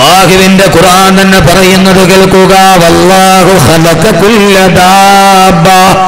അള്ളാഹുവിന്റെ ഖുർആൻ തന്നെ പറയുന്നത് കേൾക്കുക വല്ലാഹു ഖലഖ കുല്ല ദാബ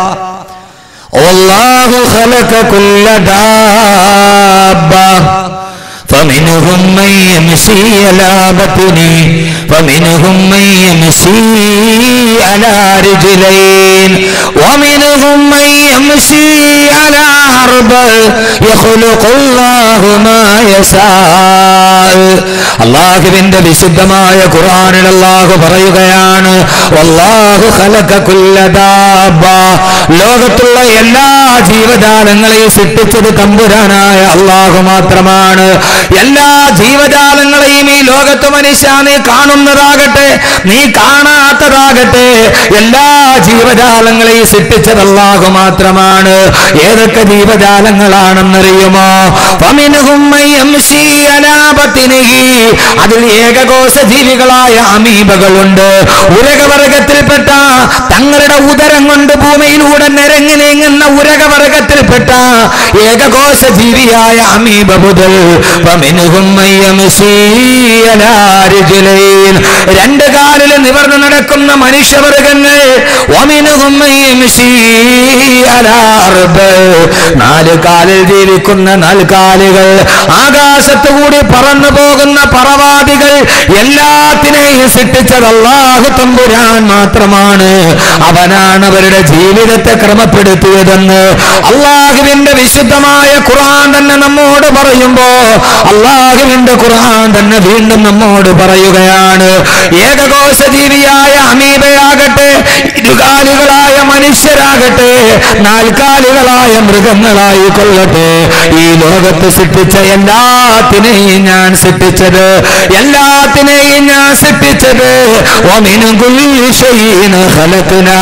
വല്ലാഹു ഖലഖ കുല്ല ദാബ فمنهم من يمشي على بطنه فمنهم من يمشي على رجلين ومنهم من يمشي على أربع يخلق الله ما يشاء അള്ളാഹുവിന്റെ വിശുദ്ധമായ ഖുർആനിൽ അള്ളാഹു പറയുകയാണ് വല്ലാഹു ഖലഖ കുല്ല ദാബ ലോകത്തുള്ള എല്ലാ ജീവജാലങ്ങളെയും സൃഷ്ടിച്ചത് തമ്പുരാനായ അള്ളാഹു മാത്രമാണ് എല്ലാ ജീവജാലങ്ങളെയും ഈ ലോകത്ത് മനുഷ്യ നീ കാണുന്നതാകട്ടെ നീ കാണാത്തതാകട്ടെ എല്ലാ ജീവജാലങ്ങളെയും സൃഷ്ടിച്ചത് അള്ളാഹു മാത്രമാണ് ഏതൊക്കെ ജീവജാലങ്ങളാണെന്നറിയുമോ ഫമിൻഹും മൻ യംശി അലാ ബത്നിഹി. അതിൽ ഏകകോശ ജീവികളായ അമീബകളുണ്ട് ഉരകവർഗത്തിൽപ്പെട്ട തങ്ങളുടെ ഉദരം കൊണ്ട് ഭൂമിയിലൂടെ നിരങ്ങി നീങ്ങുന്ന ഉരകവർഗത്തിൽപ്പെട്ട ഏകകോശ ജീവിയായ അമീബ മുതൽ ഫമിൻഹും മൻ യംശി അലാ റിജ്ലൈൻ. രണ്ട് കാലിൽ നിവർന്നു നടക്കുന്ന മനുഷ്യവർഗങ്ങൾ വമിൻഹും മൻ യംശി അലാ അർബ്. നാല് കാലിൽ ജീവിക്കുന്ന നാൽക്കാലികൾ ആകാശത്ത് കൂടി പറന്നു പോകുന്ന പറവാദികൾ എല്ലാത്തിനെയും സൃഷ്ടിച്ചത് അള്ളാഹു തമ്പുരാൻ മാത്രമാണ് അവനാണ് അവരുടെ ജീവിതത്തെ ക്രമപ്പെടുത്തിയതെന്ന് അള്ളാഹുവിന്റെ വിശുദ്ധമായ ഖുർആൻ തന്നെ നമ്മോട് പറയുമ്പോ അള്ളാഹുവിന്റെ ഖുർആൻ തന്നെ വീണ്ടും നമ്മോട് പറയുകയാണ് ഏകകോശ ജീവിയായ അമീബയാകട്ടെ ഇരുകാലികളായ മനുഷ്യരാകട്ടെ നാൽക്കാലികളായ മൃഗങ്ങളായി കൊള്ളട്ടെ ഈ ലോകത്ത് സൃഷ്ടിച്ച എല്ലാത്തിനെയും ഞാൻ സൃഷ്ടിച്ചത് എല്ലാത്തിനെയും ഞാൻ സൃഷ്ടിച്ചത് ومن كل شيء خلقنا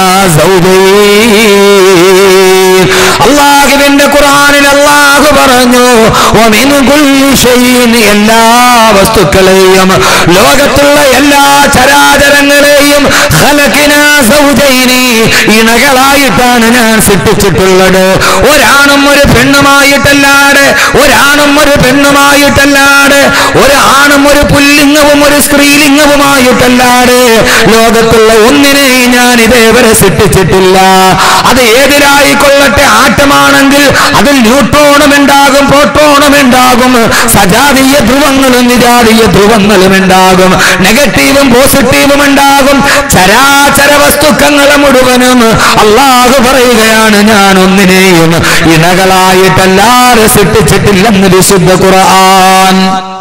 زوجين അള്ളാഹുവിന്റെ ഖുർആനിൽ അള്ളാഹു പറഞ്ഞു ومن كل شيء എല്ലാ വസ്തുക്കളെയും ലോകത്തുള്ള എല്ലാ ചരാചരങ്ങളെയും خلقنا زوجين ഇണകളായിട്ടാണ് ഞാൻ സൃഷ്ടിച്ചിട്ടുള്ളത് ഒരാണും ഒരു പെണ്ണുമായിട്ടല്ലാതെ ഒരാണും ഒരു പെണ്ണുമായിട്ടല്ലാതെ ഒരാണും ഒരു പുല്ലിംഗവും ഒരു സ്ത്രീലിംഗവുമായിട്ടല്ലാതെ ലോകത്തുള്ള ഒന്നിനെയും ഞാൻ ഇതേവരെ സൃഷ്ടിച്ചിട്ടില്ല അത് ഏതിലായിക്കൊള്ളട്ടെ ആറ്റമാണെങ്കിൽ അതിൽ ന്യൂട്രോണും ഉണ്ടാകും പ്രോട്ടോണും ഉണ്ടാകും സജാതീയ ധ്രുവങ്ങളും നിജാതീയ ധ്രുവങ്ങളും ഉണ്ടാകും നെഗറ്റീവും പോസിറ്റീവും ഉണ്ടാകും ചരാചര വസ്തുക്കങ്ങളെ മുഴുവനും അള്ളാഹു പറയുകയാണ് ഞാൻ ഒന്നിനെയും ഇണകളായിട്ടല്ലാതെ സൃഷ്ടിച്ചിട്ടില്ലെന്ന് വിശുദ്ധ ഖുർആൻ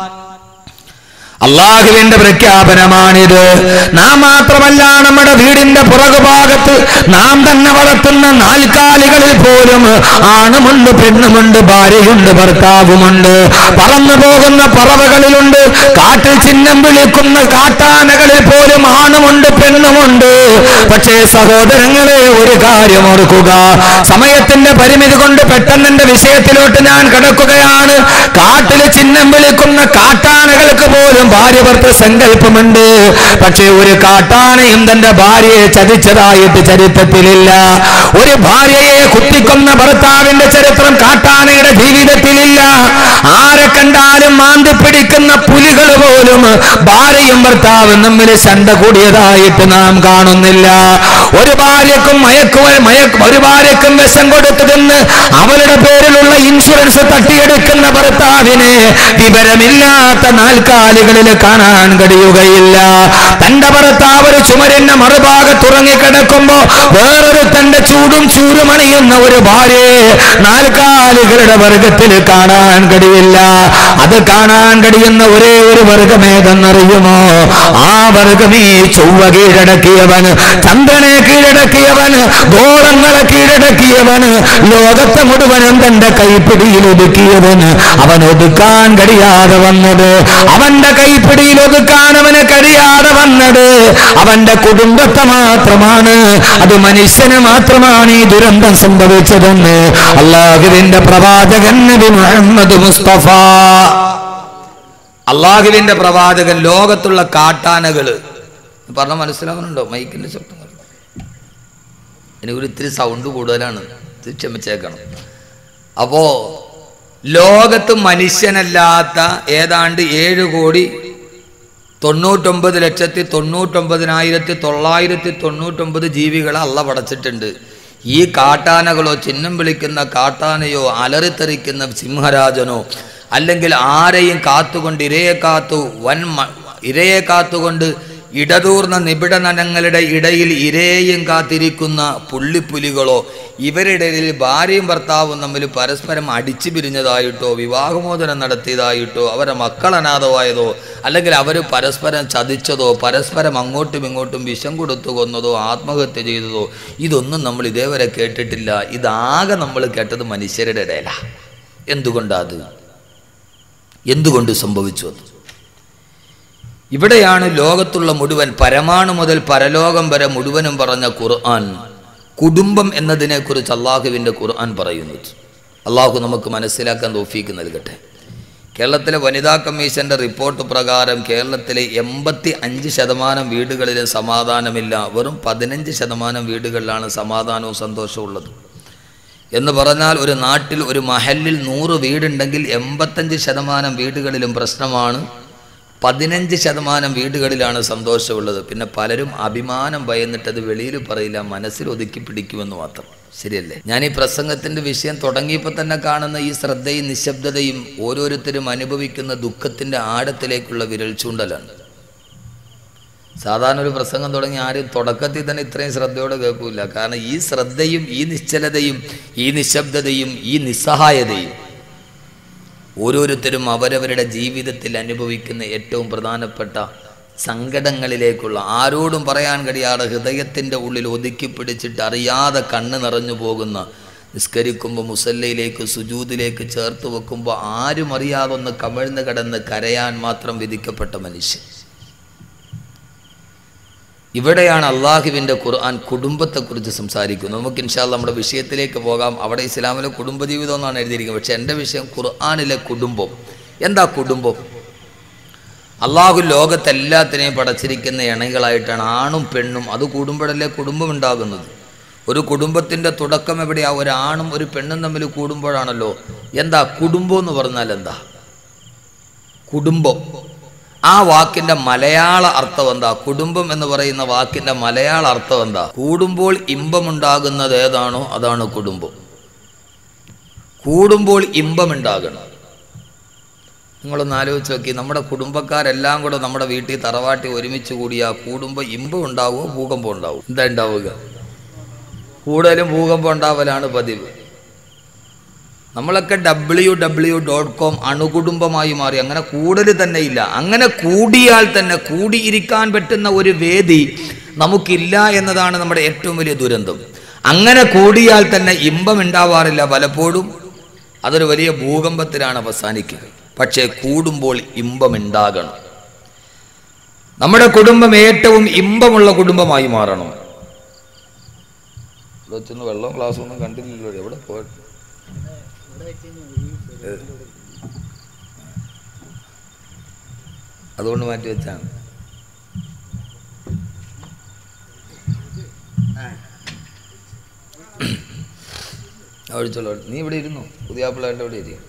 അള്ളാഹുവിന്റെ പ്രഖ്യാപനമാണിത് നാം മാത്രമല്ല നമ്മുടെ വീടിന്റെ പുറകുഭാഗത്ത് നാം തന്നെ വളർത്തുന്ന നാൽക്കാലികളിൽ പോലും ആണുമുണ്ട് പെണ്ണുമുണ്ട് ഭാര്യയുണ്ട് ഭർത്താവുമുണ്ട് പറന്നു പോകുന്ന പറവകളിലുണ്ട് കാട്ടിൽ ചിഹ്നം വിളിക്കുന്ന കാട്ടാനകളിൽ പോലും ആണുമുണ്ട് പെണ്ണുമുണ്ട് പക്ഷേ സഹോദരങ്ങളെ ഒരു കാര്യം ഓർക്കുക സമയത്തിന്റെ പരിമിതി കൊണ്ട് പെട്ടെന്ന് എന്റെ വിഷയത്തിലോട്ട് ഞാൻ കിടക്കുകയാണ് കാട്ടില് ചിഹ്നം വിളിക്കുന്ന കാട്ടാനകൾക്ക് പോലും ഭാര്യ ഭർത്തൃ സങ്കല്പമുണ്ട് പക്ഷേ ഒരു കാട്ടാനയും തന്റെ ഭാര്യയെ ചതിച്ചതായിട്ട് ചരിത്രത്തിലില്ല ഒരു ഭാര്യയെ കുത്തിക്കൊന്ന ഭർത്താവിന്റെ ചരിത്രം കാട്ടാനയുടെ ജീവിതത്തിലില്ല ആരെ കണ്ടാലും മാന്തി പിടിക്കുന്ന പുലികൾ പോലും ഭാര്യയും ഭർത്താവും തമ്മിൽ ശണ്ട കൂടിയതായിട്ട് നാം കാണുന്നില്ല ഒരു ഭാര്യക്കും മയക്കു മയക്ക് ഒരു ഭാര്യക്കും വിഷം കൊടുത്തതെന്ന് അവരുടെ പേരിലുള്ള ഇൻഷുറൻസ് തട്ടിയെടുക്കുന്ന ഭർത്താവിനെ വിവരമില്ലാത്ത നാൽക്കാലികളിൽ കാണാൻ കഴിയുകയില്ല തന്റെ ഭർത്താവ് ഒരു ചുമരിന്റെ മറുഭാഗത്ത് ഉറങ്ങിക്കിടക്കുമ്പോ വേറൊരു തന്റെ ചൂടും ചൂരുമണിയുന്ന ഒരു ഭാര്യയെ നാൽക്കാലികളുടെ വർഗത്തിൽ കാണാൻ കഴിയില്ല അത് കാണാൻ കഴിയുന്ന ഒരേ ഒരു വർഗമേതെന്നറിയുമോ ആ വർഗമേ ചൊവ്വ കീഴടക്കിയവൻ ചന്ദ്രനെ കീഴടക്കിയവൻ ഗോളങ്ങളെ കീഴടക്കിയവൻ ലോകത്തെ മുഴുവനും തന്റെ കൈപ്പിടിയിൽ ഒതുക്കിയവൻ അവൻ ഒതുക്കാൻ കഴിയാതെ വന്നത് അവന്റെ കൈപ്പിടിയിൽ ഒതുക്കാൻ അവന് കഴിയാതെ വന്നത് അവന്റെ കുടുംബത്തെ മാത്രമാണ് അത് മനുഷ്യന് മാത്രമാണ് ഈ ദുരന്തം സംഭവിച്ചതെന്ന് അള്ളാഹുവിന്റെ പ്രവാചകൻ നബി മുഹമ്മദ് മുസ്തഫ അള്ളാഹുവിന്റെ പ്രവാചകൻ ലോകത്തുള്ള കാട്ടാനകള് പറഞ്ഞ മനസ്സിലാവുന്നുണ്ടോ മൈക്കിന്റെ ശബ്ദം എനിക്ക് ഇത്തിരി സൗണ്ട് കൂടുതലാണ് ഇത് ക്ഷമിച്ചേക്കണം അപ്പോ ലോകത്ത് മനുഷ്യനല്ലാത്ത ഏതാണ്ട് ഏഴ് കോടി തൊണ്ണൂറ്റൊമ്പത് ലക്ഷത്തി തൊണ്ണൂറ്റൊമ്പതിനായിരത്തി തൊള്ളായിരത്തി തൊണ്ണൂറ്റൊമ്പത് ജീവികളെ അള്ള പടച്ചിട്ടുണ്ട് ഈ കാട്ടാനകളോ ചിഹ്നം വിളിക്കുന്ന കാട്ടാനയോ അലറിത്തെറിക്കുന്ന സിംഹരാജനോ അല്ലെങ്കിൽ ആരെയും കാത്തുകൊണ്ട് ഇരയെ കാത്തു വൻ മ- ഇരയെ കാത്തുകൊണ്ട് ഇടതൂർന്ന നിബിഡനങ്ങളുടെ ഇടയിൽ ഇരയെയും കാത്തിരിക്കുന്ന പുള്ളിപ്പുലികളോ ഇവരുടെ ഇടയിൽ ഭാര്യയും ഭർത്താവും തമ്മിൽ പരസ്പരം അടിച്ചു പിരിഞ്ഞതായിട്ടോ വിവാഹമോചനം നടത്തിയതായിട്ടോ അവരുടെ മക്കൾ അനാഥമായതോ അല്ലെങ്കിൽ അവർ പരസ്പരം ചതിച്ചതോ പരസ്പരം അങ്ങോട്ടും ഇങ്ങോട്ടും വിഷം കൊടുത്തു കൊന്നതോ ആത്മഹത്യ ചെയ്തതോ ഇതൊന്നും നമ്മൾ ഇതേവരെ കേട്ടിട്ടില്ല ഇതാകെ നമ്മൾ കേട്ടത് മനുഷ്യരുടെ ഇടയിലാണ് എന്തുകൊണ്ടാ അത് എന്തുകൊണ്ട് സംഭവിച്ചു അത് ഇവിടെയാണ് ലോകത്തുള്ള മുഴുവൻ പരമാണു മുതൽ പരലോകം വരെ മുഴുവനും പറഞ്ഞ ഖുർആൻ കുടുംബം എന്നതിനെക്കുറിച്ച് അള്ളാഹുവിൻ്റെ ഖുർആൻ പറയുന്നത് അള്ളാഹു നമുക്ക് മനസ്സിലാക്കാൻ തോഫീക്ക് നൽകട്ടെ കേരളത്തിലെ വനിതാ കമ്മീഷന്റെ റിപ്പോർട്ട് പ്രകാരം കേരളത്തിലെ എൺപത്തി അഞ്ച് ശതമാനം വീടുകളിലും സമാധാനമില്ല വെറും പതിനഞ്ച് ശതമാനം വീടുകളിലാണ് സമാധാനവും സന്തോഷവും ഉള്ളത് എന്ന് പറഞ്ഞാൽ ഒരു നാട്ടിൽ ഒരു മഹലിൽ നൂറ് വീടുണ്ടെങ്കിൽ എൺപത്തഞ്ച് ശതമാനം വീടുകളിലും പ്രശ്നമാണ് പതിനഞ്ച് ശതമാനം വീടുകളിലാണ് സന്തോഷമുള്ളത് പിന്നെ പലരും അഭിമാനം ഭയന്നിട്ടത് വെളിയിൽ പറയില്ല മനസ്സിൽ ഒതുക്കി പിടിക്കുമെന്ന് മാത്രം ശരിയല്ലേ ഞാൻ ഈ പ്രസംഗത്തിന്റെ വിഷയം തുടങ്ങിയപ്പോൾ തന്നെ കാണുന്ന ഈ ശ്രദ്ധയും നിശബ്ദതയും ഓരോരുത്തരും അനുഭവിക്കുന്ന ദുഃഖത്തിന്റെ ആഴത്തിലേക്കുള്ള വിരൽ ചൂണ്ടലാണ് സാധാരണ ഒരു പ്രസംഗം തുടങ്ങി ആരും തുടക്കത്തിൽ തന്നെ ഇത്രയും ശ്രദ്ധയോടെ കേൾക്കൂല കാരണം ഈ ശ്രദ്ധയും ഈ നിശ്ചലതയും ഈ നിശബ്ദതയും ഈ നിസ്സഹായതയും ഓരോരുത്തരും അവരവരുടെ ജീവിതത്തിൽ അനുഭവിക്കുന്ന ഏറ്റവും പ്രധാനപ്പെട്ട സങ്കടങ്ങളിലേക്കുള്ള ആരോടും പറയാൻ കഴിയാതെ ഹൃദയത്തിൻ്റെ ഉള്ളിൽ ഒതുക്കി പിടിച്ചിട്ട് അറിയാതെ കണ്ണ് നിറഞ്ഞു പോകുന്ന നിസ്കരിക്കുമ്പോൾ മുസല്ലയിലേക്ക് സുജൂതിലേക്ക് ചേർത്ത് വെക്കുമ്പോൾ ആരും അറിയാതെ ഒന്ന് കമിഴ്ന്ന് കിടന്ന് കരയാൻ മാത്രം വിധിക്കപ്പെട്ട മനുഷ്യൻ ഇവിടെയാണ് അള്ളാഹുവിൻ്റെ ഖുർആൻ കുടുംബത്തെക്കുറിച്ച് സംസാരിക്കുന്നത് നമുക്ക് ഇൻഷാല് നമ്മുടെ വിഷയത്തിലേക്ക് പോകാം അവിടെ ഇസ്ലാമിലെ കുടുംബജീവിതം എന്നാണ് എഴുതിയിരിക്കുന്നത് പക്ഷേ എൻ്റെ വിഷയം ഖുർആനിലെ കുടുംബം എന്താ കുടുംബം അള്ളാഹു ലോകത്തെല്ലാത്തിനെയും പടച്ചിരിക്കുന്ന ഇണകളായിട്ടാണ് ആണും പെണ്ണും അത് കൂടുമ്പോഴല്ലേ കുടുംബം ഉണ്ടാകുന്നത് ഒരു കുടുംബത്തിൻ്റെ തുടക്കം എവിടെയാ ഒരാണും ഒരു പെണ്ണും തമ്മിൽ കൂടുമ്പോഴാണല്ലോ എന്താ കുടുംബം എന്ന് പറഞ്ഞാൽ എന്താ കുടുംബം ആ വാക്കിന്റെ മലയാള അർത്ഥം എന്താ കുടുംബം എന്ന് പറയുന്ന വാക്കിന്റെ മലയാള അർത്ഥം എന്താ കൂടുമ്പോൾ ഇമ്പമുണ്ടാകുന്നത് ഏതാണോ അതാണ് കുടുംബം കൂടുമ്പോൾ ഇമ്പമുണ്ടാകണം നിങ്ങളൊന്ന് ആലോചിച്ച് നോക്കി നമ്മുടെ കുടുംബക്കാരെല്ലാം കൂടെ നമ്മുടെ വീട്ടിൽ തറവാട്ടി ഒരുമിച്ച് കൂടിയാ കൂടുമ്പോൾ ഇമ്പം ഉണ്ടാവുമോ ഭൂകമ്പം ഉണ്ടാവും എന്താ ഉണ്ടാവുക കൂടുതലും ഭൂകമ്പം ഉണ്ടാവലാണ് പതിവ് നമ്മളൊക്കെ ഡബ്ല്യു ഡബ്ല്യു ഡോട്ട് കോം അണുകുടുംബമായി മാറി അങ്ങനെ കൂടൽ തന്നെ ഇല്ല അങ്ങനെ കൂടിയാൽ തന്നെ കൂടിയിരിക്കാൻ പറ്റുന്ന ഒരു വേദി നമുക്കില്ല എന്നതാണ് നമ്മുടെ ഏറ്റവും വലിയ ദുരന്തം അങ്ങനെ കൂടിയാൽ തന്നെ ഇമ്പം ഉണ്ടാവാറില്ല പലപ്പോഴും അതൊരു വലിയ ഭൂകമ്പത്തിലാണ് അവസാനിക്കുക പക്ഷേ കൂടുമ്പോൾ ഇമ്പം ഉണ്ടാകണം നമ്മുടെ കുടുംബം ഏറ്റവും ഇമ്പമുള്ള കുടുംബമായി മാറണം ഇവിടെ വെച്ചൊന്ന് വെള്ളം ഗ്ലാസ് ഒന്നും കണ്ടില്ലല്ലോ എവിടെ പോയിട്ട് അതുകൊണ്ട് മാറ്റി വെച്ചാണ് ഒഴിച്ചോളൂ നീ ഇവിടെ ഇരുന്നു പുതിയ പിള്ളേരുടെ ഇവിടെ ഇരി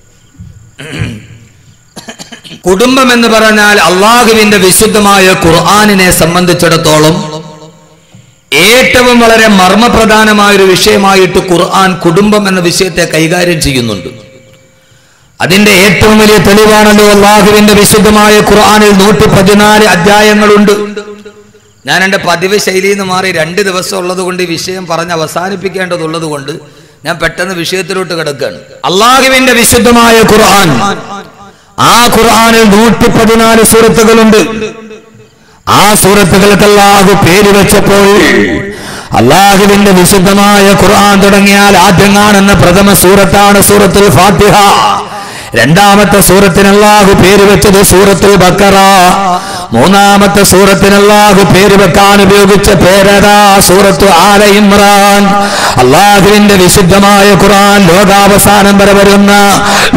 കുടുംബം എന്ന് പറഞ്ഞാൽ അള്ളാഹുവിന്റെ വിശുദ്ധമായ ഖുർആാനിനെ സംബന്ധിച്ചിടത്തോളം ഏറ്റവും വളരെ മർമ്മപ്രധാനമായ ഒരു വിഷയമായിട്ട് ഖുർആൻ കുടുംബം എന്ന വിഷയത്തെ കൈകാര്യം ചെയ്യുന്നുണ്ട് അതിന്റെ ഏറ്റവും വലിയ തെളിവാണല്ലോ അള്ളാഹുവിന്റെ വിശുദ്ധമായ ഖുർആനിൽ നൂറ്റി പതിനാല് അധ്യായങ്ങളുണ്ട് ഞാൻ എൻ്റെ പതിവ് ശൈലിയിൽ നിന്ന് മാറി രണ്ട് ദിവസം ഉള്ളത് കൊണ്ട് ഈ വിഷയം പറഞ്ഞ് അവസാനിപ്പിക്കേണ്ടതുള്ളത് കൊണ്ട് ഞാൻ പെട്ടെന്ന് വിഷയത്തിലോട്ട് കിടക്കുകയാണ് അള്ളാഹുവിന്റെ വിശുദ്ധമായ ഖുർആൻ ആ ഖുർആനിൽ നൂറ്റി പതിനാല് സൂറത്തുകളുണ്ട് ആ സൂറത്തുകൾക്ക് അള്ളാഹു പേര് വെച്ചപ്പോൾ അള്ളാഹുവിന്റെ വിശുദ്ധമായ ഖുർആൻ തുടങ്ങിയാൽ ആദ്യം കാണുന്ന പ്രഥമ സൂറത്താണ് സൂറത്തുൽ ഫാത്തിഹ രണ്ടാമത്തെ സൂറത്തിന് അള്ളാഹു പേര് വെച്ചത് സൂറത്തുൽ ബക്കറ മൂന്നാമത്തെ സൂറത്തിന് അള്ളാഹു പേര് വെക്കാൻ ഉപയോഗിച്ച പേരതാ സൂറത്തു ആല ഇമ്രാൻ അള്ളാഹുവിന്റെ വിശുദ്ധമായ ഖുർആൻ ലോകാവസാനം വരെ വരുന്ന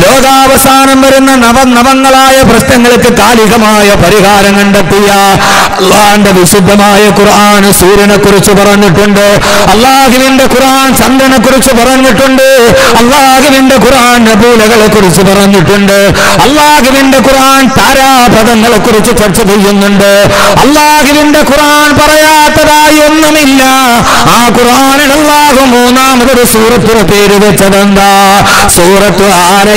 ലോകാവസാനം വരുന്ന നവനവങ്ങളായ പ്രശ്നങ്ങൾക്ക് കാലികമായ പരിഹാരം കണ്ടെത്തിയ അള്ളാന്റെ വിശുദ്ധമായ ഖുർആൻ സൂര്യനെ കുറിച്ച് പറഞ്ഞിട്ടുണ്ട് അള്ളാഹുവിന്റെ ഖുർആൻ ചന്ദ്രനെ കുറിച്ച് പറഞ്ഞിട്ടുണ്ട് അള്ളാഹുവിന്റെ ഖുർആൻ നബൂലകളെ കുറിച്ച് പറഞ്ഞിട്ടുണ്ട് അള്ളാഹുവിന്റെ ഖുർആൻ താരാപഥങ്ങളെ കുറിച്ച് ചർച്ച ചെയ്യുന്നുണ്ട് അള്ളാഹുവിന്റെ ഖുർആൻ പറയാത്തതായി ഒന്നുമില്ല ആ ഖുർആനിൽ അള്ളാഹു മൂന്നാമതൊരു സൂറത്തിന് പേര് വെച്ചതെന്താ സൂറത്ത് ആല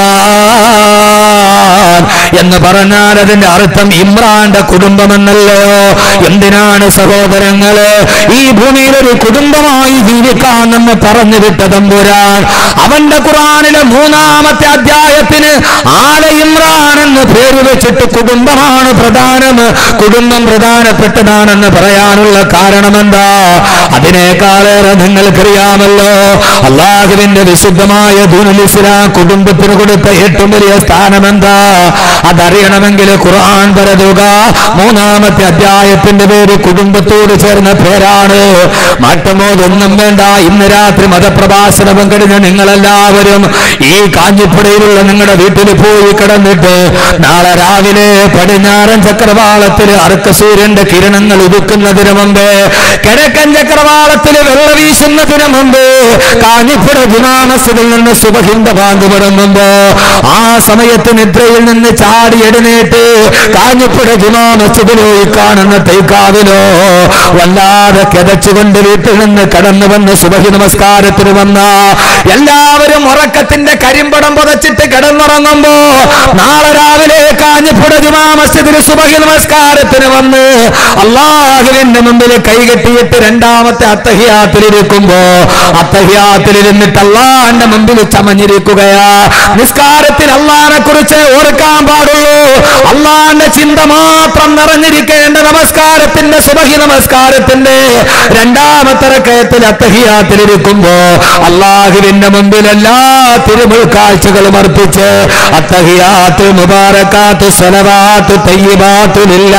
ഇമ്രാൻ എന്ന് പറഞ്ഞാൽ അതിന്റെ അർത്ഥം ഇമ്രാന്റെ കുടുംബമെന്നല്ലയോ എന്തിനാണ് സഹോദരങ്ങള് ഈ ഭൂമിയിൽ ഒരു കുടുംബമായി ജീവിക്കാൻ നമ്മെ പറഞ്ഞു വിട്ട തമ്പുരാൻ അവന്റെ ഖുറാനിലെ മൂന്നാമത്തെ അധ്യായത്തിന് ആല ഇമ്രാൻ എന്ന് പേര് വെച്ചിട്ട് കുടുംബമാണ് പ്രധാനം കുടുംബം പ്രധാനപ്പെട്ടതാണെന്ന് പറയാനുള്ള കാരണമെന്താ അതിനേക്കാളേറെ നിങ്ങൾക്കറിയാമല്ലോ അള്ളാഹുവിന്റെ വിശുദ്ധമായ ദൂനുൽ ഇസ്ലാം കുടുംബത്തിന് കൊടുത്ത ഏറ്റവും വലിയ സ്ഥാനമെന്താ അതറിയണമെങ്കിൽ ഖുർആൻ പരതുക മൂന്നാമത്തെ അധ്യായത്തിന്റെ പേര് കുടുംബത്തോട് ചേർന്ന പേരാണ് മാറ്റമോ ഒന്നും വേണ്ട ഇന്ന് രാത്രി മതപ്രഭാഷണം കഴിഞ്ഞ നിങ്ങളെല്ലാവരും ഈ കാഞ്ഞിപ്പുഴയിലുള്ള നിങ്ങളുടെ വീട്ടിൽ പോയി കിടന്നിട്ട് നാളെ രാവിലെ പടിഞ്ഞാറൻ ചക്രവാളത്തിൽ അർക്ക സൂര്യന്റെ കിരണങ്ങൾ ഉദിക്കുന്നതിന് മുമ്പ് കിഴക്കൻ ചക്രവാളത്തിൽ വെള്ള വീശുന്നതിന് മുമ്പ് കാഞ്ഞിപ്പുഴ ജുമാമസത്തിൽ നിന്ന് സുബഹിന്റെ ബാങ്ക് മുടങ്ങുമ്പോ ആ സമയത്ത് നിദ്രയിൽ നിന്ന് ചാടി എഴുന്നേറ്റ് കാഞ്ഞിപ്പുഴ ജുമാമസ്ജിദിലോ ഈ കാണുന്ന തൈക്കാവിലോ വല്ലാതെ കിതച്ചുകൊണ്ട് വീട്ടിൽ നിന്ന് കടന്നു വന്ന് സുബഹി നമസ്കാരത്തിന് വന്ന എല്ലാവരും ഉറക്കത്തിന്റെ കരിമ്പടം പുതച്ചിട്ട് കിടന്നുറങ്ങുമ്പോ നാളെ രാവിലെ കാഞ്ഞിപ്പുഴ ജുമാമസ്ജിദിൽ സുബഹി നമസ്കാരത്തിന് വന്ന് അള്ളാഹുവിന്റെ മുമ്പിൽ കൈകെട്ടിയിട്ട് രണ്ടാമത്തെ അത്തഹിയാത്തിലിരിക്കുമ്പോ അത്തഹിയാത്തിലിരുന്നിട്ട് അള്ളാന്റെ മുമ്പിൽ ചമഞ്ഞിരിക്കുകയാ നിസ്കാരത്തിൽ അള്ളാനെ കുറിച്ച് ഓർക്കാൻ പാടുള്ളൂ അള്ളാന്റെ ചിന്ത മാത്രം നിറഞ്ഞിരിക്കേണ്ട നമസ്കാരത്തിന്റെ സുബഹി നമസ്കാരത്തിന്റെ രണ്ടാമത്തെ റക്കയത്തിൽ അത്തഹിയാത്തിലിരിക്കുമ്പോ അള്ളാഹുവിന്റെ മുമ്പിൽ എല്ലാ തിരുമുൾ കാഴ്ചകളും അർപ്പിച്ച് അത്തഹിയാത്ത് മുബാറക്കാത്ത് സ്വലവാത്ത് തയ്യബാത്തുലില്ല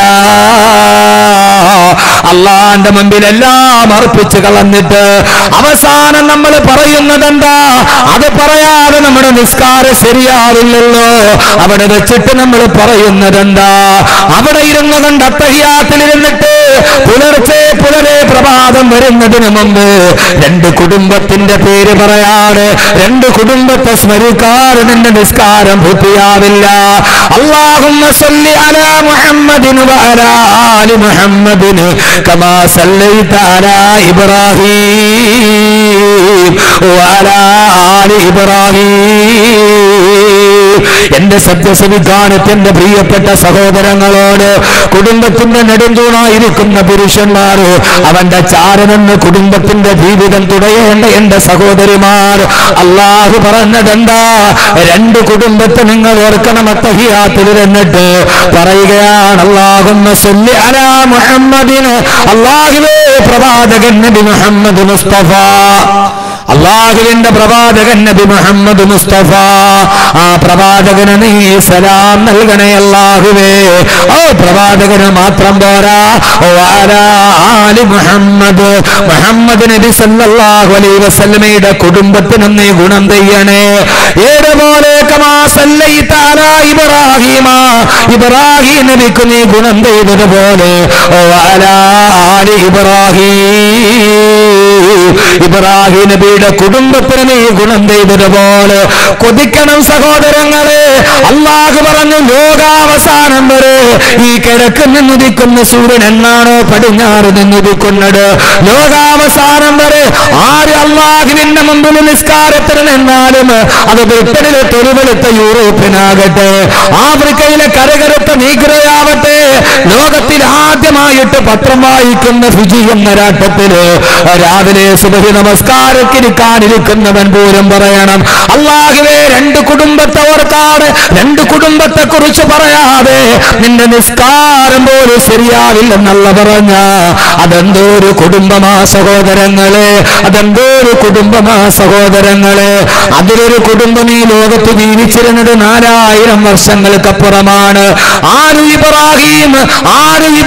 അള്ളാന്റെ മുമ്പിൽ എല്ലാം അർപ്പിച്ച് കളഞ്ഞിട്ട് അവസാനം നമ്മൾ പറയുന്നത് എന്താ അത് പറയാതെ നമ്മുടെ നിസ്കാരം ശരിയാവില്ലല്ലോ അവിടെ വെച്ചിട്ട് നമ്മൾ പറയുന്നത് എന്താ അവിടെ ഇരുന്ന് കൊണ്ട് അത്തഹിയാത്തിൽ ഇരുന്നിട്ട് പുലർച്ചെ പുലരെ പ്രഭാതം വരുന്നതിന് മുമ്പ് രണ്ട് കുടുംബത്തിന്റെ പേര് പറയാതെ രണ്ട് കുടുംബത്തെ സ്മരിക്കാതെ നിന്റെ നിസ്കാരം പൂർത്തിയാവില്ല അള്ളാഹുമ്മ സല്ലി അലാ മുഹമ്മദിന് വഅലാ ആലി മുഹമ്മദിന് കമാ സല്ലൈത അലാ ഇബ്രാഹീം വഅലാ ആലി ഇബ്രാഹീം എന്റെ സത്യസവിധാനത്ത് എന്റെ പ്രിയപ്പെട്ട സഹോദരങ്ങളോട് കുടുംബത്തിന്റെ നെടുന്തൂണായിരിക്കുന്ന പുരുഷന്മാർ അവന്റെ ചാരനെന്ന് കുടുംബത്തിന്റെ ജീവിതം തുടയേണ്ട എന്റെ സഹോദരിമാർ അള്ളാഹു പറഞ്ഞതെന്താ രണ്ട് കുടുംബത്തെ നിങ്ങൾ ഓർക്കണം അത്തഹിയാത്തിൽ എന്നിട്ട് പറയുകയാണ് അള്ളാഹുമ്മ സല്ലി അലാ മുഹമ്മദിന് അള്ളാഹുവേ പ്രവാചകൻ നബി മുഹമ്മദ് മുസ്തഫ അള്ളാഹുവിന്റെ പ്രവാചകൻ നബി മുഹമ്മദ് മുസ്തഫ ആ പ്രവാചകന് നീ സലാം നൽകണേ അല്ലാഹുവേ ഓ പ്രവാചകന് മാത്രം പോരാ ഓ ആലാ ആലി മുഹമ്മദ് മുഹമ്മദ് നബി സല്ലല്ലാഹു അലൈഹി വസല്ലമയുടെ കുടുംബത്തിനും നീ ഗുണം ചെയ്യണേ ഏതുപോലെ കമാ സല്ലൈത അലാ ഇബ്രാഹീമ ഇബ്രാഹിം നബിക്ക് നീ ഗുണം ചെയ്തതുപോലെ ഓ ആലാ ആലി ഇബ്രാഹിം ഇബ്രാഹിം നബിയുടെ കുടുംബത്തിന് നീ ഗുണം ചെയ്തതുപോലെ കൊതിക്കണം സഹോദരങ്ങളെ അള്ളാഹു പറഞ്ഞു ലോകാവസാനം വരെ ഈ കിഴക്ക് നിന്നുദിക്കുന്ന സൂര്യൻ എന്നാണോ പടിഞ്ഞാറ് നിന്നുദിക്കുന്നത് ലോകാവസാനം വരെ ആര് അള്ളാഹുവിന്റെ മുമ്പിൽ നിസ്കാരത്തിന് നിന്നാലും അത് ബ്രിട്ടനിലെ തൊലിവെളുത്ത യൂറോപ്യനാകട്ടെ ആഫ്രിക്കയിലെ കരകരുത്ത നീഗ്രയാവട്ടെ ലോകത്തിൽ ആദ്യമായിട്ട് പത്രം വായിക്കുന്ന ഫിജി എന്ന രാട്ടത്തില് രാവിലെ സുബഹി നമസ്കാരത്തിരിക്കാനിരിക്കുന്നവൻ പോലും പറയണം അള്ളാഹുവേ രണ്ട് കുടുംബത്തെ ഓർക്കാതെ രണ്ട് കുടുംബത്തെ കുറിച്ച് പറയാതെ നിന്റെ നിസ്കാരം പോലും ശരിയാവില്ലെന്നല്ല പറഞ്ഞ അതെന്തോ ഒരു കുടുംബമാ സഹോദരങ്ങളെ അതെന്തോ ഒരു കുടുംബമാ സഹോദരങ്ങളെ അതിലൊരു കുടുംബം ഈ ലോകത്ത് ജീവിച്ചിരുന്നത് നാലായിരം വർഷങ്ങൾക്കപ്പുറമാണ് ആര് ഇബ്രാഹിം ആര് ഇബ്രാഹിം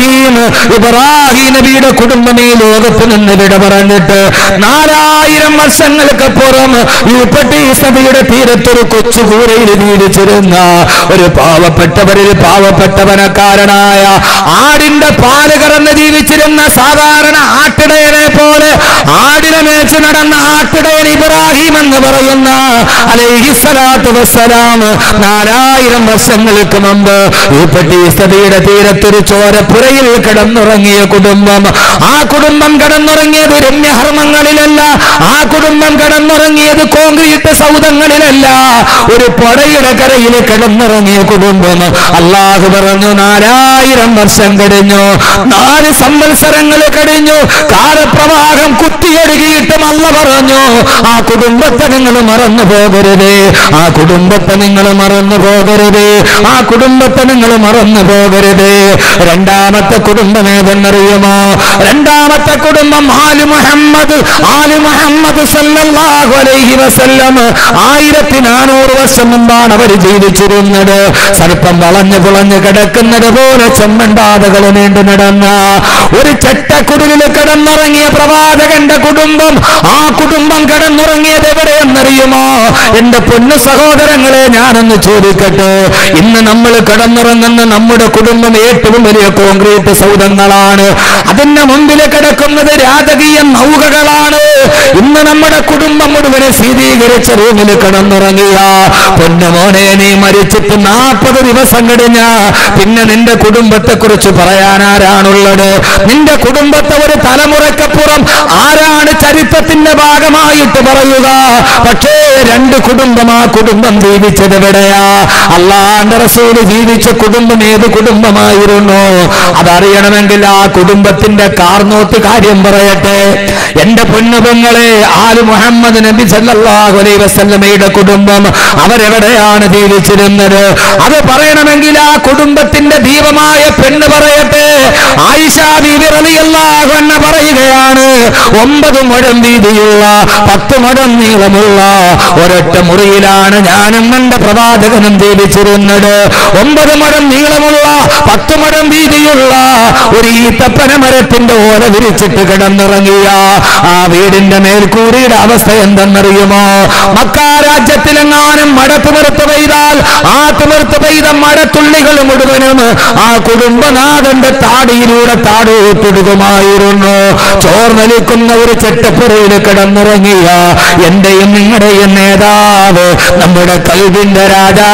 ഇബ്രാഹിം ഇബ്രാഹിം നബിയുടെ കുടുംബം ഈ ലോകത്ത് നിന്ന് വിട പറഞ്ഞിട്ട് നാലായിരം വർഷങ്ങൾക്കപ്പുറം യൂപ്പട്ടീസ് നദിയുടെ തീരത്തൊരു കൊച്ചുകൂരയിൽ ജീവിച്ചിരുന്ന ഒരു പാവപ്പെട്ടവരിൽ പാവപ്പെട്ടവനക്കാരനായ ആടിന്റെ പാല് കറന്ന് ജീവിച്ചിരുന്ന സാധാരണ ആട്ടിടയനെ പോലെ ആടിനെ മേച്ച് നടന്ന ആട്ടിടയൻ ഇബ്രാഹിം എന്ന് പറയുന്ന അലൈഹിസ്സലാത്തു വസ്സലാം നാലായിരം വർഷങ്ങൾക്ക് മുമ്പ് യൂപ്പട്ടീസ് നദിയുടെ തീരത്തൊരു ചോരപ്പുരയിൽ കിടന്നുറങ്ങിയ കുടുംബം ആ കുടുംബം കിടന്നുറങ്ങിയത് രമ്യഹർമ്മങ്ങളിലല്ല ആ കുടുംബം കിടന്നുറങ്ങിയത് കോൺക്രീറ്റ് സൗധങ്ങളിലല്ല ഒരു പുഴയുടെ കരയിൽ കിടന്നുറങ്ങിയ കുടുംബം അള്ളാഹു പറഞ്ഞു നാലായിരം വർഷം കഴിഞ്ഞു നാല് സംവത്സരങ്ങൾ കഴിഞ്ഞു കാലപ്രവാഹം കുത്തിയൊഴുകിയിട്ടും അല്ല പറഞ്ഞു ആ കുടുംബത്തെ നിങ്ങൾ മറന്നു പോകരുതേ ആ കുടുംബത്തെ നിങ്ങൾ മറന്നു പോകരുതേ ആ കുടുംബത്തെ നിങ്ങൾ മറന്നു പോകരുതേ രണ്ടാമത്തെ കുടുംബം ഏതെന്നറിയുമോ രണ്ടാമത്തെ കുടുംബം ആലു മുഹമ്മദ് ആലു മുഹമ്മദ് സല്ലല്ലാഹു അലൈഹി വസല്ലം ആയിരത്തി നാനൂറ് വർഷം മുമ്പാണ് അവർ ജീവിച്ചിരുന്നത് സ്വല്പം വളഞ്ഞു പുളഞ്ഞു കിടക്കുന്നത് പോലെ ചെമ്മണ്ടാതകൾ നീണ്ടു നടന്ന ഒരു ചെട്ടക്കുടിലിൽ കിടന്നുറങ്ങിയ പ്രവാചകന്റെ കുടുംബം ആ കുടുംബം കിടന്നുറങ്ങിയത് എവിടെയെന്നറിയുമോ എന്റെ പൊന്നു സഹോദരങ്ങളെ ഞാനൊന്ന് ചോദിക്കട്ടെ ഇന്ന് നമ്മൾ കിടന്നുറങ്ങുന്ന നമ്മുടെ കുടുംബം ഏറ്റവും വലിയ കോൺക്രീറ്റ് സൗധങ്ങളാണ് അതിന്റെ മുമ്പിൽ കിടക്കുന്നത് രാജകീയ നൗകകളാണ് ഇന്ന് നമ്മുടെ കുടുംബം മുഴുവനെ സ്ഥിരീകരിച്ച റൂമിൽ കിടന്നുറങ്ങിയ പൊന്നുമോനെ നീ മരിച്ചിട്ട് നാൽപ്പത് ദിവസം കഴിഞ്ഞ പിന്നെ നിന്റെ കുടുംബത്തെ കുറിച്ച് പറയാൻ ആരാണുള്ളത് നിന്റെ കുടുംബത്തെ ഒരു തലമുറക്കപ്പുറം ആരാണ് ചരിത്രത്തിന്റെ ഭാഗമായിട്ട് പറയുക പക്ഷേ രണ്ട് കുടുംബം ആ കുടുംബം ജീവിച്ചത് എവിടെയാ അള്ളാന്റെ റസൂല് ജീവിച്ച കുടുംബം ഏത് കുടുംബമായിരുന്നു അതറിയണമെങ്കിൽ ആ കുടുംബത്തിന്റെ കാർന്നോത്ത് കാര്യം പറയട്ടെ എന്റെ പൊന്നുപങ്ങളെ ആല് മുഹമ്മദ് നബി സല്ലല്ലാഹു അലൈഹി വസല്ലമയുടെ കുടുംബം അവരെവിടെയാണ് ജീവിച്ചിരുന്നത് അത് പറയണമെങ്കിൽ ആ കുടുംബത്തിന്റെ ദീപമായ പെണ്ണ് പറയട്ടെ ആയിഷ ബീബി റളിയല്ലാഹു അൻഹ പറയുകയാണ് ഒമ്പത് മുഴം വീതിയുള്ള പത്ത് മുഴം നീളമുള്ള ഒരൊറ്റ മുറിയിലാണ് ഞാനും എന്റെ പ്രവാചകനും ജീവിച്ചിരുന്നത് ഒമ്പത് മുഴം നീളമുള്ള പത്ത് മുഴം വീതിയുള്ള ഒരു ഈത്തപ്പന മരത്തിന്റെ ഓല വിരിച്ചിട്ട് കിടന്നിറങ്ങിയ ആ വീടിന്റെ മേൽക്കൂരിയുടെ അവസ്ഥ എന്തെന്നറിയുമോ മക്കാ രാജ്യത്തിലെങ്ങാനും മഴ തിമിർത്ത് പെയ്താൽ ആ തിമിർത്ത് പെയ്ത മഴത്തുള്ളികൾ മുഴുവനും ആ കുടുംബനാഥന്റെ താടിയിലൂടെ താടൂത്തിടുകമായിരുന്നു ചോർന്നലിക്കുന്ന ഒരു ചെട്ടപ്പുറയിൽ കിടന്നിറങ്ങിയ എന്റെയും നിങ്ങളുടെയും നേതാവ് നമ്മുടെ കൽവിന്റെ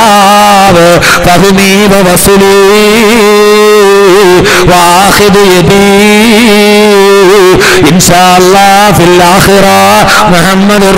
രാജാവ് ഫഹുമീവ വസുലീ വാഹിദ് യദീ ഇൻഷാ അല്ലാഹ് ഫിൽ ആഖിറ മുഹമ്മദ്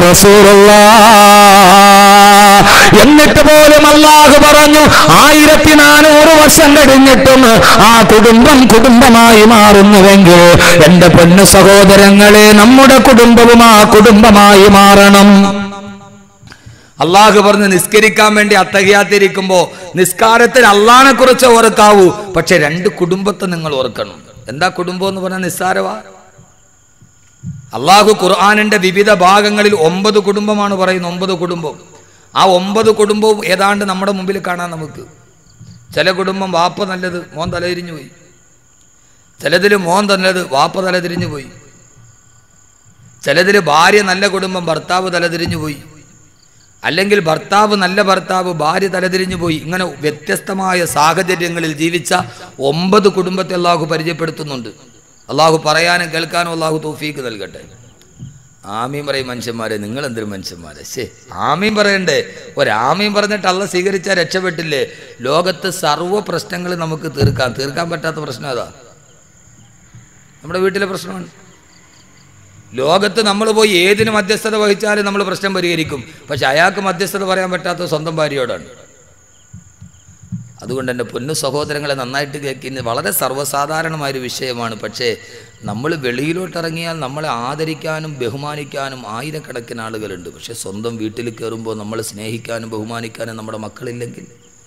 റസൂലുള്ളാഹ് എന്നിട്ട് പോലും അള്ളാഹു പറഞ്ഞു ആയിരത്തി നാനൂറ് വർഷം കഴിഞ്ഞിട്ടും ആ കുടുംബം കുടുംബമായി മാറുന്നുവെങ്കിൽ എന്റെ പൊന്നു സഹോദരങ്ങളെ നമ്മുടെ കുടുംബവും ആ കുടുംബമായി മാറണം അള്ളാഹു പറഞ്ഞ് നിസ്കരിക്കാൻ വേണ്ടി അത്തകയാത്തിരിക്കുമ്പോ നിസ്കാരത്തിൽ അള്ളാനെ കുറിച്ച് ഓർക്കാവൂ പക്ഷെ രണ്ട് കുടുംബത്തെ നിങ്ങൾ ഓർക്കണം എന്താ കുടുംബം എന്ന് പറഞ്ഞാൽ നിസ്സാരവാ അള്ളാഹു ഖുർആാനിന്റെ വിവിധ ഭാഗങ്ങളിൽ ഒമ്പത് കുടുംബമാണ് പറയുന്നത് ഒമ്പത് കുടുംബം ആ ഒമ്പത് കുടുംബവും ഏതാണ്ട് നമ്മുടെ മുമ്പിൽ കാണാൻ നമുക്ക് ചില കുടുംബം വാപ്പ നല്ലത് മോൻ തലതിരിഞ്ഞു പോയി ചിലതിൽ മോൻ നല്ലത് വാപ്പ തലതിരിഞ്ഞു പോയി ചിലതിൽ ഭാര്യ നല്ല കുടുംബം ഭർത്താവ് തലതിരിഞ്ഞു പോയി അല്ലെങ്കിൽ ഭർത്താവ് നല്ല ഭർത്താവ് ഭാര്യ തലതിരിഞ്ഞു പോയി ഇങ്ങനെ വ്യത്യസ്തമായ സാഹചര്യങ്ങളിൽ ജീവിച്ച ഒമ്പത് കുടുംബത്തെ അള്ളാഹു പരിചയപ്പെടുത്തുന്നുണ്ട് അള്ളാഹു പറയാനും കേൾക്കാനും അള്ളാഹു തോഫീക്ക് നൽകട്ടെ ആമീൻ പറയും മനുഷ്യന്മാരെ നിങ്ങൾ എന്തൊരു മനുഷ്യന്മാരെ ശേ ആമീൻ പറയണ്ടേ ഒരാമീൻ പറഞ്ഞിട്ട് അള്ള സ്വീകരിച്ചാൽ രക്ഷപ്പെട്ടില്ലേ ലോകത്ത് സർവ്വ പ്രശ്നങ്ങൾ നമുക്ക് തീർക്കാം തീർക്കാൻ പറ്റാത്ത പ്രശ്നം അതാ നമ്മുടെ വീട്ടിലെ പ്രശ്നമാണ് ലോകത്ത് നമ്മൾ പോയി ഏതിന് മധ്യസ്ഥത വഹിച്ചാലും നമ്മൾ പ്രശ്നം പരിഹരിക്കും പക്ഷെ അയാൾക്ക് മധ്യസ്ഥത പറയാൻ പറ്റാത്ത സ്വന്തം ഭാര്യയോടാണ് അതുകൊണ്ട് എൻ്റെ പൊന്നു സഹോദരങ്ങളെ നന്നായിട്ട് കേൾക്കുന്നത് വളരെ സർവ്വസാധാരണമായൊരു വിഷയമാണ് പക്ഷേ നമ്മൾ വെളിയിലോട്ടിറങ്ങിയാൽ നമ്മളെ ആദരിക്കാനും ബഹുമാനിക്കാനും ആയിരക്കണക്കിന് ആളുകളുണ്ട് പക്ഷേ സ്വന്തം വീട്ടിൽ കയറുമ്പോൾ നമ്മളെ സ്നേഹിക്കാനും ബഹുമാനിക്കാനും നമ്മുടെ മക്കളില്ലെങ്കിൽ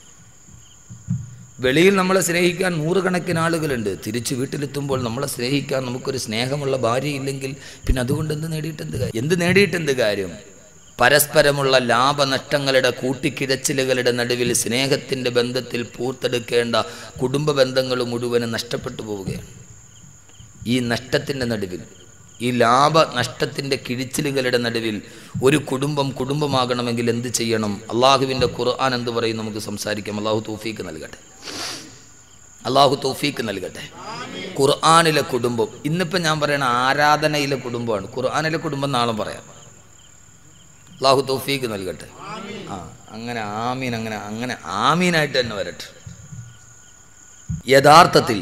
വെളിയിൽ നമ്മളെ സ്നേഹിക്കാൻ നൂറുകണക്കിന് ആളുകളുണ്ട് തിരിച്ച് വീട്ടിലെത്തുമ്പോൾ നമ്മളെ സ്നേഹിക്കാൻ നമുക്കൊരു സ്നേഹമുള്ള ഭാര്യ ഇല്ലെങ്കിൽ പിന്നെ അതുകൊണ്ട് എന്ത് നേടിയിട്ട് എന്ത് കാര്യം എന്ത് നേടിയിട്ട് എന്ത് കാര്യം പരസ്പരമുള്ള ലാഭനഷ്ടങ്ങളുടെ കൂട്ടിക്കിഴച്ചിലുകളുടെ നടുവിൽ സ്നേഹത്തിൻ്റെ ബന്ധത്തിൽ പൂർത്തെടുക്കേണ്ട കുടുംബ ബന്ധങ്ങൾ മുഴുവനും നഷ്ടപ്പെട്ടു പോവുകയാണ് ഈ നഷ്ടത്തിൻ്റെ നടുവിൽ ഈ ലാഭ നഷ്ടത്തിൻ്റെ കിഴിച്ചിലുകളുടെ നടുവിൽ ഒരു കുടുംബം കുടുംബമാകണമെങ്കിൽ എന്ത് ചെയ്യണം അള്ളാഹുവിൻ്റെ ഖുർആൻ എന്ത് പറയും നമുക്ക് സംസാരിക്കാം അള്ളാഹു തൗഫീക്ക് നൽകട്ടെ അള്ളാഹു തൗഫീക്ക് നൽകട്ടെ ഖുർആാനിലെ കുടുംബം ഇന്നിപ്പോൾ ഞാൻ പറയണ ആരാധനയിലെ കുടുംബമാണ് ഖുർആാനിലെ കുടുംബം നാളെ പറയാം അള്ളാഹു തൗഫീക്ക് നൽകട്ടെ ആ അങ്ങനെ ആമീൻ അങ്ങനെ അങ്ങനെ ആമീനായിട്ട് തന്നെ വരട്ടെ യഥാർത്ഥത്തിൽ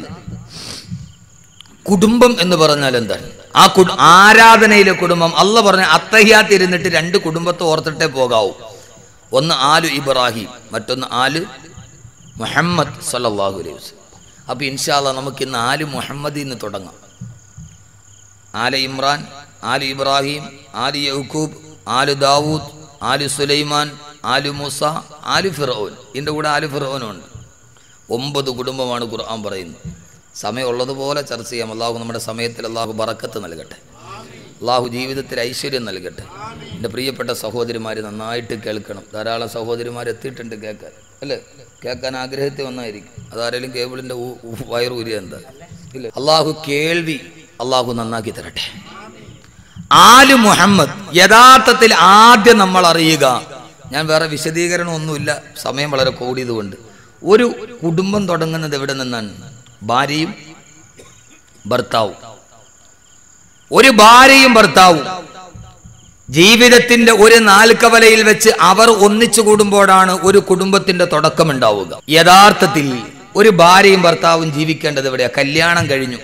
കുടുംബം എന്ന് പറഞ്ഞാൽ എന്താണ് ആ കുടു ആരാധനയിലെ കുടുംബം അല്ല പറഞ്ഞ അത്തഹ്യാത്ത് ഇരുന്നിട്ട് രണ്ട് കുടുംബത്തെ ഓർത്തിട്ടേ പോകാവൂ ഒന്ന് ആലു ഇബ്രാഹിം മറ്റൊന്ന് ആല് മുഹമ്മദ് സല്ലല്ലാഹു അലൈഹി വസല്ലം അപ്പോൾ ഇൻഷാല്ല നമുക്ക് ഇന്ന് ആല് മുഹമ്മദിൽ നിന്ന് തുടങ്ങാം ആല ഇമ്രാൻ ആല് ഇബ്രാഹിം ആല് യഹൂബ് ആല് ദാവൂദ് ആല് സുലൈമാൻ ആല് മൂസ ആല് ഫിറോൻ ഇതിൻ്റെ കൂടെ ആല് ഫിറോനും ഉണ്ട് ഒമ്പത് കുടുംബമാണ് ഖുർആൻ പറയുന്നത് സമയമുള്ളതുപോലെ ചർച്ച ചെയ്യാം അള്ളാഹു നമ്മുടെ സമയത്തിൽ അള്ളാഹു ബറക്കത്ത് നൽകട്ടെ അള്ളാഹു ജീവിതത്തിൽ ഐശ്വര്യം നൽകട്ടെ എൻ്റെ പ്രിയപ്പെട്ട സഹോദരിമാർ നന്നായിട്ട് കേൾക്കണം ധാരാളം സഹോദരിമാർ എത്തിയിട്ടുണ്ട് കേൾക്കാൻ അല്ലേ കേൾക്കാൻ ആഗ്രഹത്തിൽ വന്നായിരിക്കും അതാരെങ്കിലും കേബിളിൻ്റെ വയറ് ഊരിയ എന്താ ഇല്ല അള്ളാഹു കേൾവി അള്ളാഹു നന്നാക്കി തരട്ടെ ആല് മുഹമ്മദ് യഥാർത്ഥത്തിൽ ആദ്യം നമ്മൾ അറിയുക ഞാൻ വേറെ വിശദീകരണം ഒന്നുമില്ല സമയം വളരെ കൂടിയതുകൊണ്ട് ഒരു കുടുംബം തുടങ്ങുന്നത് എവിടെ നിന്നാണ് ഭാര്യയും ഭർത്താവും ഒരു ഭാര്യയും ഭർത്താവും ജീവിതത്തിന്റെ ഒരു നാൽക്കവലയിൽ വെച്ച് അവർ ഒന്നിച്ചു കൂടുമ്പോഴാണ് ഒരു കുടുംബത്തിന്റെ തുടക്കമുണ്ടാവുക യഥാർത്ഥത്തിൽ ഒരു ഭാര്യയും ഭർത്താവും ജീവിക്കേണ്ടത് എവിടെയാ കല്യാണം കഴിഞ്ഞു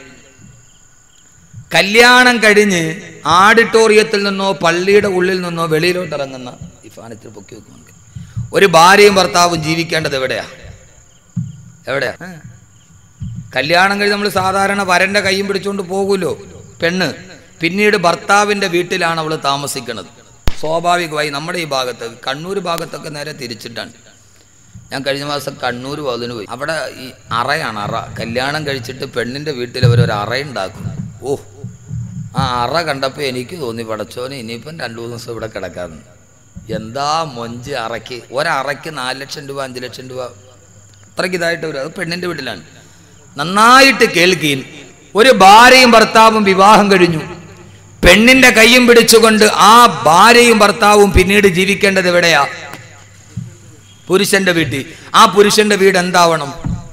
കല്യാണം കഴിഞ്ഞ് ആഡിറ്റോറിയത്തിൽ നിന്നോ പള്ളിയുടെ ഉള്ളിൽ നിന്നോ വെളിയിലോട്ട് ഇറങ്ങുന്ന ഈ ഫാനത്തിൽ പൊക്കി വെക്കുന്നുണ്ട് ഒരു ഭാര്യയും ഭർത്താവും ജീവിക്കേണ്ടത് എവിടെയാ എവിടെയാ ആ. കല്യാണം കഴിഞ്ഞ് നമ്മൾ സാധാരണ വരന്റെ കൈയും പിടിച്ചുകൊണ്ട് പോകുമല്ലോ പെണ്ണ് പിന്നീട് ഭർത്താവിന്റെ വീട്ടിലാണ് അവൾ താമസിക്കുന്നത് സ്വാഭാവികമായി നമ്മുടെ ഈ ഭാഗത്ത് കണ്ണൂർ ഭാഗത്തൊക്കെ നേരെ തിരിച്ചിട്ടാണ് ഞാൻ കഴിഞ്ഞ മാസം കണ്ണൂർ അതിന് പോയി അവിടെ ഈ അറയാണ് അറ കല്യാണം കഴിച്ചിട്ട് പെണ്ണിന്റെ വീട്ടിൽ അവരൊരു അറയുണ്ടാക്കും ഓ ആ അറ കണ്ടപ്പോൾ എനിക്ക് തോന്നി പടച്ചോന് ഇനിയിപ്പം രണ്ടു മൂന്ന് ദിവസം ഇവിടെ കിടക്കാമെന്ന് എന്താ മൊഞ്ച് അറയ്ക്ക് ഒരറയ്ക്ക് നാല് ലക്ഷം രൂപ അഞ്ച് ലക്ഷം രൂപ അത്രയ്ക്ക് ഇതായിട്ട് വരും അത് പെണ്ണിന്റെ വീട്ടിലാണ് നന്നായിട്ട് കേൾക്കുകയും ഒരു ഭാര്യയും ഭർത്താവും വിവാഹം കഴിഞ്ഞു പെണ്ണിന്റെ കൈയും പിടിച്ചുകൊണ്ട് ആ ഭാര്യയും ഭർത്താവും പിന്നീട് ജീവിക്കേണ്ടത് എവിടെയാ പുരുഷന്റെ വീട്ടിൽ ആ പുരുഷന്റെ വീട് എന്താവണം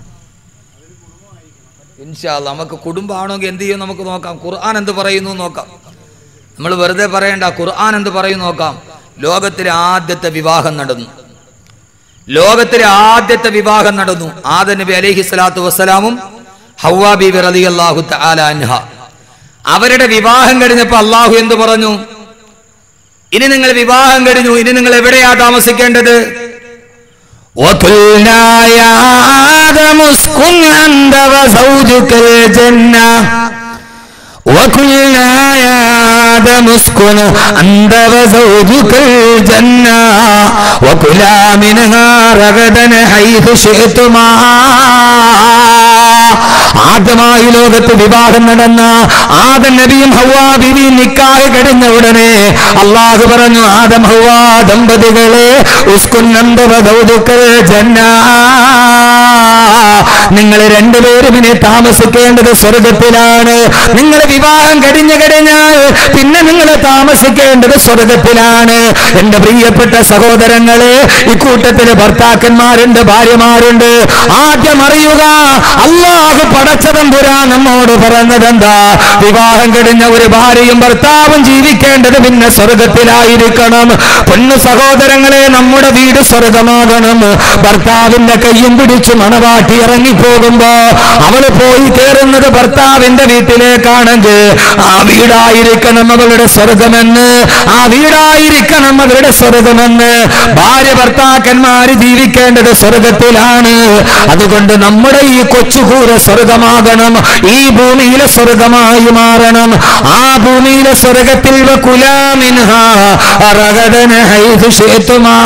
ഇൻഷാല്ല നമുക്ക് കുടുംബമാണെങ്കിൽ എന്ത് ചെയ്യും നമുക്ക് നോക്കാം ഖുർആൻ എന്ത് പറയുന്നു എന്ന് നോക്കാം നമ്മൾ വെറുതെ പറയണ്ട ഖുർആൻ എന്ത് പറയും നോക്കാം ലോകത്തിലെ ആദ്യത്തെ വിവാഹം നടന്നു ലോകത്തിലെ ആദ്യത്തെ വിവാഹം നടന്നു ആദ നബി അലൈഹി സ്വലാത്തു വസ്സലാമും ഹൗവാ ബീബി റളിയല്ലാഹു തആല അൻഹ അവരുടെ വിവാഹം കഴിഞ്ഞപ്പോൾ അള്ളാഹു എന്ത് പറഞ്ഞു ഇനി നിങ്ങൾ വിവാഹം കഴിഞ്ഞു ഇനി നിങ്ങൾ എവിടെയാ താമസിക്കേണ്ടത് وقلنا يا آدم اسكن أنت وزوجك الجنة وقلنا يا آدم اسكن أنت وزوجك الجنة وكلا منها رغدا حيث شئتما ആദ്യമായി ലോകത്ത് വിവാഹം നടന്ന ആദം നബിയും ഹൗവാ ബിബിയും നിക്കാഹ് കഴിഞ്ഞ ഉടനെ അള്ളാഹു പറഞ്ഞു ആദം ഹൗവാ ദമ്പതികളെ ഉസ്കുന്നന്തവദൗതുക്കൾ ജന്നാ നിങ്ങൾ രണ്ടുപേരും ഇനി താമസിക്കേണ്ടത് സ്വർഗത്തിലാണ് നിങ്ങൾ വിവാഹം കഴിഞ്ഞു കഴിഞ്ഞാൽ പിന്നെ നിങ്ങൾ താമസിക്കേണ്ടത് സ്വർഗത്തിലാണ് എന്റെ പ്രിയപ്പെട്ട സഹോദരങ്ങളെ ഇക്കൂട്ടത്തില് ഭർത്താക്കന്മാരുണ്ട് ഭാര്യമാരുണ്ട് ആദ്യം അറിയുക അള്ളാഹു പടച്ചതമ്പുരാ നമ്മോട് പറഞ്ഞതെന്താ വിവാഹം കഴിഞ്ഞ ഒരു ഭാര്യയും ഭർത്താവും ജീവിക്കേണ്ടത് പിന്നെ സ്വർഗത്തിലായിരിക്കണം പൊന്നു സഹോദരങ്ങളെ നമ്മുടെ വീട് സ്വർഗമാകണം ഭർത്താവിന്റെ കയ്യും പിടിച്ചു മണവാട്ടി ഇറങ്ങിപ്പോകുമ്പോ അവള് പോയി കയറുന്നത് ഭർത്താവിന്റെ വീട്ടിലേക്കാണെങ്കിൽ ആ വീടായിരിക്കണം അവളുടെ സ്വർഗമെന്ന് ആ വീടായിരിക്കണം അവരുടെ സ്വർഗമെന്ന് ഭാര്യ ഭർത്താക്കന്മാര് ജീവിക്കേണ്ടത് സ്വർഗത്തിലാണ് അതുകൊണ്ട് നമ്മുടെ ഈ കൊച്ചുകൂര സ്വർഗമാകണം ഈ ഭൂമിയിലെ സ്വർഗമായി മാറണം ആ ഭൂമിയിലെ സ്വർഗത്തിൽ കുലാമിൻഹ റഗദന ഹൈദു ശേത്തുമാ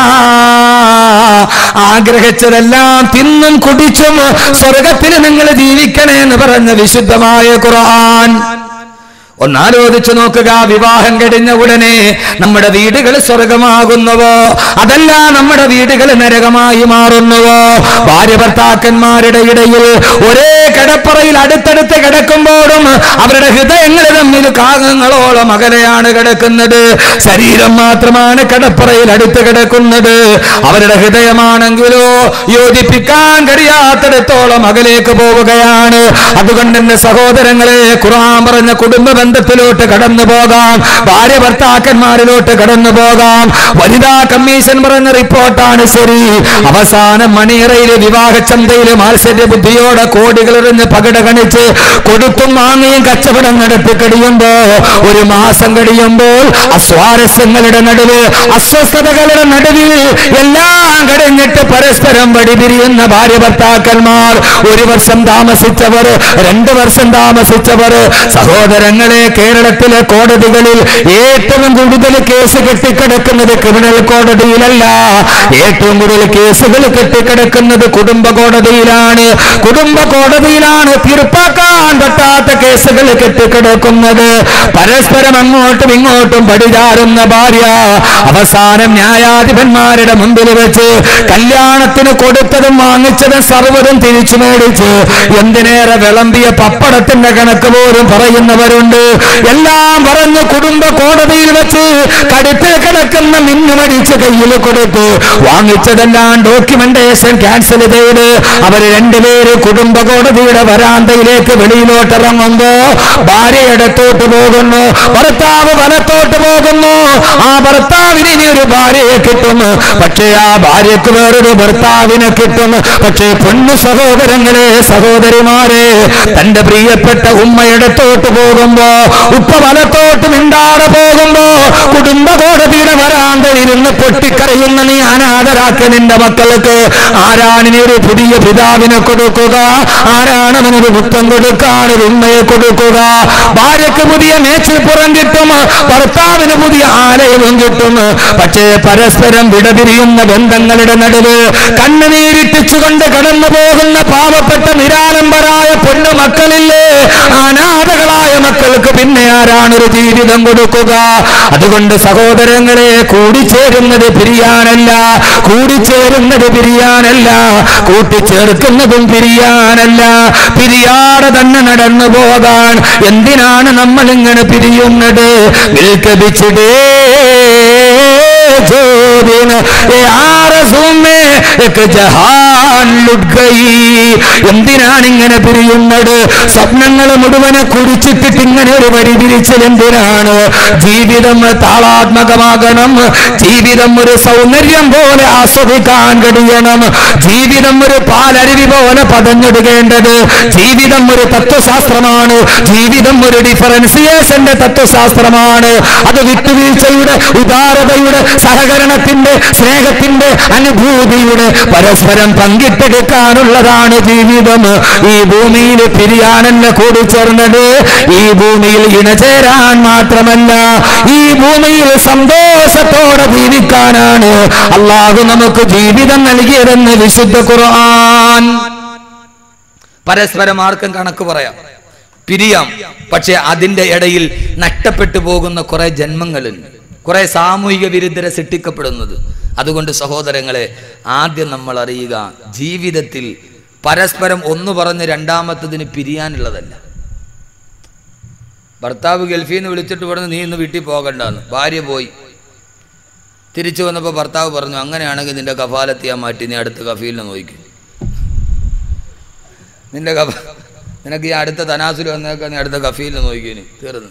ആഗ്രഹിച്ചതെല്ലാം തിന്നും കുടിച്ചും സ്വർഗത്തിൽ നിങ്ങൾ ജീവിക്കണേ എന്ന് പറഞ്ഞ വിശുദ്ധമായ ഖുർആൻ ഒന്നാലോചിച്ചു നോക്കുക വിവാഹം കഴിഞ്ഞ ഉടനെ നമ്മുടെ വീടുകൾ സ്വർഗമാകുന്നുവോ അതല്ല നമ്മുടെ വീടുകൾ നരകമായി മാറുന്നുവോ ഭാര്യ ഭർത്താക്കന്മാരുടെ ഇടയിൽ ഒരേ കിടപ്പറയിൽ അടുത്തടുത്ത് കിടക്കുമ്പോഴും അവരുടെ ഹൃദയങ്ങൾ തമ്മിൽ കാകങ്ങളോളം അകലെയാണ് കിടക്കുന്നത് ശരീരം മാത്രമാണ് കിടപ്പറയിൽ അടുത്ത് കിടക്കുന്നത് അവരുടെ ഹൃദയമാണെങ്കിലോ യോജിപ്പിക്കാൻ കഴിയാത്തിടത്തോളം അകലേക്ക് പോവുകയാണ് അതുകൊണ്ട് എന്റെ സഹോദരങ്ങളെ ഖുർആൻ പറഞ്ഞ കുടുംബ ബന്ധത്തിലോട്ട് കടന്നു പോകാം ഭാര്യ ഭർത്താക്കന്മാരിലോട്ട് കടന്നു പോകാം വനിതാ കമ്മീഷൻ പറഞ്ഞ റിപ്പോർട്ടാണ് ശരി അവസാനം മണിയറയിലെ വിവാഹ ചന്തയിലെ മാത്സര്യ ബുദ്ധിയോടെ കോടികളെറിഞ്ഞ് പകിട കണിച്ച് കൊടുത്തും വാങ്ങിയും കച്ചവടം നടത്തി കഴിയുമ്പോ ഒരു മാസം കഴിയുമ്പോൾ അസ്വാരസ്യങ്ങളുടെ നടുവ് അസ്വസ്ഥതകളുടെ നടുവിൽ എല്ലാം കഴിഞ്ഞിട്ട് പരസ്പരം വടിപിരിയുന്ന ഭാര്യ ഭർത്താക്കന്മാർ ഒരു വർഷം താമസിച്ചവർ രണ്ടു വർഷം താമസിച്ചവർ സഹോദരങ്ങളെ കേരളത്തിലെ കോടതികളിൽ ഏറ്റവും കൂടുതൽ കേസ് കെട്ടിക്കിടക്കുന്നത് ക്രിമിനൽ കോടതിയിലല്ല ഏറ്റവും കൂടുതൽ കേസുകൾ കെട്ടിക്കിടക്കുന്നത് കുടുംബ കോടതിയിലാണ് കുടുംബ കോടതിയിലാണ് തീർപ്പാക്കാൻ പറ്റാത്ത കേസുകൾ കെട്ടിക്കിടക്കുന്നത് പരസ്പരം അങ്ങോട്ടും ഇങ്ങോട്ടും പടിചാരുന്ന ഭാര്യ അവസാനം ന്യായാധിപന്മാരുടെ മുമ്പിൽ വെച്ച് കല്യാണത്തിന് കൊടുത്തതും വാങ്ങിച്ചതും സർവ്വതും തിരിച്ചു മേടിച്ച് എന്തിനേറെ വിളമ്പിയ പപ്പടത്തിന്റെ കണക്ക് പോലും പറയുന്നവരുണ്ട് എല്ലാം പറഞ്ഞ് കുടുംബ കോടതിയിൽ വെച്ച് കടുത്ത് കിടക്കുന്ന മിന്നുമടിച്ച് കയ്യിൽ കൊടുത്തു വാങ്ങിച്ചതെല്ലാം ഡോക്യുമെന്റേഷൻ ക്യാൻസൽ ചെയ്ത് അവര് രണ്ടുപേര് കുടുംബ കോടതിയുടെ വരാന്തയിലേക്ക് വെളിയിലോട്ട് ഇറങ്ങുമ്പോ ഭാര്യ ഇടത്തോട്ട് പോകുന്നു ഭർത്താവ് വലത്തോട്ട് പോകുന്നു ആ ഭർത്താവിന് ഇനി ഒരു ഭാര്യയെ കിട്ടും പക്ഷേ ആ ഭാര്യക്ക് വേറൊരു ഭർത്താവിനെ കിട്ടും പക്ഷേ പൊന്നു സഹോദരങ്ങളെ സഹോദരിമാരെ തന്റെ പ്രിയപ്പെട്ട ഉമ്മ ഇടത്തോട്ട് പോകുമ്പോ ഉപ്പ വലത്തോട്ട് മിണ്ടാതെ പോകുമ്പോ കുടുംബ കോടതിയുടെ വരാന്തയിരുന്ന് പൊട്ടിക്കരയുന്ന നീ അനാഥരാക്കി നിന്റെ മക്കൾക്ക് ആരാണ് ഇനി ഒരു പുതിയ പിതാവിനെ കൊടുക്കുക ആരാണ് അവനൊരു മുത്തം കൊടുക്കാൻ ഒരു ഉമ്മയെ കൊടുക്കുക ഭാര്യക്ക് പുതിയ മേച്ചിൽപ്പുറം കിട്ടും ഭർത്താവിന് പുതിയ ആലയവും കിട്ടും പക്ഷേ പരസ്പരം വിടപിരിയുന്ന ബന്ധങ്ങളുടെ നടുവ് കണ്ണുനീരിട്ടിച്ചുകൊണ്ട് കടന്നു പോകുന്ന പാവപ്പെട്ട നിരാലംബരായ പൊന്നു മക്കളില്ലേ അനാഥകളായ മക്കൾക്ക് പിന്നെ ആരാണ് ഒരു ജീവിതം കൊടുക്കുക അതുകൊണ്ട് സഹോദരങ്ങളെ കൂടിച്ചേരുന്നത് പിരിയാനല്ല കൂടിച്ചേരുന്നത് പിരിയാനല്ല കൂട്ടിച്ചേർക്കുന്നതും പിരിയാനല്ല പിരിയാതെ തന്നെ നടന്നു പോകാൻ എന്തിനാണ് നമ്മൾ ഇങ്ങനെ പിരിയുന്നത് വിൽക്കപിച്ചിടേ जो दिन ये आरज़ू में एक जहान लुट गई എന്തിനാണ് ഇങ്ങനെ പിരിയുന്നത് സ്വപ്നങ്ങൾ മുഴുവനെ കുടിച്ചിട്ടിട്ട് ഇങ്ങനെ ഒരു വരി പിരിച്ചൽ എന്തിനാണ് ജീവിതം താളാത്മകമാകണം ജീവിതം ഒരു സൗന്ദര്യം പോലെ ആസ്വദിക്കാൻ കഴിയണം ജീവിതം ഒരു പാലരുവി പോലെ പതഞ്ഞൊടുകേണ്ടത് ജീവിതം ഒരു തത്വശാസ്ത്രമാണ് ജീവിതം ഒരു ഡിഫറൻസിയേഷന്റെ തത്വശാസ്ത്രമാണ് അത് വിട്ടുവീഴ്ചയുടെ ഉദാരതയുടെ സഹകരണത്തിന്റെ സ്നേഹത്തിന്റെ അനുഭൂതിയുടെ പരസ്പരം പങ്കിട്ടെടുക്കാനുള്ളതാണ് ജീവിതം ഈ ഭൂമിയിൽ പിരിയാനല്ല കൂടി ചേർന്നത് ഈ ഭൂമിയിൽ ഇണചേരാൻ മാത്രമല്ല ഈ ഭൂമിയിൽ സന്തോഷത്തോടെ ജീവിക്കാനാണ് അള്ളാഹു നമുക്ക് ജീവിതം നൽകിയതെന്ന് വിശുദ്ധ ഖുർആൻ പരസ്പരം ആർക്കും കണക്ക് പറയാം പിരിയാം പക്ഷെ അതിന്റെ ഇടയിൽ നഷ്ടപ്പെട്ടു പോകുന്ന കുറെ ജന്മങ്ങളുണ്ട് കുറെ സാമൂഹിക വിരുദ്ധരെ സൃഷ്ടിക്കപ്പെടുന്നത് അതുകൊണ്ട് സഹോദരങ്ങളെ ആദ്യം നമ്മൾ അറിയുക ജീവിതത്തിൽ പരസ്പരം ഒന്ന് പറഞ്ഞ് രണ്ടാമത്തതിന് പിരിയാനുള്ളതല്ല ഭർത്താവ് ഗൾഫിൽ നിന്ന് വിളിച്ചിട്ട് പറഞ്ഞു നീ ഇന്ന് വീട്ടിൽ പോകണ്ടെന്ന് ഭാര്യ പോയി തിരിച്ചു വന്നപ്പോൾ ഭർത്താവ് പറഞ്ഞു അങ്ങനെയാണെങ്കിൽ നിന്റെ കഫാലത്ത് ഞാൻ മാറ്റി നീ അടുത്ത കഫീലിനെ നോക്കും നിന്റെ കഫ നിനക്ക് ഈ അടുത്ത തനാസുൽ വന്നേക്കാൻ നീ അടുത്ത കഫീലിനെ നോക്കിയനി തീർന്നു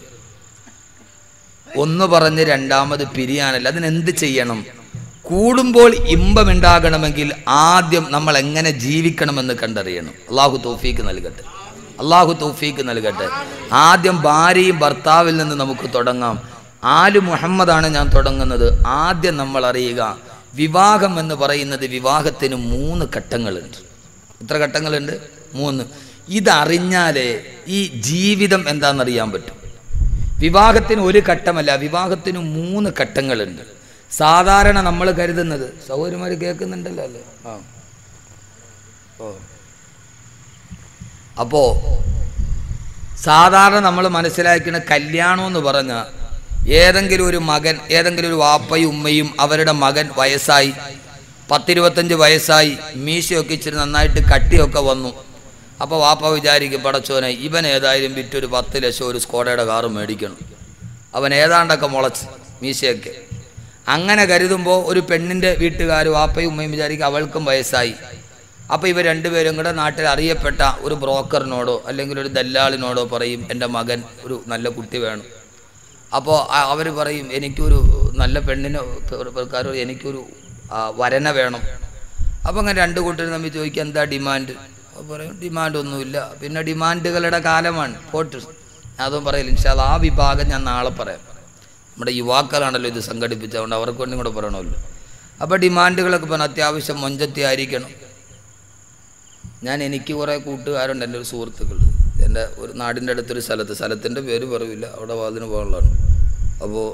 ഒന്ന് പറഞ്ഞ് രണ്ടാമത് പിരിയാനല്ല അതിനെന്ത് ചെയ്യണം കൂടുമ്പോൾ ഇമ്പമുണ്ടാകണമെങ്കിൽ ആദ്യം നമ്മൾ എങ്ങനെ ജീവിക്കണമെന്ന് കണ്ടറിയണം അള്ളാഹു തൗഫീക്ക് നൽകട്ടെ അള്ളാഹു തൗഫീക്ക് നൽകട്ടെ ആദ്യം ഭാര്യയും ഭർത്താവിൽ നിന്ന് നമുക്ക് തുടങ്ങാം ആലു മുഹമ്മദാണ് ഞാൻ തുടങ്ങുന്നത് ആദ്യം നമ്മൾ അറിയുക വിവാഹം എന്ന് പറയുന്നത് വിവാഹത്തിന് മൂന്ന് ഘട്ടങ്ങളുണ്ട് എത്ര ഘട്ടങ്ങളുണ്ട് മൂന്ന് ഇതറിഞ്ഞാലേ ഈ ജീവിതം എന്താണെന്നറിയാൻ പറ്റും വിവാഹത്തിന് ഒരു ഘട്ടമല്ല വിവാഹത്തിന് മൂന്ന് ഘട്ടങ്ങളുണ്ട് സാധാരണ നമ്മൾ കരുതുന്നത് സൗകര്യമാർ കേൾക്കുന്നുണ്ടല്ലോ അല്ലേ ആ ഓ അപ്പോ സാധാരണ നമ്മൾ മനസ്സിലാക്കുന്ന കല്യാണം എന്ന് പറഞ്ഞ ഏതെങ്കിലും ഒരു മകൻ ഏതെങ്കിലും ഒരു വാപ്പയും ഉമ്മയും അവരുടെ മകൻ വയസ്സായി പത്തിരുപത്തഞ്ച് വയസ്സായി മീശയൊക്കെ ഇച്ചിരി നന്നായിട്ട് കട്ടിയൊക്കെ വന്നു അപ്പോൾ വാപ്പ വിചാരിക്കും പടച്ചോനെ ഇവൻ ഏതായാലും വിറ്റൊരു പത്ത് ലക്ഷം ഒരു സ്കോഡയുടെ കാറ് മേടിക്കണം അവൻ ഏതാണ്ടൊക്കെ മുളച്ച് മീശയൊക്കെ അങ്ങനെ കരുതുമ്പോൾ ഒരു പെണ്ണിൻ്റെ വീട്ടുകാർ വാപ്പയും ഉമ്മയും വിചാരിക്കും അവൾക്കും വയസ്സായി അപ്പോൾ ഇവർ രണ്ടുപേരും കൂടെ നാട്ടിൽ അറിയപ്പെട്ട ഒരു ബ്രോക്കറിനോടോ അല്ലെങ്കിൽ ഒരു ദല്ലാളിനോടോ പറയും എൻ്റെ മകൻ ഒരു നല്ല കുട്ടി വേണം അപ്പോൾ അവർ പറയും എനിക്കൊരു നല്ല പെണ്ണിന് പ്രകാരം എനിക്കൊരു ആ, വരനെ വേണം അപ്പോൾ അങ്ങനെ രണ്ട് കൂട്ടരും തമ്മിൽ ചോദിക്കുക എന്താ ഡിമാൻഡ് അപ്പോൾ പറയും ഡിമാൻഡ് ഒന്നുമില്ല പിന്നെ ഡിമാൻഡുകളുടെ കാലമാണ് പോട്ട് അതും പറയില്ല ഇൻഷാല് ആ വിഭാഗം ഞാൻ നാളെ പറയാം നമ്മുടെ യുവാക്കളാണല്ലോ ഇത് സംഘടിപ്പിച്ചതുകൊണ്ട് അവർക്ക് വേണ്ടി കൂടെ പറയണമല്ലോ അപ്പോൾ ഡിമാൻഡുകളൊക്കെ പറഞ്ഞാൽ അത്യാവശ്യം മൊഞ്ചത്തി ആയിരിക്കണം ഞാൻ എനിക്ക് കുറേ കൂട്ടുകാരുണ്ട് എൻ്റെ ഒരു സുഹൃത്തുക്കൾ എൻ്റെ ഒരു നാടിൻ്റെ അടുത്തൊരു സ്ഥലത്ത് സ്ഥലത്തിൻ്റെ പേര് പറയില്ല അവിടെ വാതിന് പോകാനുള്ളതാണ് അപ്പോൾ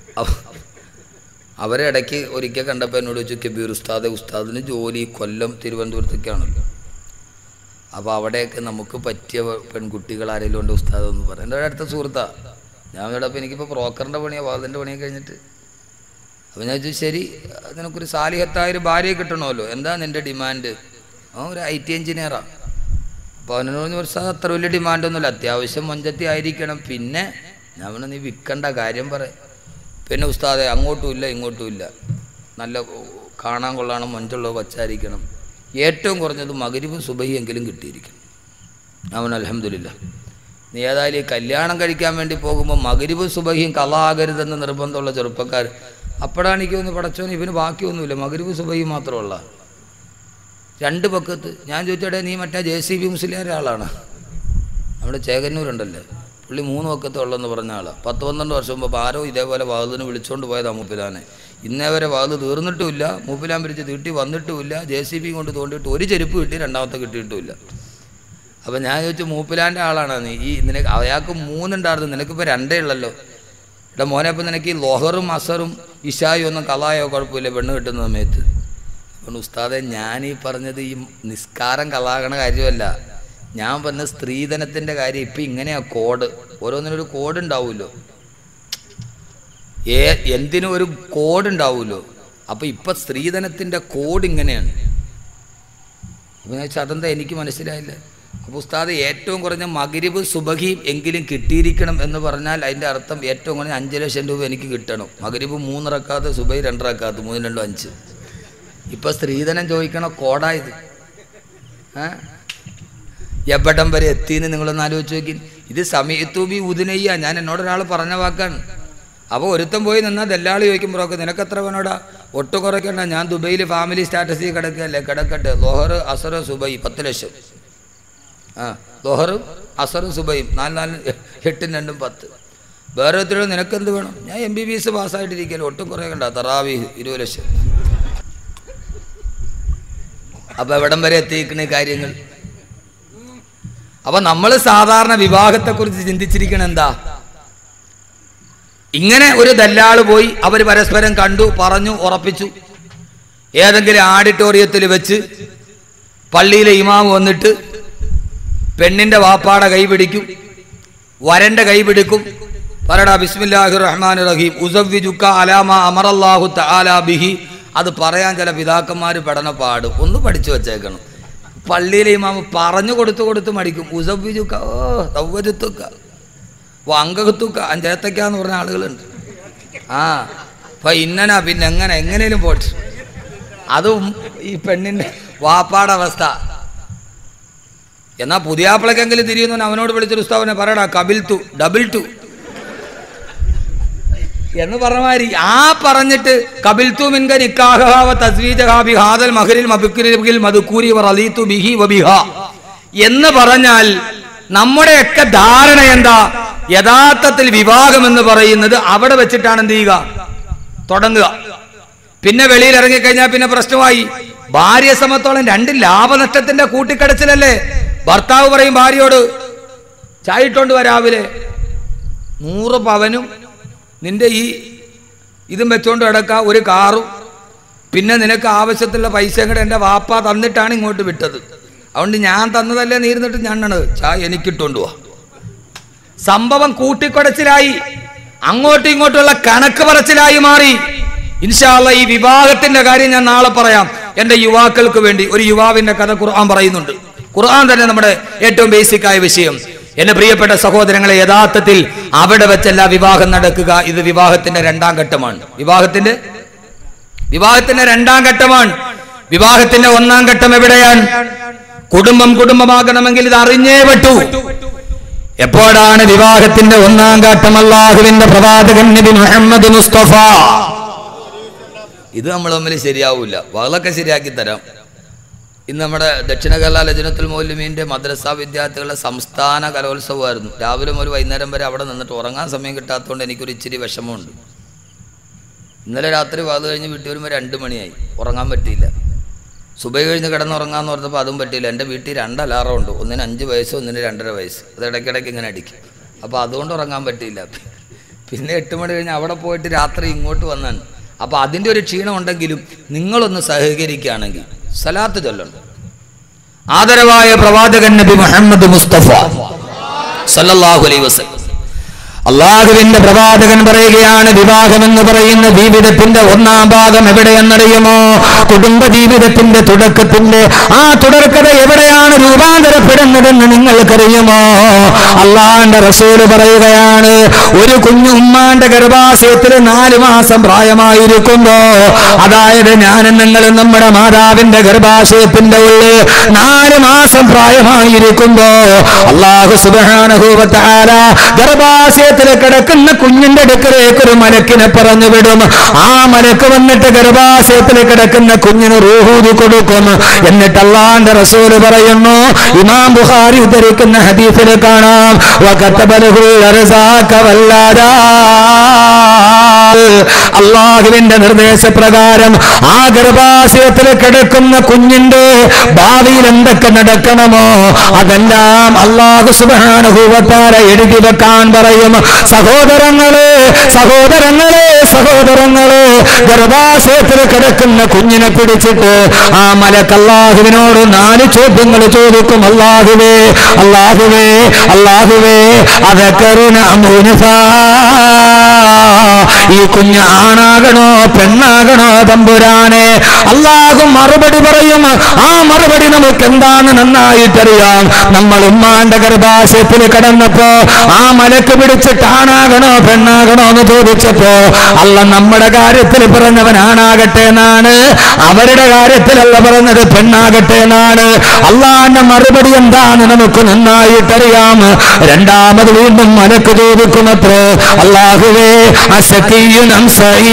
അവരെ ഇടയ്ക്ക് ഒരിക്കൽ കണ്ടപ്പോൾ എന്നോട് ചോദിച്ചു കബീർ ഉസ്താദെ ഉസ്താദിന് ജോലി കൊല്ലം തിരുവനന്തപുരത്തൊക്കെയാണല്ലോ അപ്പോൾ അവിടെയൊക്കെ നമുക്ക് പറ്റിയ പെൺകുട്ടികൾ ആരെങ്കിലും ഉണ്ട് ഉസ്താദ് എന്ന് പറയും എൻ്റെ അടുത്ത സുഹൃത്താ ഞാൻ ഇവിടെ അപ്പോൾ എനിക്കിപ്പോൾ ബ്രോക്കറിൻ്റെ പണിയാണ് വാതിൻ്റെ പണിയൊക്കെ കഴിഞ്ഞിട്ട് അപ്പോൾ ഞാൻ ചോദിച്ചു ശരി നിനക്കൊരു സാലിഹത്തായ ഒരു ഭാര്യയെ കിട്ടണമല്ലോ എന്താ നിൻ്റെ ഡിമാൻഡ് ആ ഒരു ഐ ടി എഞ്ചിനീയറാണ് അപ്പോൾ അവനോട് പറഞ്ഞു ഉസ്താദ് അത്ര വലിയ ഡിമാൻഡൊന്നുമില്ല അത്യാവശ്യം മൊഞ്ചത്തി ആയിരിക്കണം പിന്നെ ഞാൻ പറഞ്ഞു നീ വിൽക്കണ്ട കാര്യം പറ പിന്നെ ഉസ്താദെ അങ്ങോട്ടും ഇല്ല ഇങ്ങോട്ടും ഇല്ല നല്ല കാണാൻ കൊള്ളാണം മൊഞ്ചുള്ള വച്ചായിരിക്കണം ഏറ്റവും കുറഞ്ഞത് മകരിവും സുബഹിയെങ്കിലും കിട്ടിയിരിക്കണം അവൻ അലഹമില്ല നീ ഏതായാലും ഈ കല്യാണം കഴിക്കാൻ വേണ്ടി പോകുമ്പോൾ മകരിവും സുബഹിയും കലാകരുതെന്ന് നിർബന്ധമുള്ള ചെറുപ്പക്കാർ അപ്പോഴാണ് എനിക്ക് ഒന്ന് പടച്ചോന് ഇവന് ബാക്കിയൊന്നുമില്ല മകരിവും സുബഹിയും മാത്രമുള്ള രണ്ട് പക്കത്ത് ഞാൻ ചോദിച്ചോടെ നീ മറ്റേ ജെ സി ബി മുസ്ലിയാരെ ആളാണ് നമ്മുടെ ചേകന്നൂരുണ്ടല്ലേ പുള്ളി മൂന്ന് പക്കത്ത് ഉള്ളെന്ന് പറഞ്ഞ ആളാണ് പത്ത് പന്ത്രണ്ട് വർഷം മുമ്പ് ആരോ ഇതേപോലെ വാതിന് വിളിച്ചുകൊണ്ട് പോയതാണ് മൂപ്പിലാനെ ഇന്നേ വരെ വാത് തീർന്നിട്ടുമില്ല മൂപ്പിലാൻ പിരിച്ച് തീട്ടി വന്നിട്ടുമില്ല ജെ സി ബി കൊണ്ട് തോണ്ടിയിട്ട് ഒരു ചെരുപ്പ് കിട്ടി രണ്ടാമത്തെ കിട്ടിയിട്ടുമില്ല അപ്പം ഞാൻ ചോദിച്ചു മൂപ്പിലാൻ്റെ ആളാണ് നീ ഈ നിനക്ക് അയാൾക്ക് മൂന്നുണ്ടായിരുന്നു നിനക്കിപ്പോൾ രണ്ടേ ഉള്ളല്ലോ എടാ മോനെ അപ്പം നിനക്ക് ഈ ലോഹറും അസറും ഇഷായും ഒന്നും കലായോ കുഴപ്പമില്ല പെണ്ണ് കിട്ടുന്ന സമയത്ത് അപ്പം ഉസ്താദെ ഞാൻ ഈ പറഞ്ഞത് ഈ നിസ്കാരം കലാകണ കാര്യമല്ല ഞാൻ പറഞ്ഞ സ്ത്രീധനത്തിൻ്റെ കാര്യം ഇപ്പം ഇങ്ങനെയാ കോഡ് ഓരോന്നിനൊരു കോഡ് ഉണ്ടാവുമല്ലോ ഏ എന്തിനും ഒരു കോഡ് ഉണ്ടാവുമല്ലോ അപ്പം ഇപ്പം സ്ത്രീധനത്തിൻ്റെ കോഡ് ഇങ്ങനെയാണ് അപ്പം ഞാൻ വെച്ചാൽ അതെന്താ എനിക്ക് മനസ്സിലായില്ല അപ്പോൾ ഉസ്താദ് ഏറ്റവും കുറഞ്ഞ മകരിബ് സുബഹിയും എങ്കിലും കിട്ടിയിരിക്കണം എന്ന് പറഞ്ഞാൽ അതിൻ്റെ അർത്ഥം ഏറ്റവും കുറഞ്ഞ അഞ്ച് ലക്ഷം രൂപ എനിക്ക് കിട്ടണം മകരിബ് മൂന്നിറക്കാത്ത സുബൈ രണ്ടിറക്കാത്ത മൂന്ന് രണ്ടും അഞ്ച് ഇപ്പം സ്ത്രീധനം ചോദിക്കണ കോടായത് ഏ എവിടം വരെ എത്തിയെന്ന് നിങ്ങളൊന്ന് ആലോചിച്ച് നോക്കി ഇത് സമയത്തൂബി ഉദിനയ്യ ഞാൻ എന്നോട് ഒരാൾ പറഞ്ഞ വാക്കാണ് അപ്പോൾ ഒരുത്തൻ പോയി നിന്നാൽ ദല്ലാളി ചോദിക്കുമ്പോഴൊക്കെ നിനക്ക് എത്ര വേണോടാ ഒട്ടു കുറയ്ക്കണ്ട ഞാൻ ദുബൈയിൽ ഫാമിലി സ്റ്റാറ്റസിൽ കിടക്കുകയല്ലേ കിടക്കട്ടെ ലോഹർ അസറ് സുബൈ പത്ത് ലക്ഷം ആ ലോഹറും അസറും സുബൈയും നാല് നാല് എട്ടും രണ്ടും പത്ത് വേറെ ഒത്തിരി നിനക്കെന്ത് വേണം ഞാൻ എം ബി ബി എസ് പാസ്സായിട്ടിരിക്കല്ലോ ഒട്ടും കുറയ്ക്കണ്ട തറാവി ഇരുപത് ലക്ഷം അപ്പോൾ എവിടം വരെ എത്തിയിരിക്കുന്ന കാര്യങ്ങൾ അപ്പൊ നമ്മൾ സാധാരണ വിവാഹത്തെക്കുറിച്ച് ചിന്തിച്ചിരിക്കണം എന്താ ഇങ്ങനെ ഒരു ദല്ലാള് പോയി അവർ പരസ്പരം കണ്ടു പറഞ്ഞു ഉറപ്പിച്ചു ഏതെങ്കിലും ആഡിറ്റോറിയത്തിൽ വെച്ച് പള്ളിയിലെ ഇമാം വന്നിട്ട് പെണ്ണിന്റെ വാപ്പാടെ കൈ പിടിക്കും വരന്റെ കൈ പിടിക്കും പറടാ ബിസ്മില്ലാഹി റഹ്മാൻ റഹീം ഉസവ്വിജുക്ക അലാമ അമറല്ലാഹു തആല ബിഹി അത് പറയാൻ ചില പിതാക്കന്മാർ പഠന പാടും ഒന്ന് പഠിച്ചു വെച്ചേക്കണം പള്ളിയിലെ ഇമാമ് പറഞ്ഞു കൊടുത്തു കൊടുത്ത് മടിക്കും ഉസവ്വിജുക്ക ഓ തവ്വജുത്തുക്ക വങ്കത്തുക്ക അഞ്ചേത്തക്കാന്ന് പറഞ്ഞ ആളുകളുണ്ട് ആ അപ്പൊ ഇന്നനാ പിന്നെ എങ്ങനെ എങ്ങനെയും പോട്ടെ അതും ഈ പെണ്ണിന്റെ വാപ്പാടെ അവസ്ഥ എന്നാ പുതിയാപ്പിളക്കെങ്കിലും തിരിയുന്നു അവനോട് വിളിച്ചൊരു ഉസ്താവനെ പറയടാ കബിൽ ടു ഡബിൾ ടു എന്ന് പറഞ്ഞ മാതിരി ആ പറഞ്ഞിട്ട് കബിൽ തു മിൻക നിക്കാഹ തസ്വീജഹാ ബി ഹാദൽ മഹരിൽ മബുക്കിൽ മധുക്കൂരി റലീതു ബിഹി വബിഹ എന്ന് പറഞ്ഞാൽ നമ്മുടെയൊക്കെ ധാരണ എന്താ യഥാർത്ഥത്തിൽ വിവാഹം എന്ന് പറയുന്നത് അവിടെ വെച്ചിട്ടാണ് എന്ത് ചെയ്യുക തുടങ്ങുക പിന്നെ വെളിയിൽ ഇറങ്ങിക്കഴിഞ്ഞാൽ പിന്നെ പ്രശ്നമായി ഭാര്യ സമത്തോളം രണ്ട് ലാഭനഷ്ടത്തിന്റെ കൂട്ടിക്കടച്ചിലല്ലേ ഭർത്താവ് പറയും ഭാര്യയോട് ചായയിട്ടോണ്ട് വാ രാവിലെ നൂറ് പവനും നിന്റെ ഈ ഇതും വെച്ചോണ്ട് കിടക്ക ഒരു കാറും പിന്നെ നിനക്ക് ആവശ്യത്തിലുള്ള പൈസ കൂടെ എൻ്റെ വാപ്പ തന്നിട്ടാണ് ഇങ്ങോട്ട് വിട്ടത് അതുകൊണ്ട് ഞാൻ തന്നതല്ലേ നീ ഇരുന്നിട്ട് ഞണ്ണത് ചായ എനിക്കിട്ടോണ്ട് പോവാ സംഭവം കൂട്ടിക്കൊടച്ചിലായി അങ്ങോട്ടും ഇങ്ങോട്ടുള്ള കണക്ക് പറച്ചിലായി മാറി ഇൻഷാല്ല ഈ വിവാഹത്തിന്റെ കാര്യം ഞാൻ നാളെ പറയാം എന്റെ യുവാക്കൾക്ക് വേണ്ടി ഒരു യുവാവിന്റെ കഥ ഖുർആൻ പറയുന്നുണ്ട് ഖുർആൻ തന്നെ നമ്മുടെ ഏറ്റവും ബേസിക് ആയ വിഷയം എന്റെ പ്രിയപ്പെട്ട സഹോദരങ്ങളെ യഥാർത്ഥത്തിൽ അവിടെ വെച്ചല്ല വിവാഹം നടക്കുക ഇത് വിവാഹത്തിന്റെ രണ്ടാം ഘട്ടമാണ് വിവാഹത്തിന്റെ വിവാഹത്തിന്റെ രണ്ടാം ഘട്ടമാണ് വിവാഹത്തിന്റെ ഒന്നാം ഘട്ടം എവിടെയാണ് കുടുംബം കുടുംബമാകണമെങ്കിൽ ഇത് അറിഞ്ഞേ പറ്റൂ എപ്പോഴാണ് വിവാഹത്തിന്റെ ഒന്നാം ഘട്ടം അള്ളാഹുവിന്റെ പ്രവാചകൻ നബി മുഹമ്മദ് മുസ്തഫ ഇത് നമ്മൾ തമ്മിൽ ശരിയാവൂല വളൊക്കെ ശരിയാക്കി തരാം ഇന്ന് നമ്മുടെ ദക്ഷിണ കേരള ലജനത്തുൽ മൗലമീന്റെ മദ്രസ വിദ്യാർത്ഥികളുടെ സംസ്ഥാന കലോത്സവമായിരുന്നു രാവിലെ മുതൽ വൈകുന്നേരം വരെ അവിടെ നിന്നിട്ട് ഉറങ്ങാൻ സമയം കിട്ടാത്തതുകൊണ്ട് എനിക്കൊരു ഇച്ചിരി വിഷമമുണ്ട് ഇന്നലെ രാത്രി വാത് കഴിഞ്ഞ് വീട്ടിൽ വരുമ്പോൾ രണ്ട് മണിയായി ഉറങ്ങാൻ പറ്റിയില്ല സുബൈ കഴിഞ്ഞ് കിടന്നുറങ്ങാന്ന് പറഞ്ഞപ്പോൾ അതും പറ്റിയില്ല എൻ്റെ വീട്ടിൽ രണ്ട് അലാറം ഉണ്ട് ഒന്നിന് അഞ്ച് വയസ്സ് ഒന്നിന് രണ്ടര വയസ്സ് അത് ഇടയ്ക്കിടയ്ക്ക് ഇങ്ങനെ അടിക്കും അപ്പോൾ അതുകൊണ്ട് ഉറങ്ങാൻ പറ്റിയില്ല പിന്നെ എട്ട് മണി കഴിഞ്ഞ് അവിടെ പോയിട്ട് രാത്രി ഇങ്ങോട്ട് വന്നാണ് അപ്പോൾ അതിൻ്റെ ഒരു ക്ഷീണം ഉണ്ടെങ്കിലും നിങ്ങളൊന്ന് സഹകരിക്കുകയാണെങ്കിൽ സലാത്ത് ചൊല്ലണം ആദരവായ പ്രവാചകൻ നബി മുഹമ്മദ് മുസ്തഫ സല്ലല്ലാഹു അലൈഹി വസല്ലം അള്ളാഹുവിന്റെ പ്രവാചകൻ പറയുകയാണ് വിവാഹം എന്ന് പറയുന്ന ജീവിതത്തിന്റെ ഒന്നാം ഭാഗം എവിടെയെന്നറിയുമോ കുടുംബ ജീവിതത്തിന്റെ തുടക്കത്തിന്റെ ആ തുടർക്കഥ എവിടെയാണ് രൂപാന്തരപ്പെടുന്നതെന്ന് നിങ്ങൾക്കറിയുമോ അള്ളാന്റെ റസൂല് പറയുകയാണ് ഒരു കുഞ്ഞു ഉമ്മാന്റെ ഗർഭാശയത്തിൽ നാല് മാസം പ്രായമായിരിക്കുമ്പോ അതായത് ഞാനും നിങ്ങളും നമ്മുടെ മാതാവിന്റെ ഗർഭാശയത്തിന്റെ ഉള്ളിൽ നാല് മാസം പ്രായമായിരിക്കുമ്പോ അള്ളാഹു സുബാനഹൂവത്താര ഗർഭാശയത്തിൽ കിടക്കുന്ന കുഞ്ഞിന്റെ അടുക്കലേക്ക് ഒരു മലക്കിനെ പറഞ്ഞു വിടും ആ മലക്ക് വന്നിട്ട് ഗർഭാശയത്തിൽ കിടക്കുന്ന കുഞ്ഞിന് റൂഹൂതി കൊടുക്കും എന്നിട്ട് അള്ളാന്റെ റസൂല് പറയുന്നു ഇമാം ബുഖാരി ഉദ്ധരിക്കുന്ന ഹദീസിൽ കാണാം വകത്തബലഹുൽ അർസാക വല്ലാദാ അള്ളാഹുവിന്റെ നിർദ്ദേശപ്രകാരം ആ ഗർഭാശയത്തിൽ കിടക്കുന്ന കുഞ്ഞിന്റെ ഭാവിയിൽ എന്തൊക്കെ നടക്കണമോ അതെല്ലാം അള്ളാഹു സുബാനുഭൂവത്താര എഴുതി വെക്കാൻ പറയും സഹോദരങ്ങളെ സഹോദരങ്ങളെ സഹോദരങ്ങളെ ഗർഭാശയത്തിൽ കിടക്കുന്ന കുഞ്ഞിനെ പിടിച്ചിട്ട് ആ മലക്ക് അള്ളാഹുവിനോട് നാല് ചോദ്യങ്ങൾ ചോദിക്കും അള്ളാഹുവേ അള്ളാഹുവേ അള്ളാഹുവേ അതൊക്കരുണ ഈ കുഞ്ഞ് ആണാകണോ പെണ്ണാകണോ തമ്പുരാനെ അള്ളാഹു മറുപടി പറയും ആ മറുപടി നമുക്ക് എന്താണ് നന്നായിട്ടറിയാം നമ്മൾ ഉമ്മാന്റെ ഗർഭാശയത്തിൽ കിടന്നപ്പോ ആ മലക്ക് പിടിച്ചിട്ട് ആണാകണോ പെണ്ണാകണോ എന്ന് ചോദിച്ചപ്പോ അല്ല നമ്മുടെ കാര്യത്തിൽ പറഞ്ഞവൻ ആണാകട്ടെ എന്നാണ് അവരുടെ കാര്യത്തിലല്ല പറഞ്ഞത് പെണ്ണാകട്ടെ എന്നാണ് അള്ളാന്റെ മറുപടി എന്താണ് നമുക്ക് നന്നായിട്ടറിയാം രണ്ടാമത് വീണ്ടും മലക്ക് ചോദിക്കുമത്രേ അള്ളാഹുവേ അസക്കീയുനം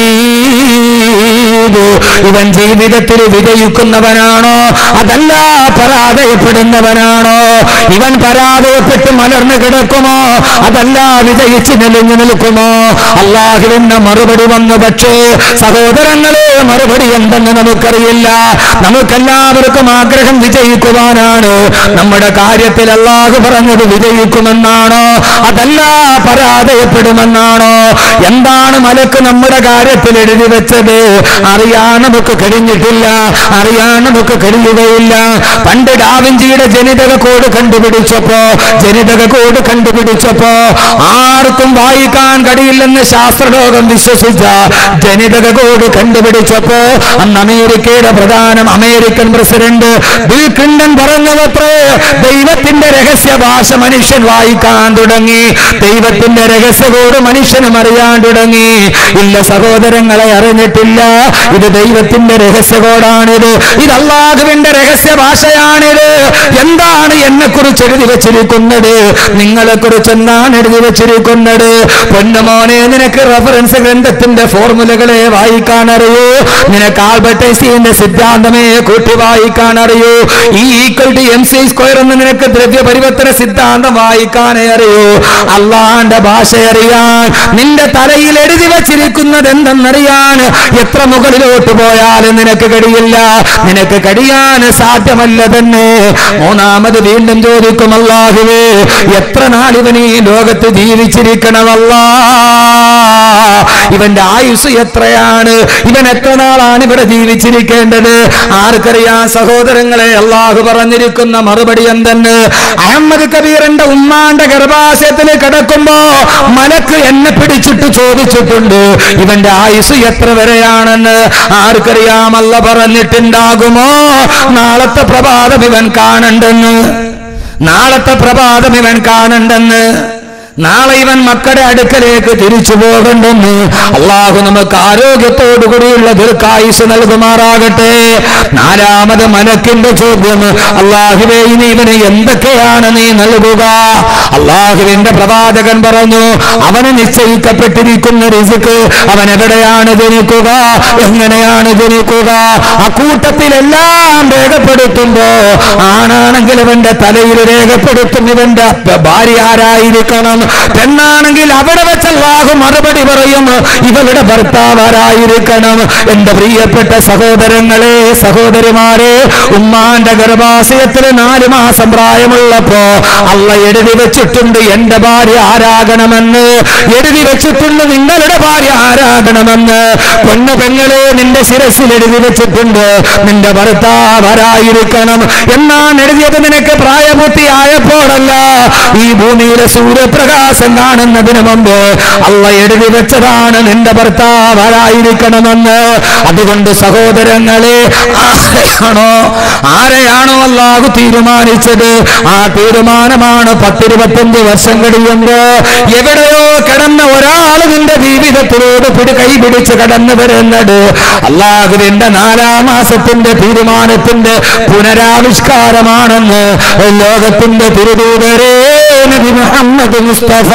സഈദ് ഇവൻ ജീവിതത്തിൽ വിജയിക്കുന്നവനാണോ അതല്ല പരാജയപ്പെടുന്നവനാണോ ഇവൻ പരാജയപ്പെട്ട് മലർന്നു കിടക്കുമോ അതല്ല വിജയിച്ച് നിലഞ്ഞു നിൽക്കുമോ അള്ളാഹുവിന്റെ മറുപടി വന്നു പക്ഷേ സഹോദരങ്ങളെ മറുപടി എന്തെന്ന് നമുക്കറിയില്ല നമുക്കെല്ലാവർക്കും ആഗ്രഹം വിജയിക്കുവാനാണ് നമ്മുടെ കാര്യത്തിൽ അള്ളാഹു പറഞ്ഞത് വിജയിക്കുമെന്നാണോ അതല്ല പരാജയപ്പെടുമെന്നാണോ എന്താണ് മലക്ക് നമ്മുടെ കാര്യത്തിൽ എഴുതി വെച്ചത് അറിയാൻ നമുക്ക് കഴിഞ്ഞിട്ടില്ല അറിയാൻ നമുക്ക് കഴിയുകയില്ല പണ്ട് ഡാവിഞ്ചിയുടെ ജനിതക കോഡ് കണ്ടുപിടിച്ചപ്പോ ജനിതക കോഡ് കണ്ടുപിടിച്ചപ്പോ ആർക്കും വായിക്കാൻ കഴിയില്ലെന്ന് ശാസ്ത്രലോകം വിശ്വസിച്ച ജനിതക കോഡ് കണ്ടുപിടിച്ചപ്പോ അന്ന് അമേരിക്കയുടെ പ്രധാനം അമേരിക്കൻ പ്രസിഡന്റ് ബിൽ ക്ലിന്റൺ പറഞ്ഞതത്രേ ദൈവത്തിന്റെ രഹസ്യ ഭാഷ മനുഷ്യൻ വായിക്കാൻ തുടങ്ങി ദൈവത്തിന്റെ രഹസ്യ കോഡ് മനുഷ്യനും അറിയാൻ തുടങ്ങി ഇല്ല സഹോദരങ്ങളെ അറിഞ്ഞിട്ടില്ല ഇത് ദൈവത്തിന്റെ രഹസ്യ കോഡാണിത് ഇത് അള്ളാഹുവിന്റെ രഹസ്യ ഭാഷയാണിത് എന്താണ് എന്നെ കുറിച്ച് എഴുതി വെച്ചിരിക്കുന്നത് നിങ്ങളെ കുറിച്ച് എന്താണ് എഴുതി വെച്ചിരിക്കുന്നത് പൊന്നുമോനെ നിനക്ക് റഫറൻസ് ഗ്രന്ഥത്തിന്റെ ഫോർമുലകളെ വായിക്കാൻ അറിയൂ നിനക്ക് ആൽബർട്ട് ഐൻസ്റ്റീന്റെ സിദ്ധാന്തമേ കൂട്ടി വായിക്കാൻ അറിയൂ E equal to M C square എന്ന് നിനക്ക് ദ്രവ്യ പരിവർത്തന സിദ്ധാന്തം വായിക്കാനേ അറിയൂ അള്ളാന്റെ ഭാഷ അറിയാൻ നിന്റെ തലയിൽ എഴുതി വച്ചിരിക്കുന്നത് എന്തെന്നറിയാൻ എത്ര മുകളിൽ മുന്നിലോട്ട് പോയാൽ നിനക്ക് കഴിയില്ല നിനക്ക് കഴിയാൻ സാധ്യമല്ല തന്നെ മൂന്നാമത് വീണ്ടും ചോദിക്കും അല്ലാഹുവേ എത്ര നാൾ ഇവൻ ഈ ലോകത്ത് ജീവിച്ചിരിക്കണമല്ല ഇവന്റെ ആയുസ് എത്രയാണ് ഇവൻ എത്ര നാളാണ് ഇവിടെ ജീവിച്ചിരിക്കേണ്ടത് ആർക്കറിയാം സഹോദരങ്ങളെ അള്ളാഹു പറഞ്ഞിരിക്കുന്ന മറുപടി എന്തെന്ന് അഹമ്മദ് കബീറിന്റെ ഉമ്മാന്റെ ഗർഭാശയത്തിൽ കിടക്കുമ്പോ മലക്ക് എന്നെ പിടിച്ചിട്ട് ചോദിച്ചിട്ടുണ്ട് ഇവന്റെ ആയുസ് എത്ര വരെയാണെന്ന് ആർക്കറിയാമല്ല പറഞ്ഞിട്ടുണ്ടാകുമോ നാളത്തെ പ്രഭാതം ഇവൻ കാണണ്ടെന്ന് നാളത്തെ പ്രഭാതം ഇവൻ കാണണ്ടെന്ന് നാളെ ഇവൻ മക്കളുടെ അടുക്കലേക്ക് തിരിച്ചു പോകണ്ടെന്ന് അള്ളാഹു നമുക്ക് ആരോഗ്യത്തോടുകൂടിയുള്ള ദീർഘായുസ് നൽകുമാറാകട്ടെ നാലാമത് മനക്കിന്റെ ചോദ്യം അള്ളാഹുവേ ഇനി ഇവന് എന്തൊക്കെയാണ് നീ നൽകുക അള്ളാഹുവിന്റെ പ്രവാചകൻ പറഞ്ഞു അവന് നിശ്ചയിക്കപ്പെട്ടിരിക്കുന്ന റിസുക്ക് അവൻ എവിടെയാണ് ജനിക്കുക എങ്ങനെയാണ് ജനിക്കുക അക്കൂട്ടത്തിലെല്ലാം രേഖപ്പെടുത്തുമ്പോ ആണാണെങ്കിൽ അവന്റെ തലയിൽ രേഖപ്പെടുത്തും ഇവന്റെ ഭാര്യ ആരായിരിക്കണം പെണ്ണാണെങ്കിൽ അവിടെ വെച്ച് അല്ലാഹു മറുപടി പറയും ഇവളുടെ ഭർത്താവ് ആരായിരിക്കണം എന്റെ പ്രിയപ്പെട്ട സഹോദരങ്ങളെ സഹോദരിമാരെ ഉമ്മാന്റെ ഗർഭാശയത്തിൽ നാല് മാസം പ്രായമുള്ളപ്പോ അള്ള എഴുതി വെച്ചിട്ടുണ്ട് എന്റെ ഭാര്യ ആരാകണമെന്ന് എഴുതി വെച്ചിട്ടുണ്ട് നിങ്ങളുടെ ഭാര്യ ആരാകണമെന്ന് പൊന്നു പെങ്ങളെ നിന്റെ ശിരസിൽ എഴുതി വെച്ചിട്ടുണ്ട് നിന്റെ ഭർത്താവ് ആരായിരിക്കണം എന്നാണ് എഴുതിയത് നിനക്ക് പ്രായപൂർത്തിയായപ്പോഴല്ല ഈ ഭൂമിയിലെ സൂര്യപ്രകാശം കാണുന്നതിന് മുമ്പ് അള്ള എഴുതി വെച്ചതാണ് നിന്റെ ഭർത്താവ് ആരായിരിക്കണമെന്ന് അതുകൊണ്ട് സഹോദരങ്ങളെ ആരെയാണോ ആരെയാണോ അള്ളാഹു തീരുമാനിച്ചത് ആ തീരുമാനമാണ് പത്തിരുപത്തഞ്ച് വർഷം കഴിയുമ്പോ എവിടെയോ കിടന്ന ഒരാൾ നിന്റെ ജീവിതത്തിലോട് പിടി കൈ പിടിച്ച് കടന്നു വരുന്നത് അള്ളാഹുവിന്റെ നാലാം മാസത്തിന്റെ തീരുമാനത്തിന്റെ പുനരാവിഷ്കാരമാണെന്ന് ലോകത്തിന്റെ തിരുദൂതരേ നബി മുഹമ്മദ് മുസ്തഫ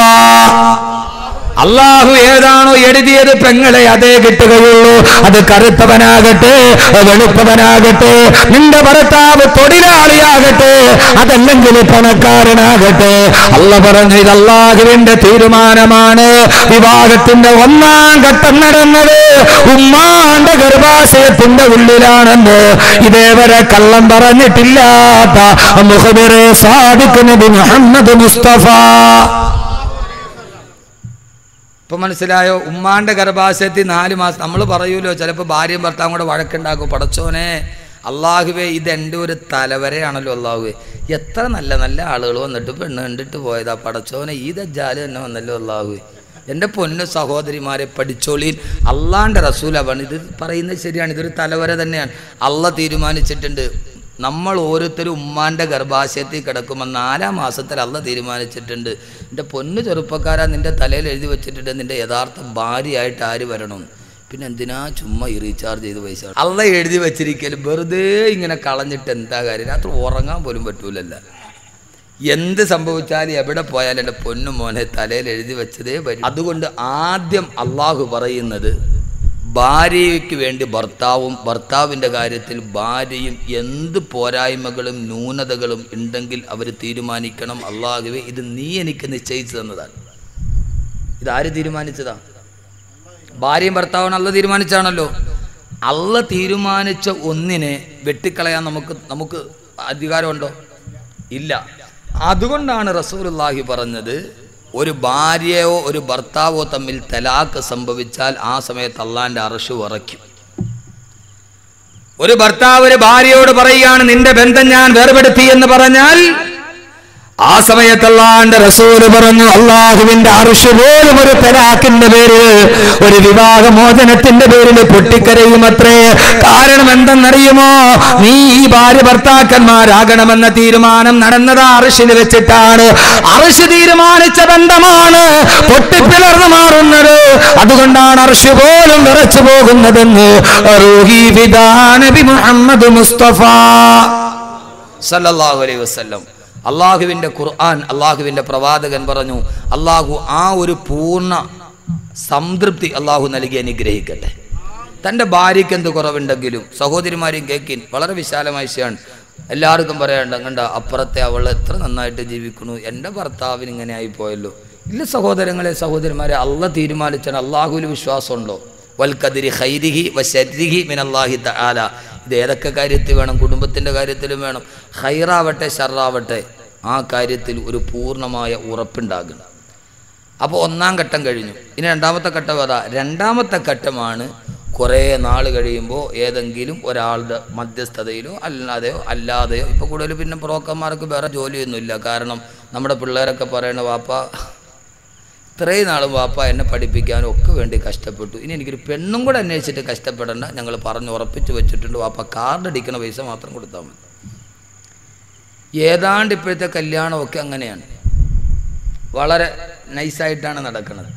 അള്ളാഹു ഏതാണോ എഴുതിയത് പെങ്ങളെ അതേ കിട്ടുകയുള്ളൂ അത് കറുത്തവനാകട്ടെ വെളുപ്പവനാകട്ടെ നിന്റെ ഭർത്താവ് തൊഴിലാളിയാകട്ടെ അതല്ലെങ്കിൽ പണക്കാരനാകട്ടെ അല്ല പറഞ്ഞു ഇത് അള്ളാഹുവിന്റെ തീരുമാനമാണ് വിവാഹത്തിന്റെ ഒന്നാം ഘട്ടം നടന്നത് ഉമ്മാന്റെ ഗർഭാശയത്തിന്റെ ഉള്ളിലാണെന്ന് ഇതേവരെ കള്ളം പറഞ്ഞിട്ടില്ലാത്ത മുഹബിറെ സാദിഖ് നബി മുഹമ്മദ് മുസ്തഫ ഇപ്പൊ മനസ്സിലായോ ഉമ്മാന്റെ ഗർഭാശയത്തിൽ നാല് മാസം നമ്മൾ പറയൂലോ ചിലപ്പോൾ ഭാര്യയും ഭർത്താവും കൂടെ വഴക്കുണ്ടാക്കും പടച്ചോനെ അള്ളാഹുവേ ഇത് എൻ്റെ ഒരു തലവരെയാണല്ലോ അള്ളാഹുവേ എത്ര നല്ല നല്ല ആളുകൾ വന്നിട്ട് പെണ്ണ് കണ്ടിട്ട് പോയതാ പടച്ചോനെ ഈ ദജ്ജാല് തന്നെ വന്നല്ലോ അള്ളാഹുവേ എൻ്റെ പൊന്നു സഹോദരിമാരെ പഠിച്ചോളീൻ അള്ളാൻ്റെ റസൂലാണ് ഇത് പറയുന്നത് ശരിയാണ് ഇതൊരു തലവര തന്നെയാണ് അള്ള തീരുമാനിച്ചിട്ടുണ്ട് നമ്മൾ ഓരോരുത്തരും ഉമ്മാൻ്റെ ഗർഭാശയത്തിൽ കിടക്കുമ്പോൾ നാലാം മാസത്തിൽ അള്ള തീരുമാനിച്ചിട്ടുണ്ട് എൻ്റെ പൊന്നു ചെറുപ്പക്കാരാ നിൻ്റെ തലയിൽ എഴുതി വെച്ചിട്ടുണ്ട് നിൻ്റെ യഥാർത്ഥ ഭാര്യയായിട്ട് ആര് വരണമെന്ന് പിന്നെ എന്തിനാ ചുമ്മാ ഈ റീചാർജ് ചെയ്ത് പൈസ അള്ള എഴുതി വെച്ചിരിക്കലും വെറുതെ ഇങ്ങനെ കളഞ്ഞിട്ട് എന്താ കാര്യം രാത്രി ഉറങ്ങാൻ പോലും പറ്റൂലല്ല എന്ത് സംഭവിച്ചാലും എവിടെ പോയാലും എൻ്റെ പൊന്നു മോനെ തലയിൽ എഴുതി വെച്ചതേ വരും അതുകൊണ്ട് ആദ്യം അള്ളാഹു പറയുന്നത് ഭാര്യയ്ക്ക് വേണ്ടി ഭർത്താവും ഭർത്താവിൻ്റെ കാര്യത്തിൽ ഭാര്യയും എന്ത് പോരായ്മകളും ന്യൂനതകളും ഉണ്ടെങ്കിൽ അവർ തീരുമാനിക്കണം അള്ളാഹുവെ ഇത് നീ എനിക്ക് നിശ്ചയിച്ചു തന്നതാണ് ഇതാര് തീരുമാനിച്ചതാ ഭാര്യയും ഭർത്താവും അല്ല തീരുമാനിച്ചാണല്ലോ അല്ല തീരുമാനിച്ച ഒന്നിനെ വെട്ടിക്കളയാൻ നമുക്ക് നമുക്ക് അധികാരമുണ്ടോ ഇല്ല അതുകൊണ്ടാണ് റസൂലുള്ളാഹി പറഞ്ഞത് ഒരു ഭാര്യയോ ഒരു ഭർത്താവോ തമ്മിൽ തലാക്ക് സംഭവിച്ചാൽ ആ സമയത്ത് അള്ളാന്റെ അറഷു ഉറയ്ക്കും ഒരു ഭർത്താവ് ഒരു ഭാര്യയോട് പറയുകയാണ് നിന്റെ ബന്ധം ഞാൻ വേർപെടുത്തി എന്ന് പറഞ്ഞാൽ ആ സമയത്തല്ലാണ്ട് റസൂല് പറഞ്ഞു അള്ളാഹുവിന്റെ അറിഷ് പോലും ഒരു തലാഖിന്റെ പേരിൽ ഒരു വിവാഹമോചനത്തിന്റെ പേരിൽ പൊട്ടിക്കരയുമത്രേ കാരണം എന്തെന്നറിയുമോ നീ ഈ ഭാര്യ ഭർത്താക്കന്മാരാകണമെന്ന തീരുമാനം നടന്നത് അറിഷിൽ വെച്ചിട്ടാണ് അറിഷ് തീരുമാനിച്ച ബന്ധമാണ് പൊട്ടിപ്പിളർന്നു മാറുന്നത് അതുകൊണ്ടാണ് അർഷ് പോലും വിറച്ചു പോകുന്നതെന്ന് റൂഹി ഫിദാ നബി മുഹമ്മദ് മുസ്തഫ സല്ലല്ലാഹു അലൈഹി വസല്ലം അള്ളാഹുവിൻ്റെ ഖുർആൻ അള്ളാഹുവിൻ്റെ പ്രവാചകൻ പറഞ്ഞു അള്ളാഹു ആ ഒരു പൂർണ്ണ സംതൃപ്തി അള്ളാഹു നൽകി അനുഗ്രഹിക്കട്ടെ തൻ്റെ ഭാര്യയ്ക്ക് എന്ത് കുറവുണ്ടെങ്കിലും സഹോദരിമാരെയും കേൾക്കിൻ വളരെ വിശാലമായ വിഷയമാണ് എല്ലാവർക്കും പറയണ്ട കണ്ട അപ്പുറത്തെ അവൾ എത്ര നന്നായിട്ട് ജീവിക്കുന്നു എൻ്റെ ഭർത്താവിന് ഇങ്ങനെ ആയിപ്പോയല്ലോ ഇല്ല സഹോദരങ്ങളെ സഹോദരിമാരെ അള്ള തീരുമാനിച്ചാണ് അള്ളാഹുവിൽ വിശ്വാസമുണ്ടോ വൽ കദിരി ഹൈരിഹി വശരിഹി മിനല്ലാഹി തആല ഇത് ഏതൊക്കെ കാര്യത്തിൽ വേണം കുടുംബത്തിൻ്റെ കാര്യത്തിലും വേണം ഹൈറാവട്ടെ ഷറാവട്ടെ ആ കാര്യത്തിൽ ഒരു പൂർണ്ണമായ ഉറപ്പുണ്ടാകണം അപ്പോൾ ഒന്നാം ഘട്ടം കഴിഞ്ഞു ഇനി രണ്ടാമത്തെ ഘട്ടം അതാ രണ്ടാമത്തെ ഘട്ടമാണ് കുറേ നാൾ കഴിയുമ്പോൾ ഏതെങ്കിലും ഒരാളുടെ മധ്യസ്ഥതയിലോ അല്ലാതെയോ അല്ലാതെയോ ഇപ്പോൾ കൂടുതൽ പിന്നെ ബ്രോക്കർമാർക്ക് വേറെ ജോലിയൊന്നുമില്ല കാരണം നമ്മുടെ പിള്ളേരൊക്കെ പറയണ വാപ്പ ഇത്രയും നാളും വാപ്പ എന്നെ പഠിപ്പിക്കാനും ഒക്കെ വേണ്ടി കഷ്ടപ്പെട്ടു ഇനി എനിക്കൊരു പെണ്ണും കൂടെ അന്വേഷിച്ചിട്ട് കഷ്ടപ്പെടേണ്ട ഞങ്ങൾ പറഞ്ഞ് ഉറപ്പിച്ച് വെച്ചിട്ടുണ്ട് വാപ്പ കാർഡ് അടിക്കണ പൈസ മാത്രം കൊടുത്താൽ മതി ഏതാണ്ട് ഇപ്പോഴത്തെ കല്യാണമൊക്കെ അങ്ങനെയാണ് വളരെ നൈസായിട്ടാണ് നടക്കുന്നത്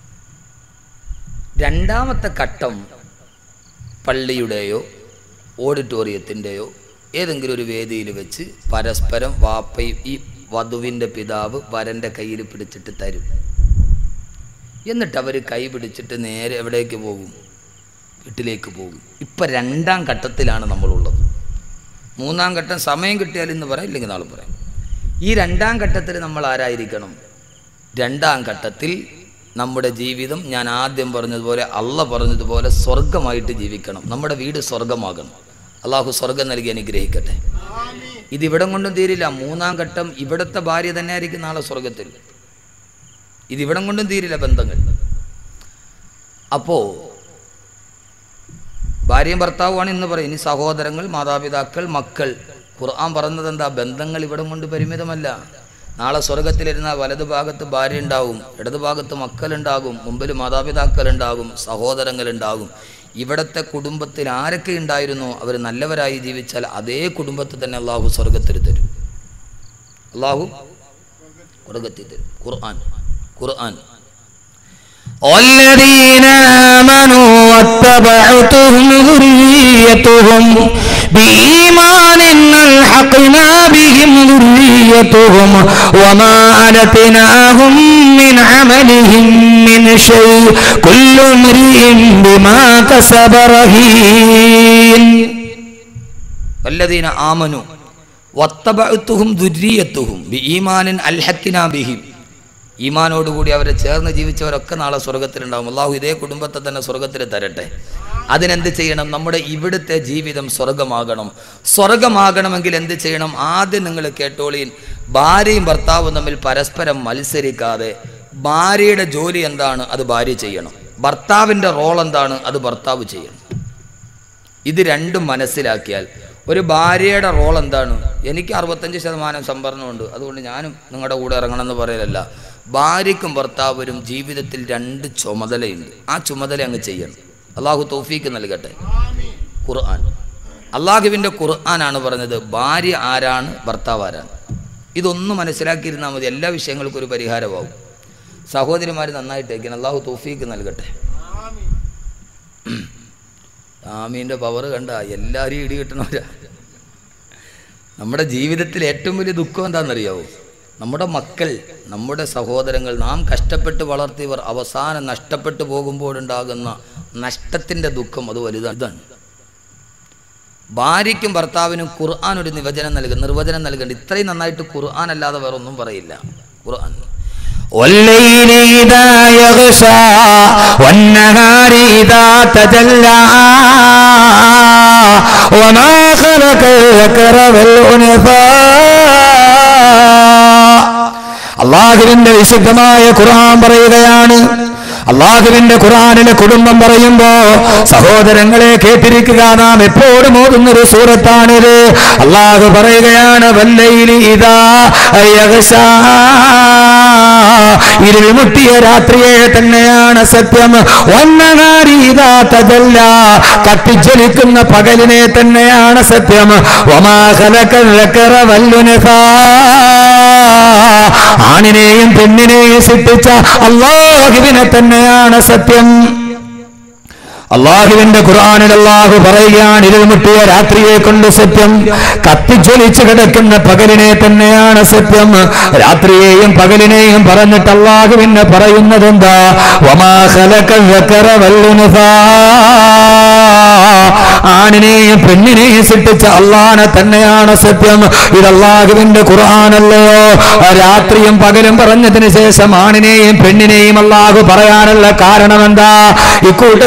രണ്ടാമത്തെ ഘട്ടം പള്ളിയുടെയോ ഓഡിറ്റോറിയത്തിൻ്റെയോ ഏതെങ്കിലും ഒരു വേദിയിൽ വെച്ച് പരസ്പരം വാപ്പയും ഈ വധുവിൻ്റെ പിതാവ് വരൻ്റെ കയ്യിൽ പിടിച്ചിട്ട് തരും എന്നിട്ട് അവർ കൈ പിടിച്ചിട്ട് നേരെ എവിടേക്ക് പോകും വീട്ടിലേക്ക് പോകും ഇപ്പം രണ്ടാം ഘട്ടത്തിലാണ് നമ്മളുള്ളത് മൂന്നാം ഘട്ടം സമയം കിട്ടിയാൽ ഇന്ന് പറയാം ഇല്ലെങ്കിൽ നാളെ പറയാം ഈ രണ്ടാം ഘട്ടത്തിൽ നമ്മൾ ആരായിരിക്കണം രണ്ടാം ഘട്ടത്തിൽ നമ്മുടെ ജീവിതം ഞാൻ ആദ്യം പറഞ്ഞതുപോലെ അള്ള പറഞ്ഞതുപോലെ സ്വർഗമായിട്ട് ജീവിക്കണം നമ്മുടെ വീട് സ്വർഗമാകണം അള്ളാഹു സ്വർഗം നൽകി അനുഗ്രഹിക്കട്ടെ ഇതിവിടം കൊണ്ടും തീരില്ല മൂന്നാം ഘട്ടം ഇവിടുത്തെ ഭാര്യ തന്നെ ആയിരിക്കും നാളെ സ്വർഗത്തിൽ ഇതിവിടം കൊണ്ടും തീരില്ല ബന്ധങ്ങൾ അപ്പോൾ ഭാര്യയും ഭർത്താവുമാണ് ഇന്ന് പറയും ഇനി സഹോദരങ്ങൾ മാതാപിതാക്കൾ മക്കൾ ഖുർആൻ പറഞ്ഞത് എന്താ ബന്ധങ്ങൾ ഇവിടം കൊണ്ട് പരിമിതമല്ല നാളെ സ്വർഗത്തിലിരുന്ന വലതു ഭാഗത്ത് ഭാര്യ ഉണ്ടാവും ഇടതു ഭാഗത്ത് മക്കളുണ്ടാകും മുമ്പിൽ മാതാപിതാക്കളുണ്ടാകും സഹോദരങ്ങളുണ്ടാകും ഇവിടത്തെ കുടുംബത്തിൽ ആരൊക്കെ ഉണ്ടായിരുന്നോ അവർ നല്ലവരായി ജീവിച്ചാൽ അതേ കുടുംബത്തിൽ തന്നെ അള്ളാഹു സ്വർഗത്തിൽ തരും അള്ളാഹു സ്വർഗത്തിൽ തരും ഖുർആൻ ഖുർആൻ والذين آمنوا واتبعتهم ذريتهم بإيمان ألحقنا بهم ذريتهم وما ألتناهم من عملهم من شيء كل امرئ بما كسب رهين വല്ലദീന ആമനു വത്തബഅത്തുഹും ദുര്രിയത്തുഹും ബിഈമാനിൻ അൽഹക്കിനാ ബിഹിം ഈമാനോടുകൂടി അവരെ ചേർന്ന് ജീവിച്ചവരൊക്കെ നാളെ സ്വർഗത്തിലുണ്ടാവും അള്ളാഹു ഇതേ കുടുംബത്തെ തന്നെ സ്വർഗത്തിൽ തരട്ടെ അതിനെന്ത് ചെയ്യണം നമ്മുടെ ഇവിടുത്തെ ജീവിതം സ്വർഗമാകണം സ്വർഗമാകണമെങ്കിൽ എന്ത് ചെയ്യണം ആദ്യം നിങ്ങൾ കേട്ടോളീൻ ഭാര്യയും ഭർത്താവും തമ്മിൽ പരസ്പരം മത്സരിക്കാതെ ഭാര്യയുടെ ജോലി എന്താണ് അത് ഭാര്യ ചെയ്യണം ഭർത്താവിൻ്റെ റോൾ എന്താണ് അത് ഭർത്താവ് ചെയ്യണം ഇത് രണ്ടും മനസ്സിലാക്കിയാൽ ഒരു ഭാര്യയുടെ റോൾ എന്താണ് എനിക്ക് അറുപത്തഞ്ച് ശതമാനം സംഭരണമുണ്ട് അതുകൊണ്ട് ഞാനും നിങ്ങളുടെ കൂടെ ഇറങ്ങണമെന്ന് പറയലല്ല ഭാര്യയ്ക്കും ഭർത്താവിനും ജീവിതത്തിൽ രണ്ട് ചുമതലയുണ്ട് ആ ചുമതല അങ്ങ് ചെയ്യണം അള്ളാഹു തൗഫീക്ക് നൽകട്ടെ ഖുർആൻ അള്ളാഹുവിൻ്റെ ഖുർആനാണ് പറഞ്ഞത് ഭാര്യ ആരാണ് ഭർത്താവ് ആരാണ് ഇതൊന്നും മനസ്സിലാക്കിയിരുന്നാൽ മതി എല്ലാ വിഷയങ്ങൾക്കും ഒരു പരിഹാരമാവും സഹോദരിമാർ നന്നായിട്ടേക്കണം അള്ളാഹു തൗഫീക്ക് നൽകട്ടെ ആമീൻ്റെ പവർ കണ്ട എല്ലാവരും ഇടി കിട്ടണവരാ നമ്മുടെ ജീവിതത്തിൽ ഏറ്റവും വലിയ ദുഃഖം എന്താണെന്നറിയാവോ നമ്മുടെ മക്കൾ നമ്മുടെ സഹോദരങ്ങൾ നാം കഷ്ടപ്പെട്ട് വളർത്തിയവർ അവസാനം നഷ്ടപ്പെട്ടു പോകുമ്പോഴുണ്ടാകുന്ന നഷ്ടത്തിൻ്റെ ദുഃഖം അത് വലുതാണ് ഇതാണ് ഭാര്യയ്ക്കും ഭർത്താവിനും ഖുർആൻ ഒരു നിവചനം നൽകും നിർവചനം നൽകുന്നുണ്ട് ഇത്രയും നന്നായിട്ട് ഖുർആൻ അല്ലാതെ വേറെ ഒന്നും പറയില്ല ഖുർആൻ والليل إذا يغشى والنهار إذا تجلى وما خلق الذكر والأنثى അള്ളാഹുവിന്റെ വിശുദ്ധമായ ഖുർആൻ പറയുകയാണ് അള്ളാഹുവിന്റെ ഖുർആനിലെ കുടുംബം പറയുമ്പോ സഹോദരങ്ങളെ കേട്ടിരിക്കുക നാം എപ്പോഴും ഓതുന്നൊരു സൂറത്താണിത് അള്ളാഹു പറയുകയാണ് വല്ലയിലി ഇതാ യഗ്ശാ. ഇരുൾ മുട്ടിയ രാത്രിയെ തന്നെയാണ് സത്യം ഒന്നകാരീതാത്തതല്ല കത്തിജ്വലിക്കുന്ന പകലിനെ തന്നെയാണ് സത്യം ഒമാകലക്കറ വല്ലുനസാ ആണിനെയും പെണ്ണിനെയും സൃഷ്ടിച്ച അള്ളാഹുവിനെ തന്നെയാണ് സത്യം അള്ളാഹുവിന്റെ ഖുർആനിൽ അള്ളാഹു പറയുകയാണ് ഇരുൾമുട്ടിയ രാത്രിയെ കൊണ്ട് സത്യം കത്തിജ്വലിച്ചു കിടക്കുന്ന പകലിനെ തന്നെയാണ് സത്യം രാത്രിയെയും പകലിനെയും പറഞ്ഞിട്ട് അള്ളാഹുവിനെ പറയുന്നത് എന്താ ആണിനെയും പെണ്ണിനെയും സൃഷ്ടിച്ച അള്ളാനെ തന്നെയാണ് സത്യം ഇത് അള്ളാഹുവിന്റെ ഖുർആാനല്ലയോ രാത്രിയും പകലും പറഞ്ഞതിന് ശേഷം ആണിനെയും പെണ്ണിനെയും അള്ളാഹു പറയാനുള്ള കാരണം എന്താ ഇക്കൂട്ടത്തില് പണ്ട്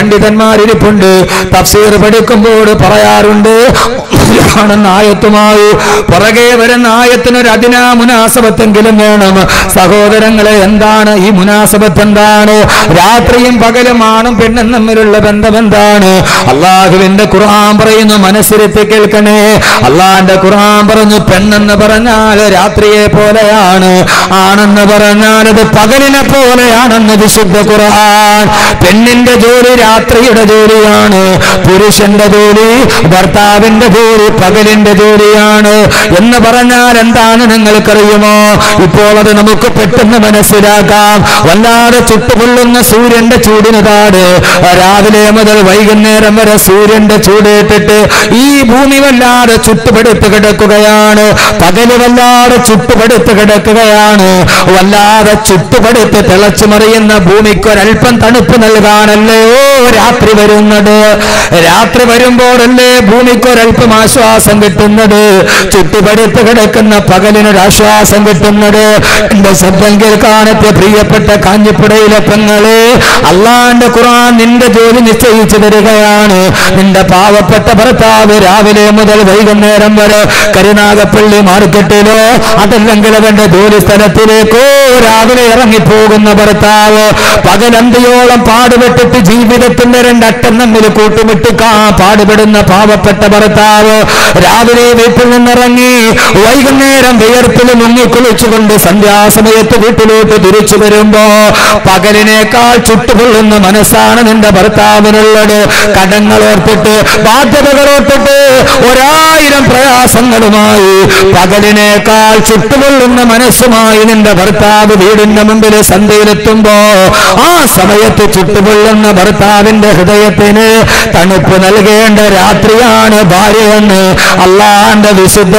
പണ്ഡിതന്മാരിരിപ്പുണ്ട് തഫ്സീർ പഠിക്കുമ്പോൾ പറയാറുണ്ട് കാണുന്ന ആയത്തുമായി പുറകെ വരുന്ന ആയത്തിനൊരു അതിനാ മുനാസബത്തെങ്കിലും വേണം സഹോദരങ്ങളെ എന്താണ് ഈ മുനാസബത്ത് എന്താണ് രാത്രിയും പകലും ആണും പെണ്ണും തമ്മിലുള്ള ബന്ധം എന്താണ് അള്ളാഹുവിന്റെ ഖുർആൻ പറയുന്നു മനസ്സിരുത്തി കേൾക്കണേ അള്ളാന്റെ ഖുർആൻ പറഞ്ഞു പെണ്ണെന്ന് പറഞ്ഞാൽ രാത്രിയെ പോലെയാണ് ആണെന്ന് പറഞ്ഞാൽ അത് പകലിനെ പോലെയാണെന്ന് വിശുദ്ധ ഖുർആൻ പെണ്ണിന്റെ ജോലി രാത്രിയുടെ ജോലിയാണ് പുരുഷന്റെ ജോലി ഭർത്താവിന്റെ ജോലി പകലിന്റെ ജോലിയാണ് എന്ന് പറഞ്ഞാൽ എന്താണ് നിങ്ങൾക്കറിയുമോ ഇപ്പോൾ അത് നമുക്ക് പെട്ടെന്ന് മനസ്സിലാക്കാം വല്ലാതെ ചുട്ടുപൊള്ളുന്ന സൂര്യന്റെ ചൂടിന് താട് രാവിലെ മുതൽ വൈകുന്നേരം വരെ സൂര്യന്റെ ചൂടേറ്റിട്ട് ഈ ഭൂമി വല്ലാതെ ചുട്ടുപെടുത്ത് കിടക്കുകയാണ് പകല് വല്ലാതെ ചുട്ടുപെടുത്ത് കിടക്കുകയാണ് വല്ലാതെ ചുട്ടുപെടുത്ത് തിളച്ചു മറിയുന്ന ഭൂമിക്ക് ഒരല്പം തണുപ്പ് നൽകാനല്ലയോ രാത്രി വരുന്നത് രാത്രി വരുമ്പോഴല്ലേ ഭൂമിക്ക് ഒരല്പം ആശ്വാസം കിട്ടുന്നത് ചുട്ടുപടുത്ത് കിടക്കുന്ന പകലിനൊരു ആശ്വാസം കിട്ടുന്നത് എന്റെ ശബ്ദം കേൾക്കാനത്തെ പ്രിയപ്പെട്ട കാഞ്ഞിപ്പുടയിലെ പെങ്ങളെ അള്ളാന്റെ ഖുർആൻ നിന്റെ ജോലി നിശ്ചയിച്ചു തരികയാണ് നിന്റെ പാവപ്പെട്ട ഭർത്താവ് രാവിലെ മുതൽ വൈകുന്നേരം വരെ കരുനാഗപ്പള്ളി മാർക്കറ്റിലോ അതല്ലെങ്കിൽ അവന്റെ ജോലി സ്ഥലത്തിലേക്കോ രാവിലെ ഇറങ്ങിപ്പോകുന്ന ഭർത്താവ് പകലന്തിയോളം പാടുപെട്ടിട്ട് ജീവിതത്തിന്റെ രണ്ടറ്റം തമ്മിൽ കൂട്ടുമുട്ടിക്കാ പാടുപെടുന്ന പാവപ്പെട്ട ഭർത്താവ് രാവിലെ വീട്ടിൽ നിന്നിറങ്ങി വൈകുന്നേരം വിയർപ്പിൽ മുങ്ങിക്കുളിച്ചുകൊണ്ട് സന്ധ്യാസമയത്ത് വീട്ടിലോട്ട് തിരിച്ചു വരുമ്പോ പകലിനേക്കാൾ ചുട്ടുകൊള്ളുന്ന മനസ്സാണ് നിന്റെ ഭർത്താവിനുള്ളത് കടങ്ങൾ ഓർത്തിട്ട് ബാധ്യതകൾ ഓർത്തിട്ട് ഒരായിരം പ്രയാസങ്ങളുമായി പകലിനേക്കാൾ ചുട്ടുകൊള്ളുന്ന മനസ്സുമായി നിന്റെ ഭർത്താവ് വീടിന്റെ മുമ്പിൽ സന്ധ്യയിലെത്തുമ്പോ ആ സമയത്ത് ചുട്ടുകൊള്ളുന്ന ഭർത്താവിന്റെ ഹൃദയത്തിന് തണുപ്പ് നൽകേണ്ട രാത്രിയാണ് ഭാര്യയെന്ന് അള്ളാന്റെ വിശുദ്ധ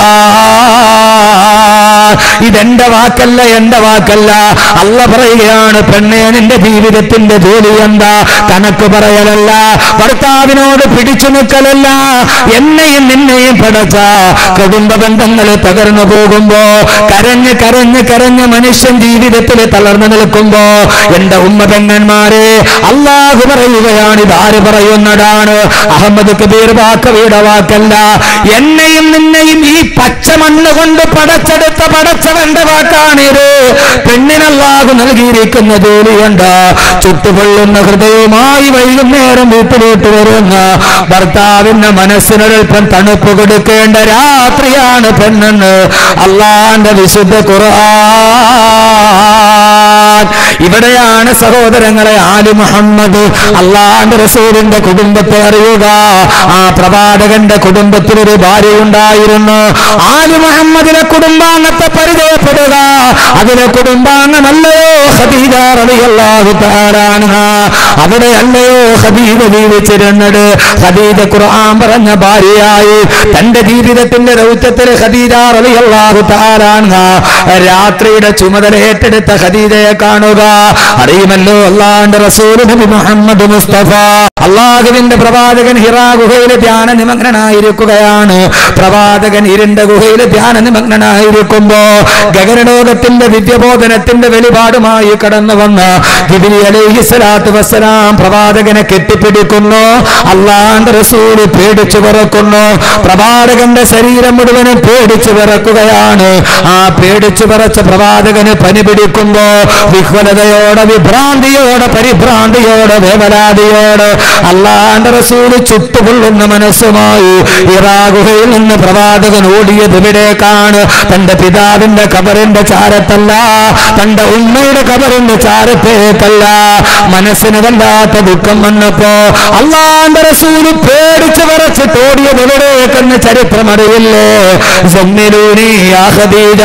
ഖുർആൻ ഇതെന്റെ വാക്കല്ല എന്റെ വാക്കല്ല അല്ല പറയുകയാണ് പെണ്ണെ നിന്റെ ജീവിതത്തിന്റെ ജോലി എന്താ കണക്ക് പറയലല്ല ഭർത്താവിനോട് പിടിച്ചു നിൽക്കലല്ല എന്നെയും നിന്നെയും പടച്ച കുടുംബ ബന്ധങ്ങൾ തകർന്നു പോകുമ്പോ കരഞ്ഞ് കരഞ്ഞ് കരഞ്ഞ് മനുഷ്യൻ ജീവിതത്തിൽ തളർന്നു നിൽക്കുമ്പോ എന്റെ ഉമ്മ പെങ്ങന്മാരെ അള്ളാഹു പറയുകയാണ് ഇതാര് പറയുന്നതാണ് അഹമ്മദ് കബീർ വാക്കവിയുടെ വാക്കല്ല എന്നെയും നിന്നെയും ഈ പച്ച മണ്ണ് കൊണ്ട് പടച്ചെടുത്ത പടച്ചവന്റെ വാക്കാണിത് പെണ്ണിനല്ലാഹു നൽകിയിരിക്കുന്ന ജോലിയുണ്ട് ചുട്ടുപൊള്ളുന്ന ഹൃദയവുമായി വൈകുന്നേരം വീട്ടിലോട്ട് വരുന്ന ഭർത്താവിന്റെ മനസ്സിനൊരൽപ്പം തണുപ്പ് കൊടുക്കേണ്ട രാത്രിയാണ് പെണ്ണെന്ന് അള്ളാന്റെ വിശുദ്ധ ഖുർആൻ ഇവിടെയാണ് സഹോദരങ്ങളെ ആലി മുഹമ്മദ് അള്ളാന്റെ റസൂലിന്റെ കുടുംബത്തെ അറിയുക ആ പ്രവാചകന്റെ കുടുംബത്തിൽ ഒരു ഭാര്യയുണ്ടായിരുന്നു ആലി മുഹമ്മദിനെ കുടുംബാംഗത്തെ പരിചയപ്പെടുക അതിലെ കുടുംബാംഗമല്ലയോ ഖദീജ റളിയല്ലാഹു തആലാണ് അവിടെ അല്ലയോ ഖദീജ ജീവിച്ചിരുന്നത് ഖദീജ ഖുർആൻ പറഞ്ഞ ഭാര്യയായി തന്റെ ജീവിതത്തിന്റെ ദൗത്യത്തിൽ ഖദീജ റളിയല്ലാഹു തആലാണ് രാത്രിയുടെ ചുമതല ഏറ്റെടുത്ത ഖദീജയെ കാണുക അറിയുമല്ലോ അള്ളാന്റെ റസൂൽ നബി മുഹമ്മദ് മുസ്തഫ അള്ളാഹുവിന്റെ പ്രവാചകൻ ഹിറാ ഗുഹയിൽ ധ്യാന നിമഗ്നനായിരിക്കുകയാണ് പ്രവാചകൻ ഇരുണ്ട ഗുഹയിൽ ധ്യാന നിമഗ്നനായിരിക്കുമ്പോ ഗഗനലോകത്തിന്റെ വിദ്യബോധനത്തിന്റെ വെളിപാടുമായി കടന്നു വന്ന ജിബിലി അലൈഹി സ്വലാത്തു വസ്സലാം പ്രവാചകനെ കെട്ടിപ്പിടിക്കുന്നു അള്ളാന്റെ റസൂല് പേടിച്ചു വിറക്കുന്നു പ്രവാചകന്റെ ശരീരം മുഴുവനും പേടിച്ചു വിറക്കുകയാണ് ആ പേടിച്ചു വിറച്ച പ്രവാചകന് പനി പിടിക്കുമ്പോ വിഹ്വലതയോടെ വിഭ്രാന്തിയോടെ പരിഭ്രാന്തിയോടെ വേവലാതിയോടെ അള്ളാന്റെ റസൂല് ചുട്ടുകൊള്ളുന്ന മനസ്സുമായി ഇറാഗുഹയിൽ നിന്ന് പ്രവാചകൻ ഓടിയത് ഇവിടേക്കാണ് തന്റെ പിതാവിന്റെ കബറിന്റെ ചാരത്തല്ല തന്റെ ഉമ്മയുടെ കബറിന്റെ ചാരത്തേക്കല്ല മനസ്സിന് വല്ലാത്ത ദുഃഖം വന്നപ്പോ അള്ളാന്റെ റസൂല് പേടിച്ച് വിറച്ചിട്ട് ഓടിയത് എവിടേക്കെന്ന് ചരിത്രം അറിയില്ലേ സമ്മിലൂനി യാ ഖദീജ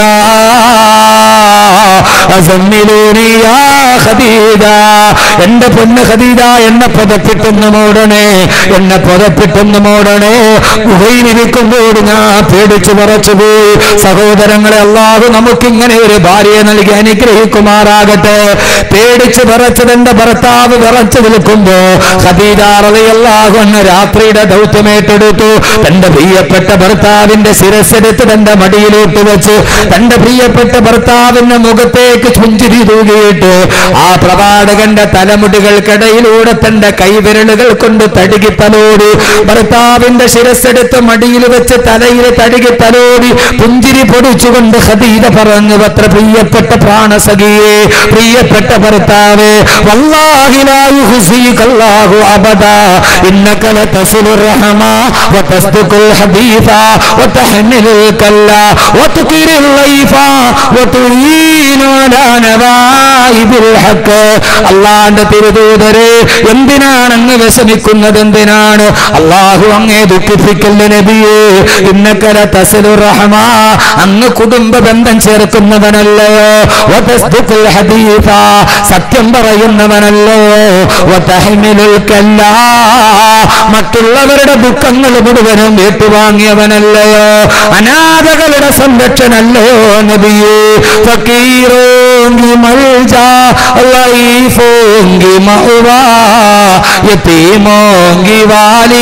സമ്മിലൂനി യാ ഖദീജ എന്റെ പൊന്ന് ഖദീജ എന്നെ പുതപ്പിട്ടുന്ന മോടണേ എന്നെ പുതപ്പിട്ടുന്ന മോടണേ ഗുഹയിലിരിക്കുമ്പോൾ ഞാൻ പേടിച്ചു പറച്ചു പോയി സഹോദരങ്ങളെ അള്ളാഹു നമുക്കിങ്ങനെ ഒരു ഭാര്യയെ നൽകി അനുഗ്രഹിക്കുമാറാകട്ടെ പേടിച്ചു വിറച്ചത് എന്റെ ഭർത്താവ് വിറച്ചു നിൽക്കുമ്പോ ഖദീജ റളിയല്ലാഹു അൻഹ രാത്രിയുടെ ദൗത്യമേറ്റെടുത്തു തന്റെ പ്രിയപ്പെട്ട ഭർത്താവിന്റെ ശിരസ്സെടുത്ത് തന്റെ മടിയിലോട്ട് വെച്ച് തന്റെ പ്രിയപ്പെട്ട ഭർത്താവിന്റെ മുഖത്തേക്ക് മുഖത്തേക്ക് പുഞ്ചിരി തൂകിയിട്ട് ആ പ്രവാചകന്റെ തലമുടികൾക്കിടയിലൂടെ തന്റെ കൈവിരലുകൾ കൊണ്ട് തടുകി തലോടി ഭർത്താവിന്റെ ശിരസ്സെടുത്ത് മടിയിൽ വെച്ച് തലയിൽ തടുകി തലോടി പുഞ്ചിരി പൊടിച്ചുകൊണ്ട് ഖദീജ പറഞ്ഞു അത്ര പ്രിയപ്പെട്ട പ്രാണസഖിയെ പ്രിയപ്പെട്ട ഭർത്താവേ വല്ലാഹി ലാ യുഹ്സിക അല്ലാഹു അബദാ ഇന്നക ലതസിലുർ റഹമ വതസ്തുഖുൽ ഹദീഫ വതഹ്മിലുൽ കല്ല വതുകിറുൽ ലൈഫ വതുഈനു അലാ നവായിബിൽ ഹഖ് അല്ലാഹുവിന്റെ തിരുദൂതരെ എന്തിനാണ് അങ്ങ് വിഷമിക്കുന്നത് എന്തിനാണ് അള്ളാഹു അങ്ങേ ദുഃഖിപ്പിക്കല്ല നബിയേ ഇന്നക്കല തസലുർ റഹമ അങ്ങ് കുടുംബ ബന്ധം ചേർക്കുന്നവനല്ലയോ വതസ്തുഖുൽ ഹദീഫ സത്യം പറയുന്നവനല്ലയോ വതഹ്മിലുൽ കല്ല മറ്റുള്ളവരുടെ ദുഃഖങ്ങൾ മുഴുവനും ഏറ്റുവാങ്ങിയവനല്ലയോ അനാഥകളുടെ സംരക്ഷണല്ലയോ നബിയേ ഫക്കീറോങ്കി മൽജാ ലൈഫോങ്കി മഹുവാ യതീമോങ്കി വാലി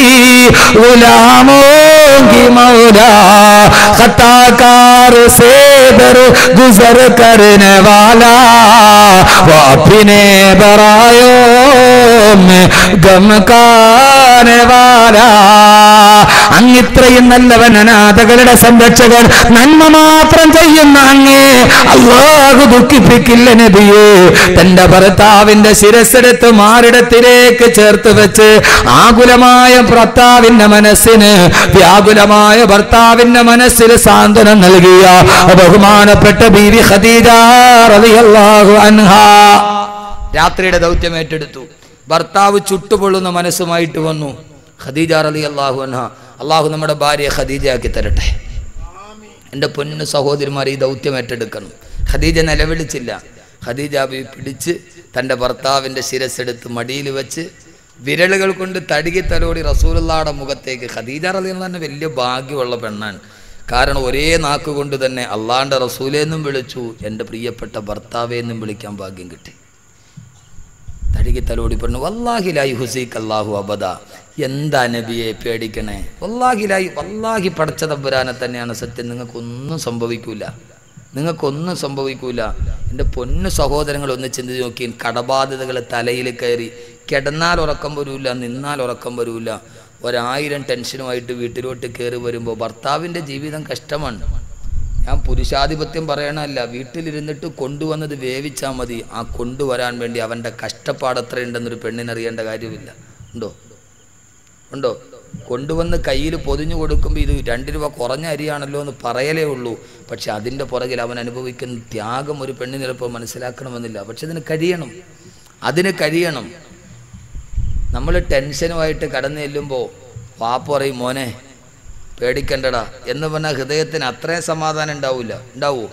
गुलामों मौला खताकार से दर गुजर करने वाला वो अपने बरायों में गम കാനെ വാലാ അങ്ങിത്രയും നല്ലവൻ അനാഥകളുടെ സംരക്ഷകൻ നന്മ മാത്രം ചെയ്യുന്ന അങ്ങേ അള്ളാഹു ദുഃഖിപ്പിക്കില്ല നബിയേ തന്റെ ഭർത്താവിന്റെ ശിരസ്സെടുത്ത് മാറിടത്തിലേക്ക് ചേർത്ത് വെച്ച് ആകുലമായ ഭർത്താവിന്റെ മനസ്സിന് വ്യാകുലമായ ഭർത്താവിന്റെ മനസ്സിന് സാന്ത്വനം നൽകിയ ബഹുമാനപ്പെട്ട ബീവി ഖദീജ റളിയല്ലാഹു അൻഹാ രാത്രിയുടെ ദൗത്യം ഏറ്റെടുത്തു ഭർത്താവ് ചുട്ടുപൊള്ളുന്ന മനസ്സുമായിട്ട് വന്നു ഖദീജ റലി അള്ളാഹു അൻഹ അള്ളാഹു നമ്മുടെ ഭാര്യയെ ഖദീജയാക്കി തരട്ടെ എൻ്റെ പൊന്നു സഹോദരിമാർ ഈ ദൗത്യം ഏറ്റെടുക്കണം ഖദീജ നിലവിളിച്ചില്ല ഖദീജ ബി പിടിച്ച് തൻ്റെ ഭർത്താവിൻ്റെ ശിരസ്സെടുത്ത് മടിയിൽ വെച്ച് വിരലുകൾ കൊണ്ട് തടുകി തലോടി റസൂലുള്ളാടെ മുഖത്തേക്ക് ഖദീജ റലി തന്നെ വലിയ ഭാഗ്യമുള്ള പെണ്ണാണ് കാരണം ഒരേ നാക്ക് കൊണ്ട് തന്നെ അള്ളാന്റെ റസൂലെന്നും വിളിച്ചു എൻ്റെ പ്രിയപ്പെട്ട ഭർത്താവെ എന്നും വിളിക്കാൻ ഭാഗ്യം കിട്ടി തഴുകി തലോടി പറഞ്ഞു വല്ലാഹിലായി ഹുസൈക്ക് അള്ളാഹു അബദ എന്താ നബിയെ പേടിക്കണേ വല്ലാഹിലായി വല്ലാഹി പടച്ച തമ്പുരാനെ തന്നെയാണ് സത്യം നിങ്ങൾക്കൊന്നും സംഭവിക്കൂല നിങ്ങൾക്കൊന്നും സംഭവിക്കൂല എൻ്റെ പൊന്നു സഹോദരങ്ങൾ ഒന്ന് ചിന്തിച്ച് നോക്കി കടബാധ്യതകൾ തലയിൽ കയറി കിടന്നാൽ ഉറക്കം വരൂല നിന്നാൽ ഉറക്കം വരൂല ഒരായിരം ടെൻഷനുമായിട്ട് വീട്ടിലോട്ട് കയറി വരുമ്പോൾ ഭർത്താവിൻ്റെ ജീവിതം കഷ്ടമാണ് ഞാൻ പുരുഷാധിപത്യം പറയണമല്ല വീട്ടിലിരുന്നിട്ട് കൊണ്ടുവന്നത് വേവിച്ചാൽ മതി ആ കൊണ്ടുവരാൻ വേണ്ടി അവൻ്റെ കഷ്ടപ്പാട് എത്രയുണ്ടെന്നൊരു പെണ്ണിനറിയേണ്ട കാര്യമില്ല ഉണ്ടോ ഉണ്ടോ കൊണ്ടുവന്ന് കയ്യിൽ പൊതിഞ്ഞു കൊടുക്കുമ്പോൾ ഇത് രണ്ട് രൂപ കുറഞ്ഞ അരിയാണല്ലോ എന്ന് പറയലേ ഉള്ളൂ പക്ഷെ അതിൻ്റെ പുറകിൽ അവൻ അനുഭവിക്കുന്ന ത്യാഗം ഒരു പെണ്ണിന് ചിലപ്പോൾ മനസ്സിലാക്കണമെന്നില്ല പക്ഷെ അതിന് കഴിയണം അതിന് കഴിയണം നമ്മൾ ടെൻഷനുമായിട്ട് കടന്നു ചെല്ലുമ്പോൾ വാപ്പ് പറയും മോനെ പേടിക്കണ്ടടാ എന്ന് പറഞ്ഞാൽ ഹൃദയത്തിന് അത്രയും സമാധാനം ഉണ്ടാവില്ല ഉണ്ടാവൂ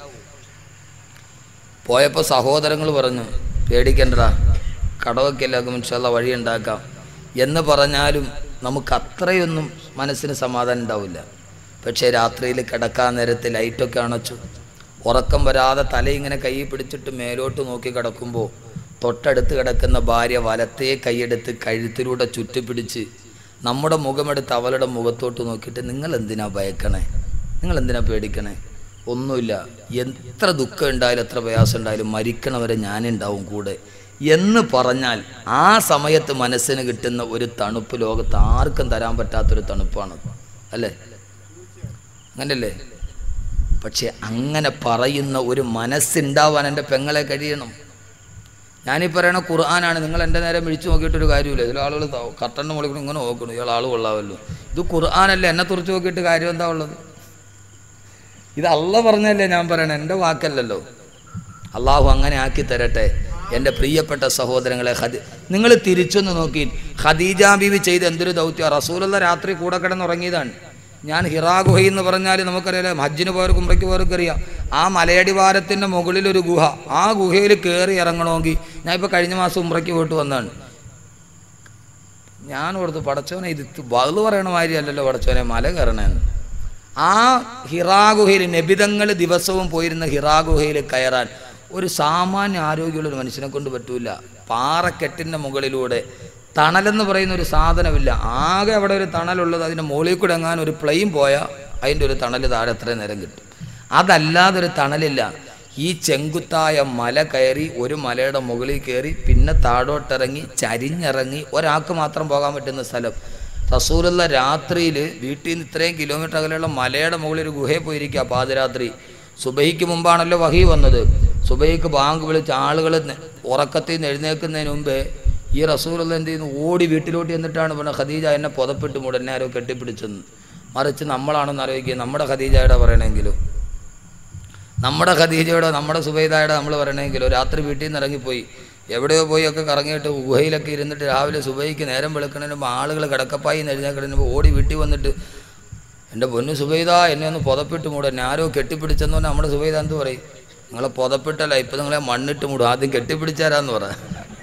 പോയപ്പോൾ സഹോദരങ്ങൾ പറഞ്ഞു പേടിക്കണ്ടടാ കടവൊക്കെ എല്ലാവർക്കും ഇൻഷാല്ല വഴി ഉണ്ടാക്കാം എന്ന് പറഞ്ഞാലും നമുക്ക് അത്രയൊന്നും മനസ്സിന് സമാധാനം ഉണ്ടാവില്ല പക്ഷേ രാത്രിയിൽ കിടക്കാൻ നേരത്ത് ലൈറ്റൊക്കെ അണച്ചു ഉറക്കം വരാതെ തല ഇങ്ങനെ കൈ പിടിച്ചിട്ട് മേലോട്ട് നോക്കി കിടക്കുമ്പോൾ തൊട്ടടുത്ത് കിടക്കുന്ന ഭാര്യ വലത്തേ കൈയെടുത്ത് കഴുത്തിലൂടെ ചുറ്റിപ്പിടിച്ച് നമ്മുടെ മുഖമെടുത്ത് അവളുടെ മുഖത്തോട്ട് നോക്കിയിട്ട് നിങ്ങൾ എന്തിനാ ഭയക്കണേ നിങ്ങൾ എന്തിനാ പേടിക്കണേ ഒന്നുമില്ല എത്ര ദുഃഖം ഉണ്ടായാലും എത്ര പ്രയാസം ഉണ്ടായാലും മരിക്കണവരെ ഞാനുണ്ടാവും കൂടെ എന്ന് പറഞ്ഞാൽ ആ സമയത്ത് മനസ്സിന് കിട്ടുന്ന ഒരു തണുപ്പ് ലോകത്ത് ആർക്കും തരാൻ പറ്റാത്തൊരു തണുപ്പാണ് അല്ലേ അങ്ങനല്ലേ പക്ഷെ അങ്ങനെ പറയുന്ന ഒരു മനസ്സുണ്ടാവാൻ എൻ്റെ പെങ്ങളെ കഴിയണം ഞാനീ പറയണ ഖുർആനാണ് നിങ്ങൾ എൻ്റെ നേരെ വിളിച്ചു നോക്കിയിട്ടൊരു കാര്യമില്ല ചില ആളുകൾ കട്ടൻ്റെ മുകളിൽ കൂടി ഇങ്ങനെ നോക്കണം ഇയാൾ ആൾ കൊള്ളാമല്ലോ ഇത് ഖുർആനല്ലേ എന്നെ തുറച്ച് നോക്കിയിട്ട് കാര്യം എന്താ ഉള്ളത് ഇത് അല്ല പറഞ്ഞല്ലേ ഞാൻ പറയണേ എൻ്റെ വാക്കല്ലല്ലോ അള്ളാഹു അങ്ങനെ ആക്കി തരട്ടെ എൻ്റെ പ്രിയപ്പെട്ട സഹോദരങ്ങളെ ഖദി നിങ്ങൾ തിരിച്ചൊന്ന് നോക്കി ഖദീജ ബീവി ചെയ്ത് എന്തൊരു ദൗത്യം റസൂലുള്ള രാത്രി കൂടെ കിടന്നുറങ്ങിയതാണ് ഞാൻ ഹിറാ ഗുഹ എന്ന് പറഞ്ഞാൽ നമുക്കറിയാം ഹജ്ജിന് പോയവർക്ക് ഉമ്രയ്ക്ക് പോയവർക്ക് അറിയാം ആ മലയടിവാരത്തിൻ്റെ മുകളിലൊരു ഗുഹ ആ ഗുഹയിൽ കയറി ഇറങ്ങണമെങ്കിൽ ഞാൻ ഇപ്പോൾ കഴിഞ്ഞ മാസം ഉമ്രയ്ക്ക് പോയിട്ട് വന്നതാണ് ഞാൻ ഓർത്ത് പടച്ചോനെ ഇത് ബഹള് പറയണ മാതിരി അല്ലല്ലോ പടച്ചോനെ മല കയറണേന്ന് ആ ഹിറാ ഗുഹയിൽ നബിതങ്ങൾ ദിവസവും പോയിരുന്ന ഹിറാ ഗുഹയിൽ കയറാൻ ഒരു സാമാന്യ ആരോഗ്യമുള്ള ഒരു മനുഷ്യനെ കൊണ്ട് പറ്റൂല പാറക്കെട്ടിൻ്റെ മുകളിലൂടെ തണലെന്ന് പറയുന്ന ഒരു സാധനമില്ല ആകെ അവിടെ ഒരു തണലുള്ളത് അതിൻ്റെ മുകളിൽ കൂടെ എങ്ങാനും ഒരു പ്ലെയിൻ പോയാൽ അതിൻ്റെ ഒരു തണൽ താഴെ എത്രയും നേരം കിട്ടും അതല്ലാതെ ഒരു തണലില്ല ഈ ചെങ്കുത്തായ മല കയറി ഒരു മലയുടെ മുകളിൽ കയറി പിന്നെ താഴോട്ടിറങ്ങി ചരിഞ്ഞിറങ്ങി ഒരാൾക്ക് മാത്രം പോകാൻ പറ്റുന്ന സ്ഥലം റസൂലുള്ള രാത്രിയിൽ വീട്ടിൽ നിന്ന് ഇത്രയും കിലോമീറ്റർ അകലെയുള്ള മലയുടെ മുകളിൽ ഒരു ഗുഹയിൽ പോയിരിക്കുക പാതിരാത്രി സുബൈക്ക് മുമ്പാണല്ലോ വഹി വന്നത് സുബൈക്ക് ബാങ്ക് വിളിച്ച് ആളുകൾ ഉറക്കത്തിൽ നിന്ന് എഴുന്നേൽക്കുന്നതിന് മുമ്പേ ഈ റസൂലുള്ള എന്ത് ചെയ്യുന്നു ഓടി വീട്ടിലോട്ട് എന്നിട്ടാണ് പറഞ്ഞത് ഖദീജ എന്നെ പുതപ്പിട്ട് മൂടെ എന്നെ ആരോ കെട്ടിപ്പിടിച്ചെന്ന് മറിച്ച് നമ്മളാണെന്ന് ആലോചിക്കുക നമ്മുടെ ഖദീജയുടെ പറയണമെങ്കിലും നമ്മുടെ ഖദീജയുടെ നമ്മുടെ സുബൈദയുടെ നമ്മൾ പറയണമെങ്കിലോ രാത്രി വീട്ടിൽ നിന്ന് ഇറങ്ങിപ്പോയി എവിടെയോ പോയി ഒക്കെ കറങ്ങിയിട്ട് ഗുഹയിലൊക്കെ ഇരുന്നിട്ട് രാവിലെ സുബൈക്ക് നേരം വെളുക്കണതിന് മുമ്പ് ആളുകൾ കിടക്കപ്പായി എഴുന്നേക്കണതിന് മുമ്പ് ഓടി വീട്ടിൽ വന്നിട്ട് എൻ്റെ പൊന്നു സുബൈദ എന്നെ ഒന്ന് പുതപ്പിട്ട് മൂടും എന്നെ ആരോ കെട്ടിപ്പിടിച്ചെന്ന് പറഞ്ഞാൽ നമ്മുടെ സുബൈദ എന്ത് പറയും നിങ്ങളെ പുതപ്പിട്ടല്ല ഇപ്പം നിങ്ങളെ മണ്ണിട്ട് മൂടും ആദ്യം കെട്ടിപ്പിടിച്ചാരാന്ന് പറ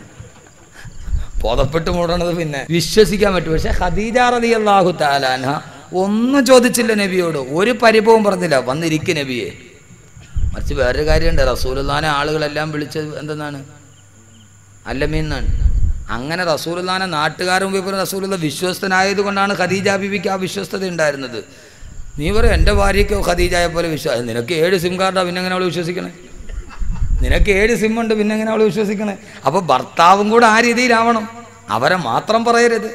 പുതപ്പിട്ട് മൂടണത് പിന്നെ വിശ്വസിക്കാൻ പറ്റും പക്ഷെ ഖദീജ റതി അള്ളാഹു താലാൻഹ ഒന്നും ചോദിച്ചില്ല നബിയോട് ഒരു പരിഭവം പറഞ്ഞില്ല വന്നിരിക്കും നബിയെ മറിച്ച് വേറൊരു കാര്യമുണ്ട് റസൂലുല്ലാനെ ആളുകളെല്ലാം വിളിച്ചത് എന്തെന്നാണ് അല്ലമീന്നാണ് അങ്ങനെ റസൂലുല്ലാനെ നാട്ടുകാരും മുമ്പിൽ പറഞ്ഞ റസൂലുള്ള വിശ്വസ്തനായത് കൊണ്ടാണ് ഖദീജ ബിബിക്ക് ആ വിശ്വസ്തത ഉണ്ടായിരുന്നത് നീ പറയും എൻ്റെ ഭാര്യയ്ക്കോ ഖദീജയെ പോലെ വിശ്വാസം നിനക്ക് ഏഴ് സിം കാർഡാ പിന്നെ എങ്ങനെ അവൾ വിശ്വസിക്കണേ നിനക്ക് ഏഴ് സിം ഉണ്ട് പിന്നെ എങ്ങനെ അവൾ വിശ്വസിക്കണേ അപ്പോൾ ഭർത്താവും കൂടെ ആ രീതിയിലാവണം അവരെ മാത്രം പറയരുത്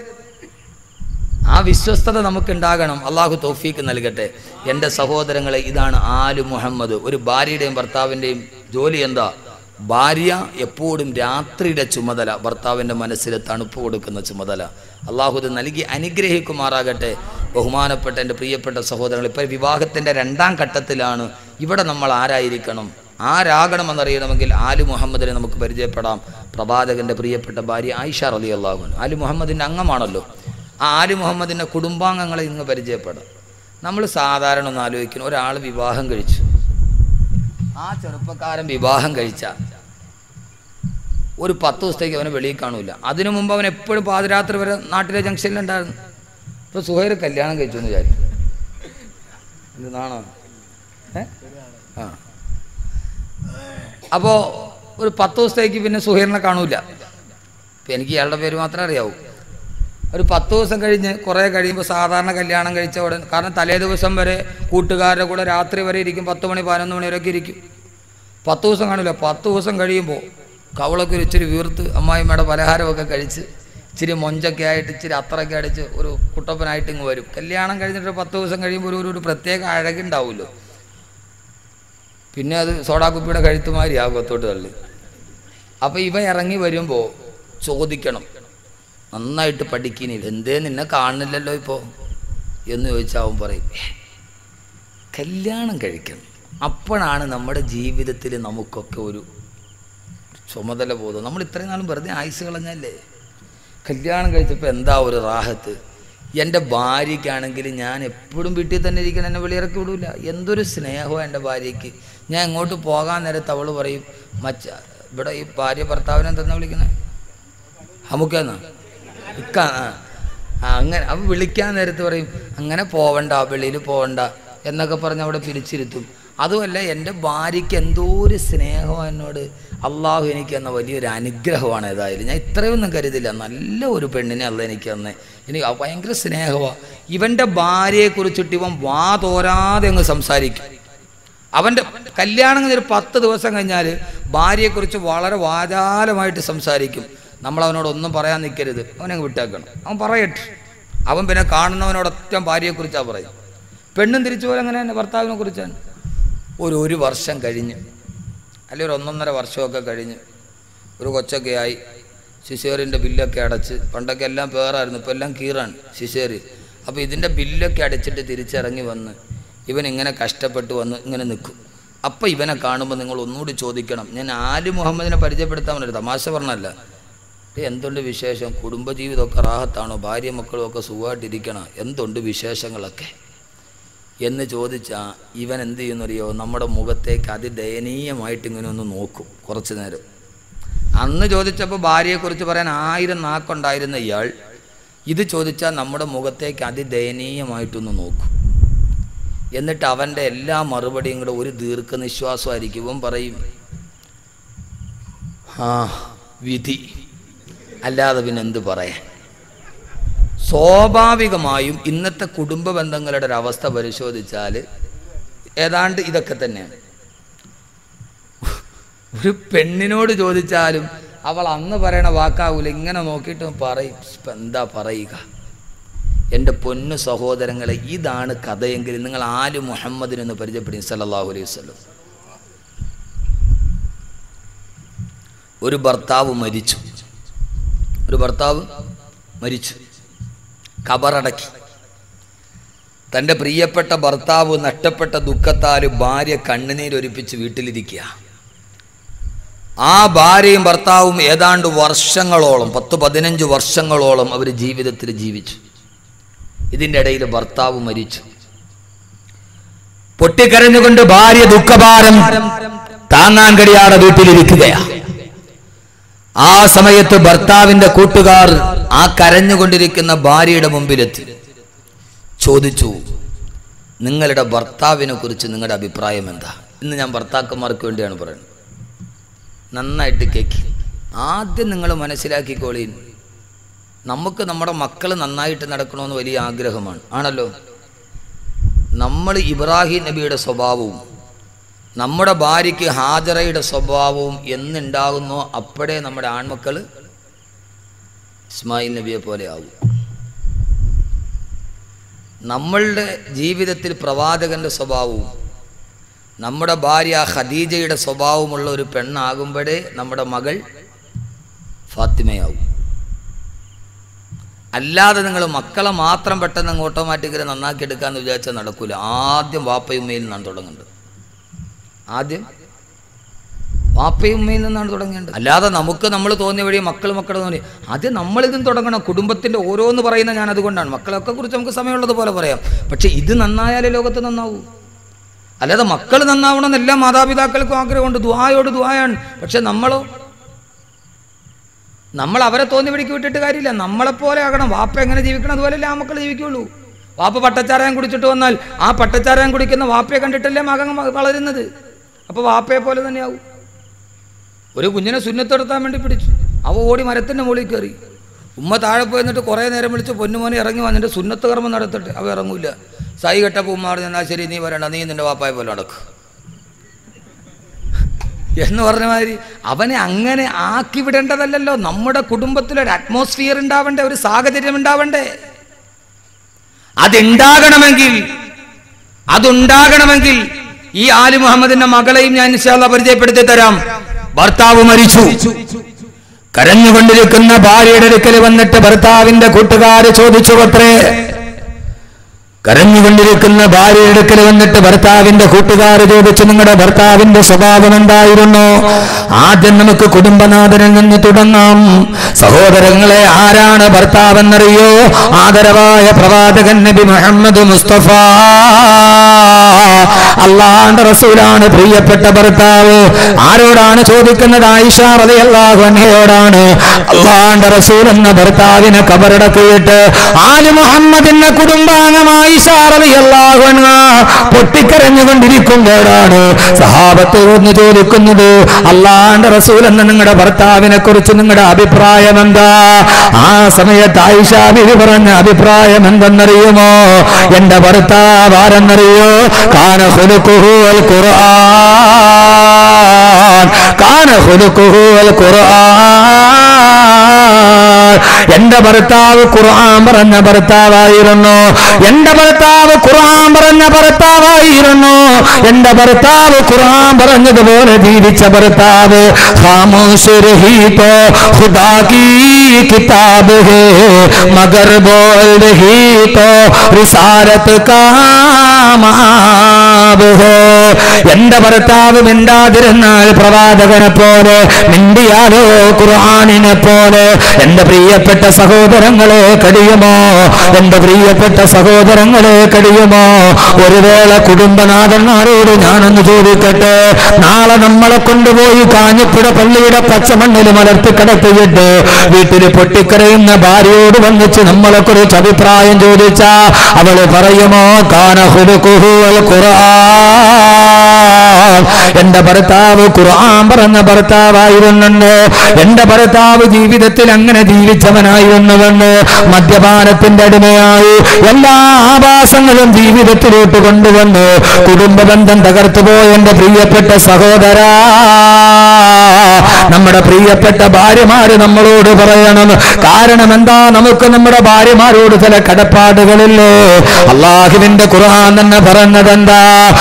ആ വിശ്വസ്തത നമുക്കുണ്ടാകണം അള്ളാഹു തൗഫീക്ക് നൽകട്ടെ എൻ്റെ സഹോദരങ്ങളെ ഇതാണ് ആലു മുഹമ്മദ് ഒരു ഭാര്യയുടെയും ഭർത്താവിൻ്റെയും ജോലി എന്താ ഭാര്യ എപ്പോഴും രാത്രിയുടെ ചുമതല ഭർത്താവിൻ്റെ മനസ്സിൽ തണുപ്പ് കൊടുക്കുന്ന ചുമതല അള്ളാഹു ഇത് നൽകി അനുഗ്രഹിക്കുമാറാകട്ടെ ബഹുമാനപ്പെട്ട എൻ്റെ പ്രിയപ്പെട്ട സഹോദരങ്ങൾ ഇപ്പോൾ വിവാഹത്തിൻ്റെ രണ്ടാം ഘട്ടത്തിലാണ് ഇവിടെ നമ്മൾ ആരായിരിക്കണം ആരാകണമെന്നറിയണമെങ്കിൽ ആലു മുഹമ്മദിനെ നമുക്ക് പരിചയപ്പെടാം പ്രവാചകൻ്റെ പ്രിയപ്പെട്ട ഭാര്യ ആയിഷ റലി അള്ളാഹുൻ ആലു മുഹമ്മദിൻ്റെ അംഗമാണല്ലോ ആ ആലു മുഹമ്മദിൻ്റെ കുടുംബാംഗങ്ങളെ ഇന്ന് പരിചയപ്പെടാം നമ്മൾ സാധാരണ ഒന്ന് ആലോചിക്കണം ഒരാൾ വിവാഹം കഴിച്ചു ആ ചെറുപ്പക്കാരൻ വിവാഹം കഴിച്ച ഒരു പത്ത് ദിവസത്തേക്ക് അവനെ വെളിയിൽ കാണൂല അതിനു മുമ്പ് അവൻ എപ്പോഴും പാതിരാത്രി വരെ നാട്ടിലെ ജംഗ്ഷനിലുണ്ടായിരുന്നു ഇപ്പോൾ സുഹൈർ കല്യാണം കഴിച്ചു എന്ന് വിചാരിക്കും ഇത് നാണോ ഏ ആ അപ്പോൾ ഒരു പത്ത് ദിവസത്തേക്ക് പിന്നെ സുഹൈറിനെ കാണൂല ഇപ്പം എനിക്ക് ഇയാളുടെ പേര് മാത്രമേ അറിയാവൂ ഒരു പത്ത് ദിവസം കഴിഞ്ഞ് കുറേ കഴിയുമ്പോൾ സാധാരണ കല്യാണം കഴിച്ച ഉടൻ കാരണം തലേ ദിവസം വരെ കൂട്ടുകാരുടെ കൂടെ രാത്രി വരെ ഇരിക്കും പത്ത് മണി പതിനൊന്ന് മണി വരെയൊക്കെ ഇരിക്കും പത്ത് ദിവസം കാണില്ല പത്ത് ദിവസം കഴിയുമ്പോൾ കവളൊക്കെ ഒരു ഇച്ചിരി വീർത്ത് അമ്മായിമ്മയുടെ പലഹാരമൊക്കെ കഴിച്ച് ഇച്ചിരി മൊഞ്ചൊക്കെ ആയിട്ട് ഇച്ചിരി അത്രയൊക്കെ അടിച്ച് ഒരു കുട്ടപ്പനായിട്ട് ഇങ്ങ് വരും കല്യാണം കഴിഞ്ഞിട്ട് ഒരു പത്ത് ദിവസം കഴിയുമ്പോൾ ഒരു ഒരു പ്രത്യേക അഴകുണ്ടാവുമല്ലോ പിന്നെ അത് സോഡാക്കുപ്പിയുടെ കഴുത്തുമാരി ആകത്തോട്ട് തള്ളി അപ്പോൾ ഇവ ഇറങ്ങി വരുമ്പോൾ ചോദിക്കണം നന്നായിട്ട് പഠിക്കിനി എന്തേ നിന്നെ കാണുന്നില്ലല്ലോ ഇപ്പോൾ എന്ന് ചോദിച്ചാൽ അവൻ പറയും "ഏ, കല്യാണം കഴിക്കണം അപ്പോഴാണ് നമ്മുടെ ജീവിതത്തിൽ നമുക്കൊക്കെ ഒരു ചുമതല ബോധം നമ്മൾ ഇത്രയും നാളും വെറുതെ ആയുസ് കളഞ്ഞല്ലേ കല്യാണം കഴിച്ചപ്പോൾ എന്താ ഒരു റാഹത്ത് എൻ്റെ ഭാര്യയ്ക്കാണെങ്കിൽ ഞാൻ എപ്പോഴും വീട്ടിൽ തന്നെ ഇരിക്കണം എന്നെ വെളിയിറക്കി വിടൂല എന്തൊരു സ്നേഹമാണ് എൻ്റെ ഭാര്യയ്ക്ക് ഞാൻ എങ്ങോട്ട് പോകാൻ നേരത്ത് അവൾ പറയും മച്ച ഇവിടെ ഈ ഭാര്യ ഭർത്താവിനെ എന്തെന്നാ വിളിക്കണേ നമുക്കെന്നാ ഇക്ക ആ ആ, അങ്ങനെ അവൻ വിളിക്കാൻ നേരത്ത് പറയും അങ്ങനെ പോവണ്ട വെളിയിൽ പോവണ്ട എന്നൊക്കെ പറഞ്ഞ് അവിടെ പിരിച്ചിരുത്തും അതുമല്ല എൻ്റെ ഭാര്യയ്ക്ക് എന്തോ ഒരു സ്നേഹം എന്നോട് അള്ളാഹു എനിക്ക് എന്ന വലിയൊരു അനുഗ്രഹമാണ് ഏതായാലും ഞാൻ ഇത്രയൊന്നും കരുതില്ല നല്ല ഒരു പെണ്ണിനെ അല്ല എനിക്ക് തന്നെ എനിക്ക് ആ ഭയങ്കര സ്നേഹമാണ് ഇവൻ്റെ ഭാര്യയെക്കുറിച്ചിട്ട് ഇവൻ വാ തോരാതെ അങ്ങ് സംസാരിക്കും അവൻ്റെ കല്യാണം കഴിഞ്ഞ് ഒരു പത്ത് ദിവസം കഴിഞ്ഞാൽ ഭാര്യയെക്കുറിച്ച് വളരെ വാചാലമായിട്ട് സംസാരിക്കും നമ്മൾ അവനോട് ഒന്നും പറയാൻ നിൽക്കരുത് അവനങ്ങ് വിട്ടേക്കണം അവൻ പറയട്ടെ അവൻ പിന്നെ കാണുന്നവനോടൊറ്റ ഭാര്യയെക്കുറിച്ചാണ് പറയും പെണ്ണും തിരിച്ചു പോലെ അങ്ങനെ തന്നെ ഭർത്താവിനെ കുറിച്ചാണ് ഒരു ഒരു വർഷം കഴിഞ്ഞ് അല്ലെങ്കിൽ ഒരു ഒന്നൊന്നര വർഷമൊക്കെ കഴിഞ്ഞ് ഒരു കൊച്ചൊക്കെ ആയി ശിശേറിൻ്റെ ബില്ലൊക്കെ അടച്ച് പണ്ടൊക്കെ എല്ലാം പേറായിരുന്നു ഇപ്പോൾ എല്ലാം കീറാണ് ശിശേറി അപ്പോൾ ഇതിൻ്റെ ബില്ലൊക്കെ അടച്ചിട്ട് തിരിച്ചിറങ്ങി വന്ന് ഇവൻ ഇങ്ങനെ കഷ്ടപ്പെട്ട് വന്ന് ഇങ്ങനെ നിൽക്കും അപ്പോൾ ഇവനെ കാണുമ്പോൾ നിങ്ങൾ ഒന്നുകൂടി ചോദിക്കണം ഞാൻ ആലി മുഹമ്മദിനെ പരിചയപ്പെടുത്താൻ ഒരു തമാശ പറഞ്ഞല്ല "ഏയ്, എന്തുണ്ട് വിശേഷം കുടുംബജീവിതമൊക്കെ റാഹത്താണോ ഭാര്യ മക്കളും ഒക്കെ സുഖമായിട്ടിരിക്കണം എന്തുണ്ട് വിശേഷങ്ങളൊക്കെ എന്ന് ചോദിച്ചാൽ ഇവൻ എന്ത് ചെയ്യുന്നറിയോ നമ്മുടെ മുഖത്തേക്ക് അതിദയനീയമായിട്ട് ഇങ്ങനെ ഒന്ന് നോക്കും കുറച്ച് നേരം അന്ന് ചോദിച്ചപ്പോൾ ഭാര്യയെക്കുറിച്ച് പറയാൻ ആയിരം നാക്കുണ്ടായിരുന്ന ഇയാൾ ഇത് ചോദിച്ചാൽ നമ്മുടെ മുഖത്തേക്ക് അതിദയനീയമായിട്ടൊന്ന് നോക്കും എന്നിട്ട് അവൻ്റെ എല്ലാ മറുപടിയും കൂടെ ഒരു ദീർഘനിശ്വാസമായിരിക്കും ഇവൻ പറയും ആ വിധി അല്ലാതെ പിന്നെ എന്ത് പറയാൻ സ്വാഭാവികമായും ഇന്നത്തെ കുടുംബ ബന്ധങ്ങളുടെ ഒരു അവസ്ഥ പരിശോധിച്ചാൽ ഏതാണ്ട് ഇതൊക്കെ തന്നെയാണ് ഒരു പെണ്ണിനോട് ചോദിച്ചാലും അവൾ അന്ന് പറയണ വാക്കാവൂല ഇങ്ങനെ നോക്കിയിട്ട് പറയും ഇപ്പം എന്താ പറയുക എൻ്റെ പൊന്നു സഹോദരങ്ങളെ ഇതാണ് കഥയെങ്കിൽ നിങ്ങൾ ആല് മുഹമ്മദിനെന്ന് പരിചയപ്പെടും സല്ലല്ലാഹു അലൈഹി വസല്ലം ഒരു ഭർത്താവ് മരിച്ചു ഒരു ഭർത്താവ് മരിച്ചു കബറടക്കി തൻ്റെ പ്രിയപ്പെട്ട ഭർത്താവ് നഷ്ടപ്പെട്ട ദുഃഖത്താൽ ഭാര്യ കണ്ണുനീരൊലിപ്പിച്ച് വീട്ടിലിരിക്കുക ആ ഭാര്യയും ഭർത്താവും ഏതാണ്ട് വർഷങ്ങളോളം പത്ത് പതിനഞ്ച് വർഷങ്ങളോളം അവർ ജീവിതത്തിൽ ജീവിച്ചു ഇതിൻ്റെ ഇടയിൽ ഭർത്താവ് മരിച്ചു പൊട്ടിക്കരഞ്ഞുകൊണ്ട് ഭാര്യ ദുഃഖഭാരം താങ്ങാൻ കഴിയാതെ വീട്ടിലിരിക്കുകയാ ആ സമയത്ത് ഭർത്താവിന്റെ കൂട്ടുകാർ ആ കരഞ്ഞുകൊണ്ടിരിക്കുന്ന ഭാര്യയുടെ മുമ്പിലെത്തി ചോദിച്ചു നിങ്ങളുടെ ഭർത്താവിനെ കുറിച്ച് നിങ്ങളുടെ അഭിപ്രായം എന്താ ഇന്ന് ഞാൻ ഭർത്താക്കന്മാർക്ക് വേണ്ടിയാണ് പറയുന്നത് നന്നായിട്ട് കേക്ക് ആദ്യം നിങ്ങൾ മനസ്സിലാക്കിക്കോളീൻ നമുക്ക് നമ്മുടെ മക്കൾ നന്നായിട്ട് നടക്കണമെന്ന് വലിയ ആഗ്രഹമാണ് ആണല്ലോ നമ്മൾ ഇബ്രാഹിം നബിയുടെ സ്വഭാവവും നമ്മുടെ ഭാര്യയ്ക്ക് ഹാജറയുടെ സ്വഭാവവും എന്നുണ്ടാകുന്നോ അപ്പോഴേ നമ്മുടെ ആൺമക്കൾ ഇസ്മായിൽ നബിയെ പോലെ ആവും നമ്മളുടെ ജീവിതത്തിൽ പ്രവാചകന്റെ സ്വഭാവവും നമ്മുടെ ഭാര്യ ഖദീജയുടെ സ്വഭാവമുള്ള ഒരു പെണ്ണാകുമ്പോഴേ നമ്മുടെ മകൾ ഫാത്തിമയാവും അല്ലാതെ നിങ്ങൾ മക്കളെ മാത്രം പെട്ടെന്ന് അങ്ങ് ഓട്ടോമാറ്റിക്കലി നന്നാക്കി എടുക്കാമെന്ന് വിചാരിച്ചാൽ നടക്കൂല ആദ്യം വാപ്പയും ഉമ്മയിൽ നിന്നാണ് തുടങ്ങേണ്ടത് ആദ്യം വാപ്പയും ഉമ്മയിൽ നിന്നാണ് തുടങ്ങേണ്ടത് അല്ലാതെ നമുക്ക് നമ്മൾ തോന്നിയ വഴി മക്കൾ മക്കൾ തോന്നി ആദ്യം നമ്മളിതും തുടങ്ങണം കുടുംബത്തിൻ്റെ ഓരോന്ന് പറയുന്ന ഞാൻ അതുകൊണ്ടാണ് മക്കളൊക്കെ കുറിച്ച് നമുക്ക് സമയമുള്ളത് പോലെ പറയാം പക്ഷെ ഇത് നന്നായാലേ ലോകത്ത് നന്നാവൂ അല്ലാതെ മക്കൾ നന്നാവണമെന്ന് എല്ലാ മാതാപിതാക്കൾക്കും ആഗ്രഹമുണ്ട് ദ്വായോട് ദ്വായാണ് പക്ഷെ നമ്മളോ നമ്മൾ അവരെ തോന്നി പിടിക്ക് വിട്ടിട്ട് കാര്യമില്ല നമ്മളെപ്പോലെ ആകണം വാപ്പ എങ്ങനെ ജീവിക്കണം അതുപോലെയല്ലേ ആ മക്കൾ ജീവിക്കുള്ളൂ വാപ്പ പട്ടച്ചാരായം കുടിച്ചിട്ട് വന്നാൽ ആ പട്ടച്ചാരായം കുടിക്കുന്ന വാപ്പയെ കണ്ടിട്ടല്ലേ മകൻ വളരുന്നത് അപ്പോൾ വാപ്പയെ പോലെ തന്നെയാവും ഒരു കുഞ്ഞിനെ സുന്നത്തെടുത്താൻ വേണ്ടി പിടിച്ചു അവ ഓടി മരത്തിൻ്റെ മുകളിൽ കയറി ഉമ്മ താഴെ പോയി എന്നിട്ട് കുറേ നേരം വിളിച്ച് പൊന്നുമോനെ ഇറങ്ങി വന്നിട്ട് സുന്നത്ത് കർമ്മം നടത്തട്ടെ അവ ഇറങ്ങൂല സായി കെട്ടപ്പോൾ ഉമ്മ പറഞ്ഞു എന്നാൽ ശരി നീ വരണ്ട നീ നിന്റെ വാപ്പായ പോലെ നടക്കും എന്ന് പറഞ്ഞ മാതിരി അവനെ അങ്ങനെ ആക്കി വിടേണ്ടതല്ലല്ലോ നമ്മുടെ കുടുംബത്തിലൊരു അറ്റ്മോസ്ഫിയർ ഉണ്ടാവണ്ടേ ഒരു സാഹചര്യം ഉണ്ടാവണ്ടേ അതുണ്ടാകണമെങ്കിൽ അതുണ്ടാകണമെങ്കിൽ ഈ ആലി മുഹമ്മദിന്റെ മകളെയും ഞാൻ ഇൻഷാല്ല പരിചയപ്പെടുത്തി തരാം ഭർത്താവ് മരിച്ചു കരഞ്ഞുകൊണ്ടിരിക്കുന്ന ഭാര്യയുടെ അടുക്കൽ വന്നിട്ട് ഭർത്താവിന്റെ കൂട്ടുകാര് ചോദിച്ചു അത്രേ കരഞ്ഞുകൊണ്ടിരിക്കുന്ന ഭാര്യയുടെ അടുക്കൽ വന്നിട്ട് ഭർത്താവിന്റെ കൂട്ടുകാര് ചോദിച്ചു നിങ്ങളുടെ ഭർത്താവിന്റെ സ്വഭാവം എന്തായിരുന്നു ആദ്യം നമുക്ക് കുടുംബനാഥനിൽ നിന്ന് തുടങ്ങാം സഹോദരങ്ങളെ ആരാണ് ഭർത്താവെന്നറിയോ ആദരവായ പ്രവാചകൻ നബി മുഹമ്മദ് മുസ്തഫ അള്ളാന്റെ റസൂലാണ് പ്രിയപ്പെട്ട ഭർത്താവ് ആരോടാണ് ചോദിക്കുന്നത് ആയിഷ റളിയല്ലാഹു അൻഹയോടാണ് അള്ളാന്റെ റസൂൽ എന്ന ഭർത്താവിനെ കബറടക്കിയിട്ട് ആലി മുഹമ്മദിന്റെ കുടുംബാംഗം ആയിഷ റളിയല്ലാഹു അൻഹ പൊട്ടിക്കരഞ്ഞുകൊണ്ടിരിക്കുമ്പോഴാണ് സഹാബത്തെ ഒന്ന് ചോദിക്കുന്നത് അള്ളാന്റെ റസൂൽ എന്ന നിങ്ങളുടെ ഭർത്താവിനെ കുറിച്ച് നിങ്ങളുടെ അഭിപ്രായം എന്താ ആ സമയത്ത് ആയിഷ ബിബി പറഞ്ഞ അഭിപ്രായം എന്തെന്നറിയുമോ എന്റെ ഭർത്താവ് ആരെന്നറിയോ കാന ഖുലുഖുഹു അൽ ഖുർആൻ കാന ഖുലുഖുഹു അൽ ഖുർആൻ എന്റെ ഭർത്താവ് ഖുർആൻ പറഞ്ഞ ഭർത്താവായിരുന്നു എന്റെ ഭർത്താവ് ഖുർആൻ പറഞ്ഞ ഭർത്താവായിരുന്നു എന്റെ ഭർത്താവ് ഖുർആൻ പറഞ്ഞതുപോലെ ജീവിച്ച ഭർത്താവ് ഖാമോശ് രഹി തോ ഖുദാ की किताब है मगर बोल रही तो रिसारत का മാബ് ഹോ. എന്റെ ഭർത്താവ് മിണ്ടാതിരുന്നാൽ പ്രവാചകനെ പോലെ മിണ്ടിയാലോ ഖുർആാനിനെ പോലെ എന്റെ പ്രിയപ്പെട്ട സഹോദരങ്ങളെ കഴിയുമോ എന്റെ പ്രിയപ്പെട്ട സഹോദരങ്ങളെ കഴിയുമോ ഒരു വേള കുടുംബനാഥന്മാരോട് ഞാനൊന്ന് ചോദിക്കട്ടെ നാളെ നമ്മളെ കൊണ്ടുപോയി കാഞ്ഞിപ്പുഴ പള്ളിയുടെ പച്ചമണ്ണിൽ മലർത്തി കിടത്തിയിട്ട് വീട്ടിൽ പൊട്ടിക്കരയുന്ന ഭാര്യയോട് വന്നിച്ച് നമ്മളെ കുറിച്ച് അഭിപ്രായം. അഭിപ്രായം ചോദിച്ച അവള് പറയുമോ കാന ഖുലുഖുഹു അൽ ഖുർആൻ കാന ഖുലുഖുഹു അൽ ഖുർആൻ എന്റെ ഭർത്താവ് ഖുർആൻ പറഞ്ഞ ഭർത്താവായിരുന്നു എന്റെ ഭർത്താവ് ഖുർആൻ പറഞ്ഞ ഭർത്താവായിരുന്നു എന്റെ ഭർത്താവ് ഖുർആൻ പറഞ്ഞ ഭർത്താവായിരുന്നുണ്ട് എന്റെ ഭർത്താവ് ജീവിതത്തിൽ അങ്ങനെ ജീവിച്ചവനായിരുന്നുവെന്ന് മദ്യപാനത്തിന്റെ അടിമയായി എല്ലാ ആഭാസങ്ങളും ജീവിതത്തിലോട്ട് കൊണ്ടുവന്ന് കുടുംബ ബന്ധം തകർത്തുപോയ എന്റെ പ്രിയപ്പെട്ട സഹോദരാ നമ്മുടെ പ്രിയപ്പെട്ട ഭാര്യമാര് നമ്മളോട് പറയണം കാരണം എന്താ നമുക്ക് നമ്മുടെ ഭാര്യമാരോട് ചില കടപ്പാടുകളില്ലേ അള്ളാഹുവിന്റെ ഖുർആൻ തന്നെ പറഞ്ഞത് എന്താ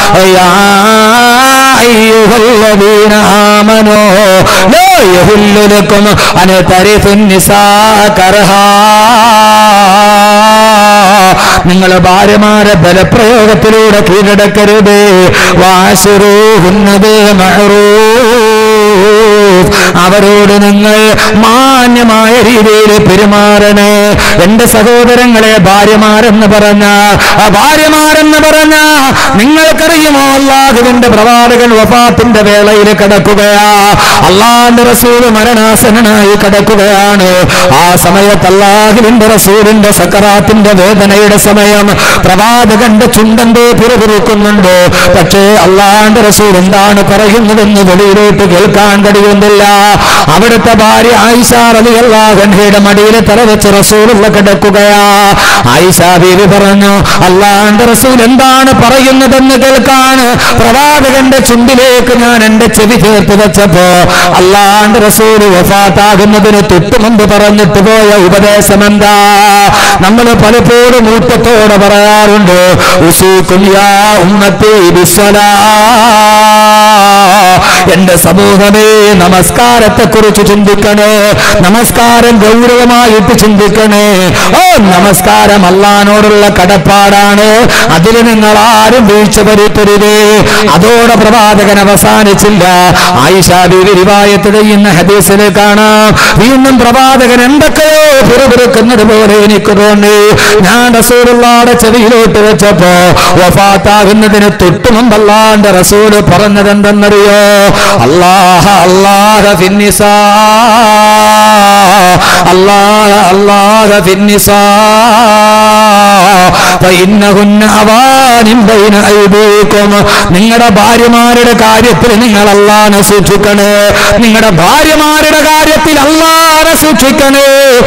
അയ്യുഹല്ലദീന ആമനോ ലാ യഹുല്ലു ലക്കും അൻ തരിഫുൻ നിസാ കർഹാ നിങ്ങൾ ഭാര്യമാരെ ബലപ്രയോഗത്തിലൂടെ കീഴടക്കരുത് വാശുറൂഹുന്നത് അവരോട് നിങ്ങൾ മാന്യമായ രീതിയിൽ പെരുമാറണേ എന്റെ സഹോദരങ്ങളെ ഭാര്യമാരെന്ന് പറഞ്ഞ ആ ഭാര്യമാരെന്ന് പറഞ്ഞ നിങ്ങൾക്കറിയുമോ അള്ളാഹുവിന്റെ പ്രവാചകൻ വഫാത്തിന്റെ വേളയിൽ കിടക്കുകയാ അള്ളാന്റെ റസൂൽ മരണാസനായി കിടക്കുകയാണ് ആ സമയത്ത് അള്ളാഹുവിന്റെ റസൂലിന്റെ സക്കറാത്തിന്റെ വേദനയുടെ സമയം പ്രവാചകന്റെ ചുണ്ടന്റെ പിറപിറുക്കുന്നുണ്ട് പക്ഷേ അള്ളാന്റെ റസൂൽ എന്താണ് പറയുന്നതെന്ന് വെളിയിലോട്ട് കേൾക്കാൻ കഴിയുന്നില്ല അവിടുത്തെ ഭാര്യ ആയിഷ റളിയല്ലാഹുഅൻഹയുടെ മടിയിൽ തലവെച്ച് റസൂലുള്ള കിടക്കുകയാ ആയിഷ ബീവി പറഞ്ഞു അള്ളാന്റെ റസൂൽ എന്താണ് പറയുന്നതെന്ന് കേൾക്കാൻ പ്രവാചകന്റെ ചുണ്ടിലേക്ക് ഞാൻ എന്റെ ചെവി ചേർത്ത് വെച്ചപ്പോ അള്ളാന്റെ റസൂൽ വഫാത്താകുന്നതിന് തൊട്ടു മുമ്പ് പറഞ്ഞിട്ട് പോയ ഉപദേശം എന്താ നമ്മൾ പലപ്പോഴും ഊട്ടത്തോടെ പറയാറുണ്ട് ഉസൂക്കും യാ ഉമ്മത്തി ബിസ്വലാ എന്റെ സമൂഹമേ നമസ്കാരത്തെ കുറിച്ച് ചിന്തിക്കണേ നമസ്കാരം ഗൗരവമായിട്ട് ചിന്തിക്കണേ ഓ നമസ്കാരം അള്ളഹാനോടുള്ള കടപ്പാടാണ് അതിൽ നിങ്ങൾ ആരും വീഴ്ച വരുത്തരുതേ അതോടെ പ്രവാചകൻ അവസാനിച്ചില്ല ആയിഷ ബീവി റിവായത്ത് ചെയ്യുന്ന ഹദീസിൽ കാണാം വീണ്ടും പ്രവാചകൻ എന്തൊക്കെയോ പിറുപിറുക്കുന്നത് പോലെ എനിക്ക് തോന്നി ഞാൻ റസൂലുള്ളാടെ ചെവിയിലോട്ട് വെച്ചപ്പോ വഫാത്താകുന്നതിന് തൊട്ടു മുമ്പ് അള്ളാന്റെ റസൂല് പറഞ്ഞത് എന്തെന്നറിയോ അല്ലാഹ അല്ലാഹ ഫിന്നിസാ അല്ലാഹ അല്ലാഹ ഫിന്നിസാ فإنهن أوان بين أيديكم നിങ്ങളുടെ ഭാര്യമാരുടെ കാര്യത്തിൽ നിങ്ങൾ അള്ളാനെ സൂക്ഷിക്കണേ നിങ്ങളുടെ ഭാര്യമാരുടെ കാര്യത്തിൽ അള്ളാനെ സൂക്ഷിക്കണേ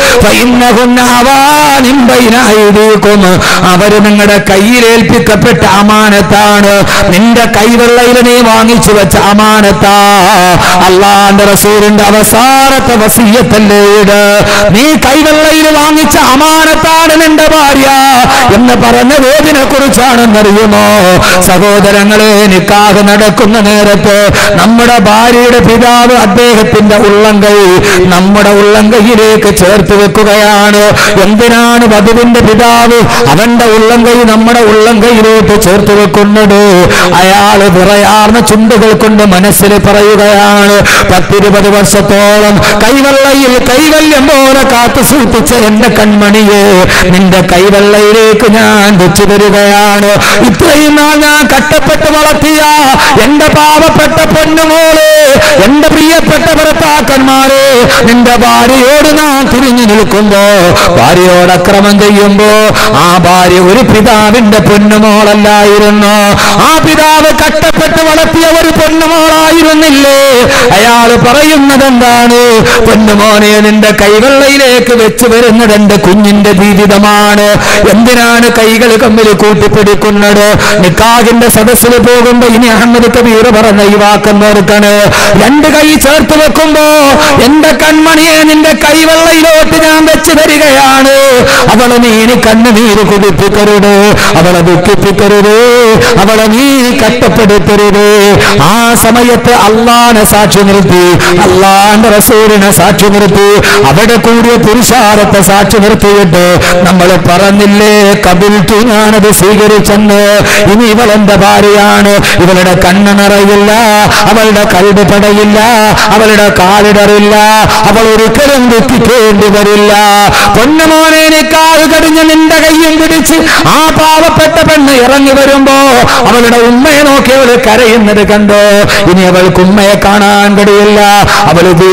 فإنهن أوان بين أيديكم അവര് നിങ്ങളുടെ കയ്യിലേൽപ്പിക്കപ്പെട്ട അമാനത്താണ് നിന്റെ കൈവെള്ളയിൽ നീ വാങ്ങിച്ചു വെച്ച അമാനത്താ അള്ളാന്റെ റസൂലിന്റെ അവസാനത്തെ വസീയത്തല്ലേ ഇത് നീ കൈവെള്ളയിൽ വാങ്ങിച്ച അമാനത്താണ് നിന്റെ ഭാര്യ എന്ന് പറഞ്ഞ വേദിനെ കുറിച്ചാണെന്നറിയുമോ സഹോദരങ്ങളെ നിക്കാഹ് നടക്കുന്ന നേരത്ത് നമ്മുടെ ഭാര്യയുടെ പിതാവ് അദ്ദേഹത്തിന്റെ ഉള്ളംകൈ നമ്മുടെ ഉള്ളംകൈയിലേക്ക് ചേർത്ത് വെക്കുകയാണ് എന്തിനാണ് വധുവിന്റെ പിതാവ് അവന്റെ ഉള്ളംകൈ നമ്മുടെ ഉള്ളംകൈയിലോട്ട് ചേർത്ത് വെക്കുന്നത് അയാള് വിറയാർന്ന ചുണ്ടുകൾ കൊണ്ട് മനസ്സിൽ പറയുകയാണ് പത്തിരുപത് വർഷത്തോളം കൈവെള്ളയിൽ കൈവല്യം പോലെ കാത്തു സൂക്ഷിച്ച എന്റെ കൺമണിയെ നിന്റെ കൈവെള്ളയിലേക്ക് ഞാൻ വെച്ചു തരികയാണ് ഇത്രയും നാൾ ഞാൻ കഷ്ടപ്പെട്ട് വളർത്തിയ എന്റെ പാവപ്പെട്ട പൊന്നുമോളെ എന്റെ പ്രിയപ്പെട്ട ഭർത്താക്കന്മാരെ നിന്റെ ഭാര്യയോട് നാം തിരിഞ്ഞു നിൽക്കുമ്പോ ഭാര്യയോട് അക്രമം ചെയ്യുമ്പോ ആ ഭാര്യ ഒരു പിതാവിന്റെ പൊന്നുമോളല്ലായിരുന്നു ആ പിതാവ് കഷ്ടപ്പെട്ട് വളർത്തിയ ഒരു പൊന്നുമോളായിരുന്നില്ലേ അയാൾ പറയുന്നത് എന്താണ് പൊന്നുമോനെ നിന്റെ കൈവെള്ളയിലേക്ക് വെച്ച് വരുന്നത് എന്റെ കുഞ്ഞിന്റെ ജീവിതമാണ് എന്തിനാണ് കൈകൾ തമ്മിൽ കൂട്ടിപ്പിടിക്കുന്നത് നിക്കാഹിന്റെ സദസ്സിൽ പോകുമ്പോ ഇനി അഹമ്മദ് കബീർ പറഞ്ഞ ഈ വാക്കം ഓർക്കണ് രണ്ട് കൈ ചേർത്ത് വെക്കുമ്പോ എന്റെ കൺമണിയെ നിന്റെ കൈവെള്ളയിലോട്ട് ഞാൻ വെച്ച് തരികയാണ് അവളെ നീ ഇനി കണ്ണുനീര് കുടിപ്പിക്കരുത് അവളെ ദുഃഖിപ്പിക്കരുത് അവളെ നീ കഷ്ടപ്പെടുത്തരുത് ആ സമയത്ത് അള്ളാനെ സാക്ഷി നിർത്തി അള്ളാന്റെ റസൂലിനെ സാക്ഷി നിർത്തി അവിടെ കൂടിയ പുരുഷാരത്തെ സാക്ഷി നിർത്തിയിട്ട് നമ്മൾ പറഞ്ഞില്ലേ കപിൽത്തു ഞാനത് സ്വീകരിച്ചെന്ന് ഇനി ഇവൾ എന്റെ ഭാര്യയാണ് ഇവളുടെ കണ്ണ് നിറയില്ല അവളുടെ കൽബ് പടയില്ല അവളുടെ കാലിടറില്ല അവൾ ഒരിക്കലും ദുഃഖിക്കേണ്ടി വരില്ല പൊന്നുമോനെ നിക്കാവ് കടിഞ്ഞ് നിന്റെ കയ്യും പിടിച്ച് ആ പാവപ്പെട്ട പെണ്ണ് ഇറങ്ങി വരുമ്പോ അവളുടെ ഉമ്മയെ നോക്കി അവൾ കരയുന്നത് കണ്ടോ ഇനി അവൾക്ക് ഉമ്മയെ കാണാൻ കഴിയില്ല അവൾ ജീവിച്ചിരുന്ന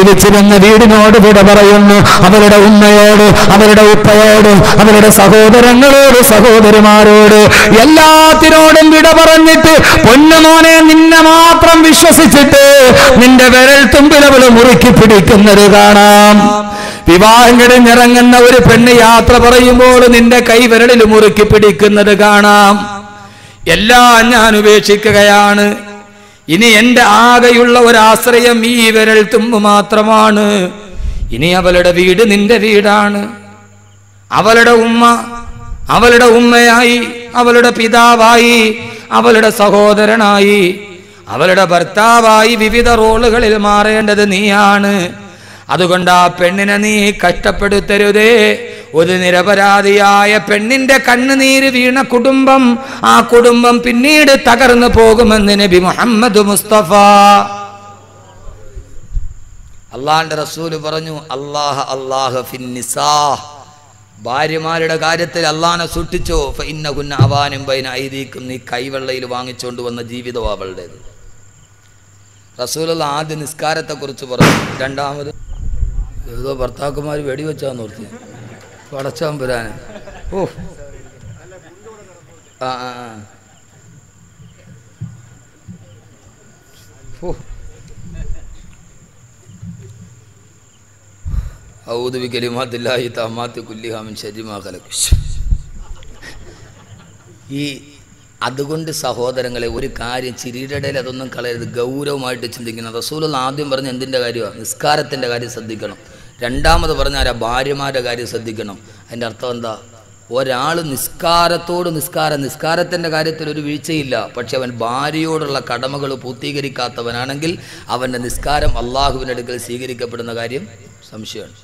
എന്ന വീടിനോട് വിട പറയുന്നു അവരുടെ ഉമ്മയോട് അവരുടെ ഉപ്പയോട് അവരുടെ സഹോദരങ്ങളോട് സഹോദരിമാരോട് എല്ലാത്തിനോടും വിട പറഞ്ഞിട്ട് പൊന്നുമോനെ നിന്നെ മാത്രം വിശ്വസിച്ചിട്ട് നിന്റെ വിരൽ തുമ്പിൽ അവള് മുറുക്കി പിടിക്കുന്നത് കാണാം വിവാഹം കഴിഞ്ഞിറങ്ങുന്ന ഒരു പെണ്ണ് യാത്ര പറയുമ്പോൾ നിന്റെ കൈവിരലിൽ മുറുക്കി പിടിക്കുന്നത് കാണാം എല്ലാം ഞാൻ ഉപേക്ഷിക്കുകയാണ് ഇനി എന്റെ ആകെയുള്ള ഒരാശ്രയം ഈ വിരൽ തുമ്പ് മാത്രമാണ് ഇനി അവളുടെ വീട് നിന്റെ വീടാണ് അവളുടെ ഉമ്മ അവളുടെ ഉമ്മയായി അവളുടെ പിതാവായി അവളുടെ സഹോദരനായി അവളുടെ ഭർത്താവായി വിവിധ റോളുകളിൽ മാറേണ്ടത് നീയാണ് അതുകൊണ്ട് ആ പെണ്ണിനെ നീ കഷ്ടപ്പെടുത്തരുതേ ഒരു നിരപരാധിയായ പെണ്ണിന്റെ കണ്ണുനീര് വീണ കുടുംബം ആ കുടുംബം പിന്നീട് തകർന്നു പോകുമെന്ന് നബി മുഹമ്മദ് മുസ്തഫ അള്ളാന്റെ റസൂല് പറഞ്ഞു അള്ളാഹ അള്ളാഹ ഫിന്നിസാ ഭാര്യമാരുടെ കാര്യത്തിൽ അള്ളാനെ സൂക്ഷിച്ചോ ഇന്ന കുന്ന അവാനും പൈന ഐതീക്കും നീ കൈവെള്ളയിൽ വാങ്ങിച്ചുകൊണ്ട് വന്ന ജീവിതം അവളുടേത് റസൂലുള്ള ആദ്യ നിസ്കാരത്തെക്കുറിച്ച് പറഞ്ഞു രണ്ടാമത് ഏതോ ഭർത്താക്കന്മാർ വെടിവെച്ചാന്ന് ഓർത്തി പടച്ചാൻ വരാൻ ഓ ആ ആ ആ. ഓ ഔദു ബി കലിമാത്തില്ലാഹി തമ്മാത്തി കുല്ലിഹാമിൻ ശരിമാ ഖലഖ് ഈ അതുകൊണ്ട് സഹോദരങ്ങളെ ഒരു കാര്യം ചിരിയുടെ ഇടയിൽ അതൊന്നും കളയരുത് ഗൗരവമായിട്ട് ചിന്തിക്കണം റസൂലുള്ള ആദ്യം പറഞ്ഞ എന്തിൻ്റെ കാര്യമാണ് നിസ്കാരത്തിൻ്റെ കാര്യം ശ്രദ്ധിക്കണം രണ്ടാമത് പറഞ്ഞാൽ ആ ഭാര്യമാരുടെ കാര്യം ശ്രദ്ധിക്കണം അതിൻ്റെ അർത്ഥം എന്താ ഒരാൾ നിസ്കാരത്തോട് നിസ്കാരം നിസ്കാരത്തിൻ്റെ കാര്യത്തിൽ ഒരു വീഴ്ചയില്ല പക്ഷെ അവൻ ഭാര്യയോടുള്ള കടമകൾ പൂർത്തീകരിക്കാത്തവനാണെങ്കിൽ അവൻ്റെ നിസ്കാരം അള്ളാഹുവിൻ്റെ അടുക്കൽ സ്വീകരിക്കപ്പെടുന്ന കാര്യം സംശയമാണ്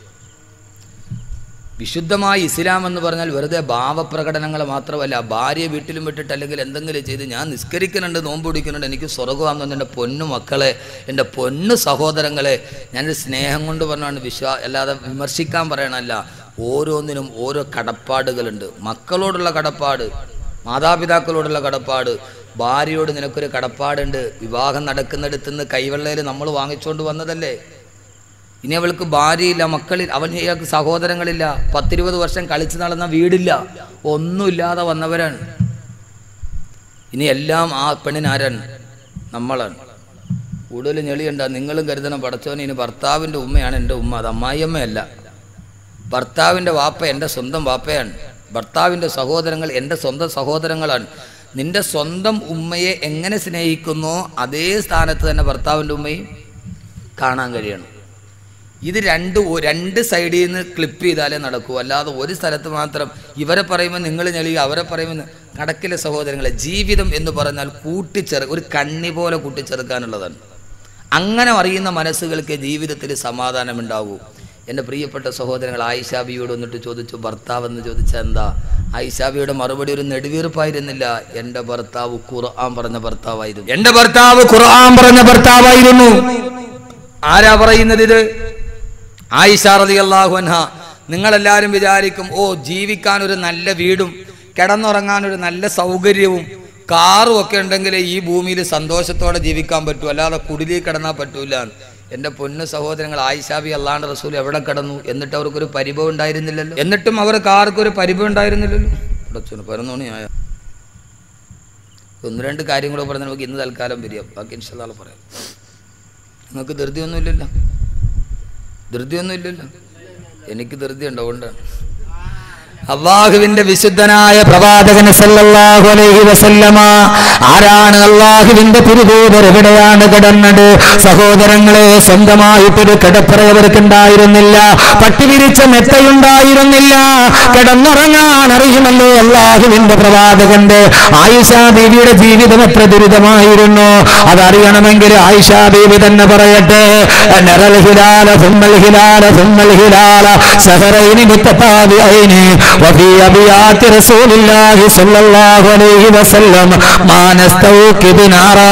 വിശുദ്ധമായ ഇസ്ലാം എന്ന് പറഞ്ഞാൽ വെറുതെ ഭാവപ്രകടനങ്ങൾ മാത്രമല്ല ഭാര്യയെ വീട്ടിലും വിട്ടിട്ട് അല്ലെങ്കിൽ എന്തെങ്കിലും ചെയ്ത് ഞാൻ നിസ്കരിക്കുന്നുണ്ട് നോമ്പ് പിടിക്കുന്നുണ്ട് എനിക്ക് സ്വർഗമാണെന്ന് എൻ്റെ പൊന്നു മക്കളെ എൻ്റെ പൊന്നു സഹോദരങ്ങളെ ഞാനൊരു സ്നേഹം കൊണ്ട് പറഞ്ഞാണ് വിശ്വാ അല്ലാതെ വിമർശിക്കാൻ പറയണമല്ല ഓരോന്നിനും ഓരോ കടപ്പാടുകളുണ്ട് മക്കളോടുള്ള കടപ്പാട് മാതാപിതാക്കളോടുള്ള കടപ്പാട് ഭാര്യയോട് നിനക്കൊരു കടപ്പാടുണ്ട് വിവാഹം നടക്കുന്നിടത്ത് നിന്ന് കൈവെള്ളയിൽ നമ്മൾ വാങ്ങിച്ചുകൊണ്ട് വന്നതല്ലേ ഇനി അവൾക്ക് ഭാര്യയില്ല മക്കളിൽ അവൻ ഇയാൾക്ക് സഹോദരങ്ങളില്ല പത്തിരുപത് വർഷം കളിച്ചു നടന്ന വീടില്ല ഒന്നുമില്ലാതെ വന്നവരാണ് ഇനി എല്ലാം ആ പെണ്ണിന് ആരാണ് നമ്മളാണ് കൂടുതൽ ഞെളിയുണ്ട നിങ്ങളും കരുതണം പടച്ചോനെ ഇനി ഭർത്താവിൻ്റെ ഉമ്മയാണ് എൻ്റെ ഉമ്മ അത് അമ്മായിയമ്മയല്ല ഭർത്താവിൻ്റെ വാപ്പ എൻ്റെ സ്വന്തം വാപ്പയാണ് ഭർത്താവിൻ്റെ സഹോദരങ്ങൾ എൻ്റെ സ്വന്തം സഹോദരങ്ങളാണ് നിന്റെ സ്വന്തം ഉമ്മയെ എങ്ങനെ സ്നേഹിക്കുന്നോ അതേ സ്ഥാനത്ത് തന്നെ ഭർത്താവിൻ്റെ ഉമ്മയും കാണാൻ കഴിയണം ഇത് രണ്ട് ഒ- രണ്ട് സൈഡിൽ നിന്ന് ക്ലിപ്പ് ചെയ്താലേ നടക്കൂ അല്ലാതെ ഒരു സ്ഥലത്ത് മാത്രം ഇവരെ പറയുമ്പോൾ നിങ്ങൾ ഞെളിയുക അവരെ പറയുമ്പോൾ നി- നടക്കില്ല സഹോദരങ്ങളെ ജീവിതം എന്ന് പറഞ്ഞാൽ കൂട്ടിച്ചേർ ഒരു കണ്ണി പോലെ കൂട്ടിച്ചേർക്കാനുള്ളതാണ് അങ്ങനെ അറിയുന്ന മനസ്സുകൾക്ക് ജീവിതത്തിൽ സമാധാനമുണ്ടാകൂ എൻ്റെ പ്രിയപ്പെട്ട സഹോദരങ്ങൾ ആയിഷാബിയോട് വന്നിട്ട് ചോദിച്ചു ഭർത്താവ് എന്ന് ചോദിച്ചാൽ എന്താ ആയിഷാബിയുടെ മറുപടി ഒരു നെടുവീർപ്പായിരുന്നില്ല എൻ്റെ ഭർത്താവ് ഖുർആൻ പറഞ്ഞ ഭർത്താവായിരുന്നു എന്റെ ഭർത്താവ് ഖുർആൻ പറഞ്ഞ ഭർത്താവായിരുന്നു ആരാ പറയുന്നത് ഇത് ആയിഷ റളിയല്ലാഹു അൻഹ നിങ്ങളെല്ലാവരും വിചാരിക്കും ഓ ജീവിക്കാൻ ഒരു നല്ല വീടും കിടന്നുറങ്ങാൻ ഒരു നല്ല സൗകര്യവും കാറും ഒക്കെ ഉണ്ടെങ്കിൽ ഈ ഭൂമിയിൽ സന്തോഷത്തോടെ ജീവിക്കാൻ പറ്റൂ അല്ലാതെ കുടിലി കിടന്നാൽ പറ്റൂല എൻ്റെ പൊന്നു സഹോദരങ്ങൾ ആയിഷാബി അള്ളാണ്ട് റസൂൽ എവിടെ കിടന്നു എന്നിട്ട് അവർക്കൊരു പരിഭവം ഉണ്ടായിരുന്നില്ലല്ലോ എന്നിട്ടും അവർക്ക് ആർക്കും ഒരു പരിഭവം ഉണ്ടായിരുന്നില്ലല്ലോ പടച്ചോനെ, പതിനൊന്നുമണിയായ ഒന്ന് രണ്ട് കാര്യം കൂടെ പറഞ്ഞ് നമുക്ക് ഇന്ന് തൽക്കാലം വരിക ബാക്കി ഇൻഷാല്ല പറയാം നിങ്ങൾക്ക് ധൃതിയൊന്നുമില്ലല്ലോ ധൃതിയൊന്നുമില്ലല്ലോ എനിക്ക് ധൃതി ഉണ്ട് അതുകൊണ്ടാണ് അള്ളാഹുവിന്റെ വിശുദ്ധനായ പ്രവാചകൻ സല്ലല്ലാഹു അലൈഹി വസല്ലമ ആരാണ് അള്ളാഹുവിന്റെ തിരുദൂതർ എവിടെയാണ് കിടന്നത് സഹോദരങ്ങളെ സ്വന്തമായിട്ടൊരു കിടപ്പറ അവർക്കുണ്ടായിരുന്നില്ല പട്ടിവിരിച്ച മെത്തയുണ്ടായിരുന്നില്ല കിടന്നുറങ്ങാൻ അറിയുമല്ലോ അള്ളാഹുവിന്റെ പ്രവാചകന്റെ ആയിഷ ബീവിയുടെ ജീവിതം എത്ര ദുരിതമായിരുന്നു അതറിയണമെങ്കിൽ ആയിഷ ബീവി തന്നെ പറയട്ടെ നറൽ ഹിലാല സുമ്മൽ ഹിലാല സുമ്മൽ ഹിലാല ശഹറൈനി മുത്തതാബിഐനി وفي أبيات رسول الله صلى الله عليه وسلم ما نستوكب نارا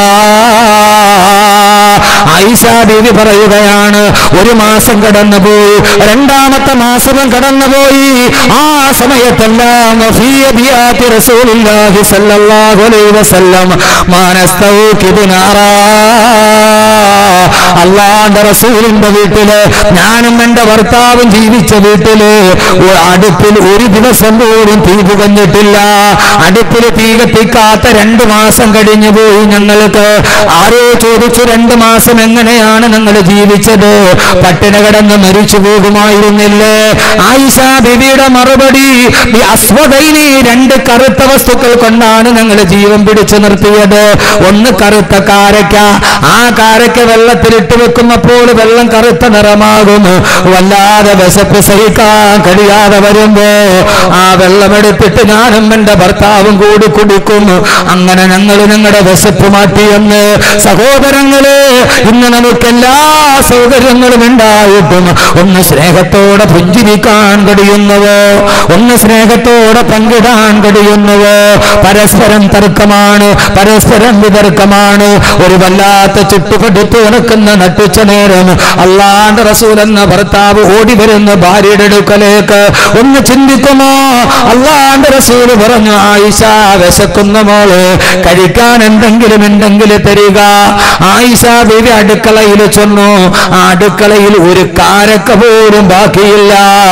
ആയിഷ ബീവി പറയുകയാണ് ഒരു മാസം കടന്നുപോയി രണ്ടാമത്തെ മാസവും കടന്നുപോയി ആ സമയത്തെല്ലാം വഫീ അബിയാത്തി റസൂലുള്ളാഹി സ്വല്ലല്ലാഹു അലൈഹി വസല്ലം മാ നസ്തൗകിബു നാറാ അള്ളാന്റെ റസൂലിന്റെ വീട്ടില് ഞാനും എന്റെ ഭർത്താവും ജീവിച്ച വീട്ടില് ഒരു അടുപ്പിൽ ഒരു ദിവസം പോലും തീ പുകഞ്ഞിട്ടില്ല അടുപ്പിൽ തീ കത്തിക്കാത്ത രണ്ടു മാസം കഴിഞ്ഞു പോയി ഞങ്ങൾക്ക് ആരോ ചോദിച്ചു രണ്ടു മാസം എങ്ങനെയാണ് ഞങ്ങൾ ജീവിച്ചത് പട്ടിണ കിടന്ന് മരിച്ചു പോകുമായിരുന്നില്ലേ ആയിഷ ബിബിയുടെ മറുപടി ഈ അസ്വദൈനി രണ്ട് കറുത്ത വസ്തുക്കൾ കൊണ്ടാണ് ഞങ്ങൾ ജീവൻ പിടിച്ചു നിർത്തിയത് ഒന്ന് കറുത്ത കാരക്ക ആ കാരക്ക വെള്ളത്തിലിട്ട് വെക്കുമ്പോൾ വെള്ളം കറുത്ത നിറമാകും വല്ലാതെ വിശപ്പ് സഹിക്കാൻ കഴിയാതെ വരുമ്പോ ആ വെള്ളമെടുത്തിട്ട് ഞാനും എന്റെ ഭർത്താവും കൂടി കുടിക്കും അങ്ങനെ ഞങ്ങൾ ഞങ്ങളുടെ വിശപ്പ് മാറ്റിയെന്ന് സഹോദരങ്ങള് ഇന്ന് നമുക്ക് എല്ലാ സൗകര്യങ്ങളും ഉണ്ടായിട്ടും ഒന്ന് സ്നേഹത്തോടെ പുഞ്ചിരിക്കാൻ കഴിയുന്നവോ ഒന്ന് സ്നേഹത്തോടെ പങ്കിടാൻ കഴിയുന്നവോ പരസ്പരം തർക്കമാണ് പരസ്പരം വിതർക്കമാണ് ഒരു വല്ലാത്ത ചുട്ടുപടുത്തു കിടക്കുന്ന നട്ടുച്ച നേരം അള്ളാന്റെ റസൂൽ എന്ന ഭർത്താവ് ഓടി വരുന്ന ഭാര്യയുടെ അടുക്കലേക്ക് ഒന്ന് ചിന്തിക്കുമോ അള്ളാന്റെ റസൂൽ പറഞ്ഞു ആയിഷ വിശക്കുന്ന മോള് കഴിക്കാൻ എന്തെങ്കിലും ഉണ്ടെങ്കിൽ തരിക ആയിഷ ബീവി അടുക്കളയിൽ ചെന്നു ആ അടുക്കളയിൽ ഒരു കാരക്ക പോലും ബാക്കിയില്ല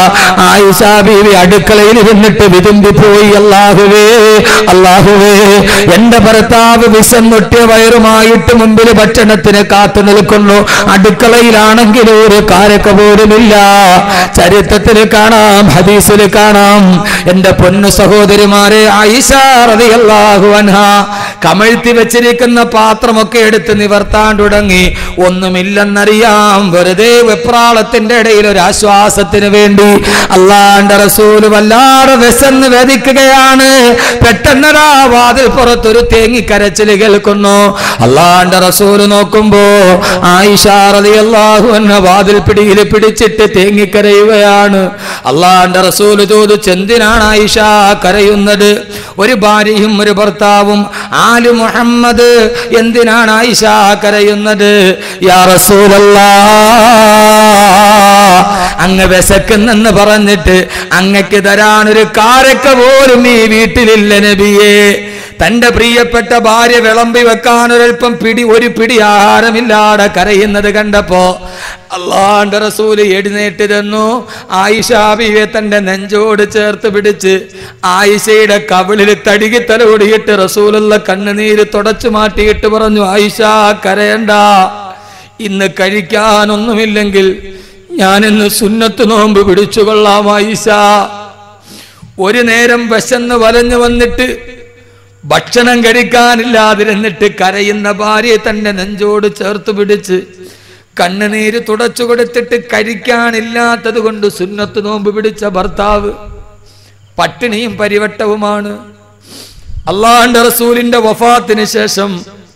ആയിഷ ബീവി അടുക്കളയിൽ ഇരുന്നിട്ട് വിതുമ്പിപ്പോയി അല്ലാഹുവേ അല്ലാഹുവേ എന്റെ ഭർത്താവ് വിശന്നൊട്ടിയ വയറുമായിട്ട് മുമ്പിൽ ഭക്ഷണത്തിന് കാത്തു നിൽക്കുന്നു അടുക്കളയിലാണെങ്കിൽ ഒരു കാരക്ക പോലുമില്ല ചരിത്രത്തിൽ കാണാം ഹദീസിൽ കാണാം എന്റെ പൊന്നു സഹോദരിമാരെ ആയിഷ റളിയല്ലാഹു അൻഹ കമഴ്ത്തി വെച്ചിരിക്കുന്ന പാത്രമൊക്കെ എടുത്ത് നിവർത്താൻ തുടങ്ങി ഒന്നുമില്ലെന്നറിയാം വെറുതെ വെപ്രാളത്തിന്റെ ഇടയിൽ ഒരു ആശ്വാസത്തിന് വേണ്ടി അള്ളാന്റെ റസൂല് വല്ലാതെ വിശന്ന് വേദിക്കുകയാണ് പെട്ടെന്നൊരാ വാതിൽ പുറത്തൊരു തേങ്ങിക്കരച്ചിൽ കേൾക്കുന്നു അള്ളാന്റെ റസൂല് നോക്കുമ്പോ ആയിഷ റളിയല്ലാഹു അൻഹ വാതിൽ പിടിയിൽ പിടിച്ചിട്ട് തേങ്ങിക്കരയുകയാണ് അള്ളാന്റെ റസൂല് ചോദിച്ചു എന്തിനാണ് ആയിഷ കരയുന്നത് ഒരു ഭാര്യയും ഒരു ഭർത്താവും ആലു മുഹമ്മദ് എന്തിനാണ് ആയിഷ കരയുന്നത് യാ റസൂലല്ലാ അങ്ങ് വിശക്കുന്നെന്ന് പറഞ്ഞിട്ട് അങ്ങക്ക് തരാൻ ഒരു കാരക്ക പോലും ഈ വീട്ടിലില്ല നബിയേ തന്റെ പ്രിയപ്പെട്ട ഭാര്യ വിളമ്പി വെക്കാൻ ഒരൽപ്പം പിടി ഒരു പിടി ആഹാരമില്ലാതെ കരയുന്നത് കണ്ടപ്പോ അള്ളാന്റെ റസൂല് എഴുന്നേറ്റ് തന്നു ആയിഷ ബീവിയെ തന്റെ നെഞ്ചോട് ചേർത്ത് പിടിച്ച് ആയിഷയുടെ കവിളിൽ തടികി തലോടിയിട്ട് റസൂലുള്ള കണ്ണുനീര് തുടച്ചു മാറ്റിയിട്ട് പറഞ്ഞു ആയിഷ കരയണ്ട ഇന്ന് കഴിക്കാനൊന്നുമില്ലെങ്കിൽ ഞാനിന്ന് സുന്നത്ത് നോമ്പ് പിടിച്ചു കൊള്ളാം ആയിഷ ഒരു നേരം വിശന്ന് വലഞ്ഞു വന്നിട്ട് ഭക്ഷണം കഴിക്കാനില്ലാതിരുന്നിട്ട് കരയുന്ന ഭാര്യയെ തന്നെ നെഞ്ചോട് ചേർത്ത് പിടിച്ച് കണ്ണുനീര് തുടച്ചു കൊടുത്തിട്ട് കഴിക്കാനില്ലാത്തത് കൊണ്ട് സുന്നത്ത് നോമ്പ് പിടിച്ച ഭർത്താവ് പട്ടിണിയും പരിവട്ടവുമാണ് അള്ളാന്റെ റസൂലിന്റെ വഫാത്തിന് ശേഷം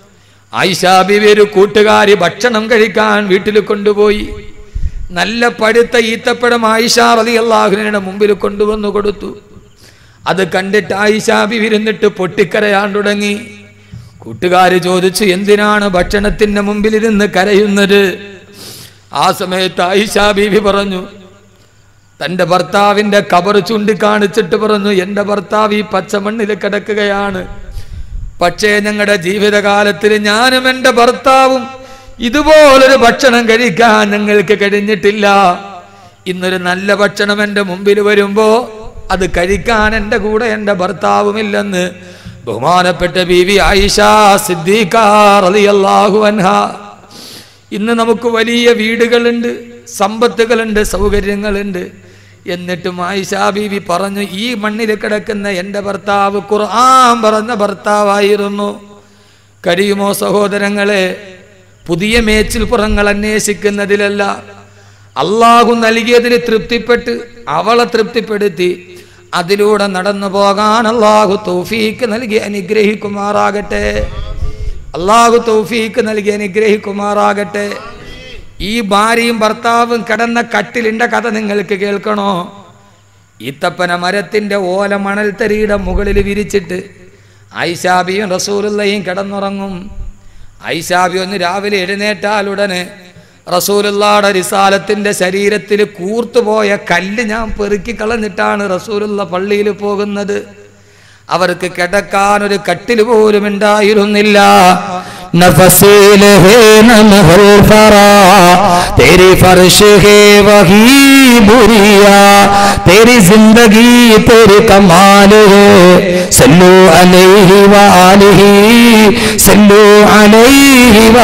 ആയിഷാ ബീവി ഒരു കൂട്ടുകാരി ഭക്ഷണം കഴിക്കാൻ വീട്ടിൽ കൊണ്ടുപോയി നല്ല പഴുത്ത ഈത്തപ്പഴം ആയിഷ റലി അള്ളാഹുവിന്റെ മുമ്പിൽ കൊണ്ടുവന്നു കൊടുത്തു അത് കണ്ടിട്ട് ആയിഷ ബീവി ഇരുന്നിട്ട് പൊട്ടിക്കരയാൻ തുടങ്ങി കൂട്ടുകാര് ചോദിച്ചു എന്തിനാണ് ഭക്ഷണത്തിന്റെ മുമ്പിൽ ഇരുന്ന് കരയുന്നത് ആ സമയത്ത് ആയിഷ ബീവി പറഞ്ഞു തന്റെ ഭർത്താവിന്റെ കബർ ചൂണ്ടിക്കാണിച്ചിട്ട് പറഞ്ഞു എന്റെ ഭർത്താവ് ഈ പച്ചമണ്ണിൽ കിടക്കുകയാണ് പക്ഷേ ഞങ്ങളുടെ ജീവിതകാലത്തിൽ ഞാനും എൻ്റെ ഭർത്താവും ഇതുപോലൊരു ഭക്ഷണം കഴിക്കാൻ ഞങ്ങൾക്ക് കഴിഞ്ഞിട്ടില്ല ഇന്നൊരു നല്ല ഭക്ഷണം എൻ്റെ മുമ്പിൽ വരുമ്പോ അത് കഴിക്കാൻ എൻ്റെ കൂടെ എൻ്റെ ഭർത്താവുമില്ലെന്ന് ബഹുമാനപ്പെട്ട ബീവി ആയിഷ സിദ്ദീഖ റളിയല്ലാഹു അൻഹ ഇന്ന് നമുക്ക് വലിയ വീടുകളുണ്ട് സമ്പത്തുകളുണ്ട് സൗകര്യങ്ങളുണ്ട് എന്നിട്ടും ആയിഷാ ബീവി പറഞ്ഞു ഈ മണ്ണിൽ കിടക്കുന്ന എൻ്റെ ഭർത്താവ് ഖുർആൻ പറഞ്ഞ ഭർത്താവായിരുന്നു കഴിയുമോ സഹോദരങ്ങളെ പുതിയ മേച്ചിൽപ്പുറങ്ങൾ അന്വേഷിക്കുന്നതിലല്ല അള്ളാഹു നൽകിയതിന് തൃപ്തിപ്പെട്ട് അവളെ തൃപ്തിപ്പെടുത്തി അതിലൂടെ നടന്നു പോകാൻ അള്ളാഹു തൗഫീക്ക് നൽകി അനുഗ്രഹിക്കുമാറാകട്ടെ അള്ളാഹു തൗഫീക്ക് നൽകി അനുഗ്രഹിക്കുമാറാകട്ടെ ഈ ഭാര്യയും ഭർത്താവും കിടന്ന കട്ടിലിന്റെ കഥ നിങ്ങൾക്ക് കേൾക്കണോ ഈത്തപ്പന മരത്തിന്റെ ഓല മണൽത്തരിയുടെ മുകളിൽ വിരിച്ചിട്ട് ഐഷാബിയും റസൂലുള്ളയും കിടന്നുറങ്ങും ഐഷാബി ഒന്ന് രാവിലെ എഴുന്നേറ്റാൽ ഉടനെ റസൂലുള്ളാടെ റിസാലത്തിന്റെ ശരീരത്തിൽ കൂർത്തുപോയ കല്ല് ഞാൻ പെറുക്കി കളഞ്ഞിട്ടാണ് റസൂലുള്ള പള്ളിയിൽ പോകുന്നത് അവർക്ക് കിടക്കാൻ ഒരു കട്ടിൽ പോലും ഉണ്ടായിരുന്നില്ല नफसील है नमहल फरा तेरी फर्श है वही बुरिया तेरी जिंदगी तेरे कमाल है सल्लू अलैहि व आलिही सल्लू अलैहि व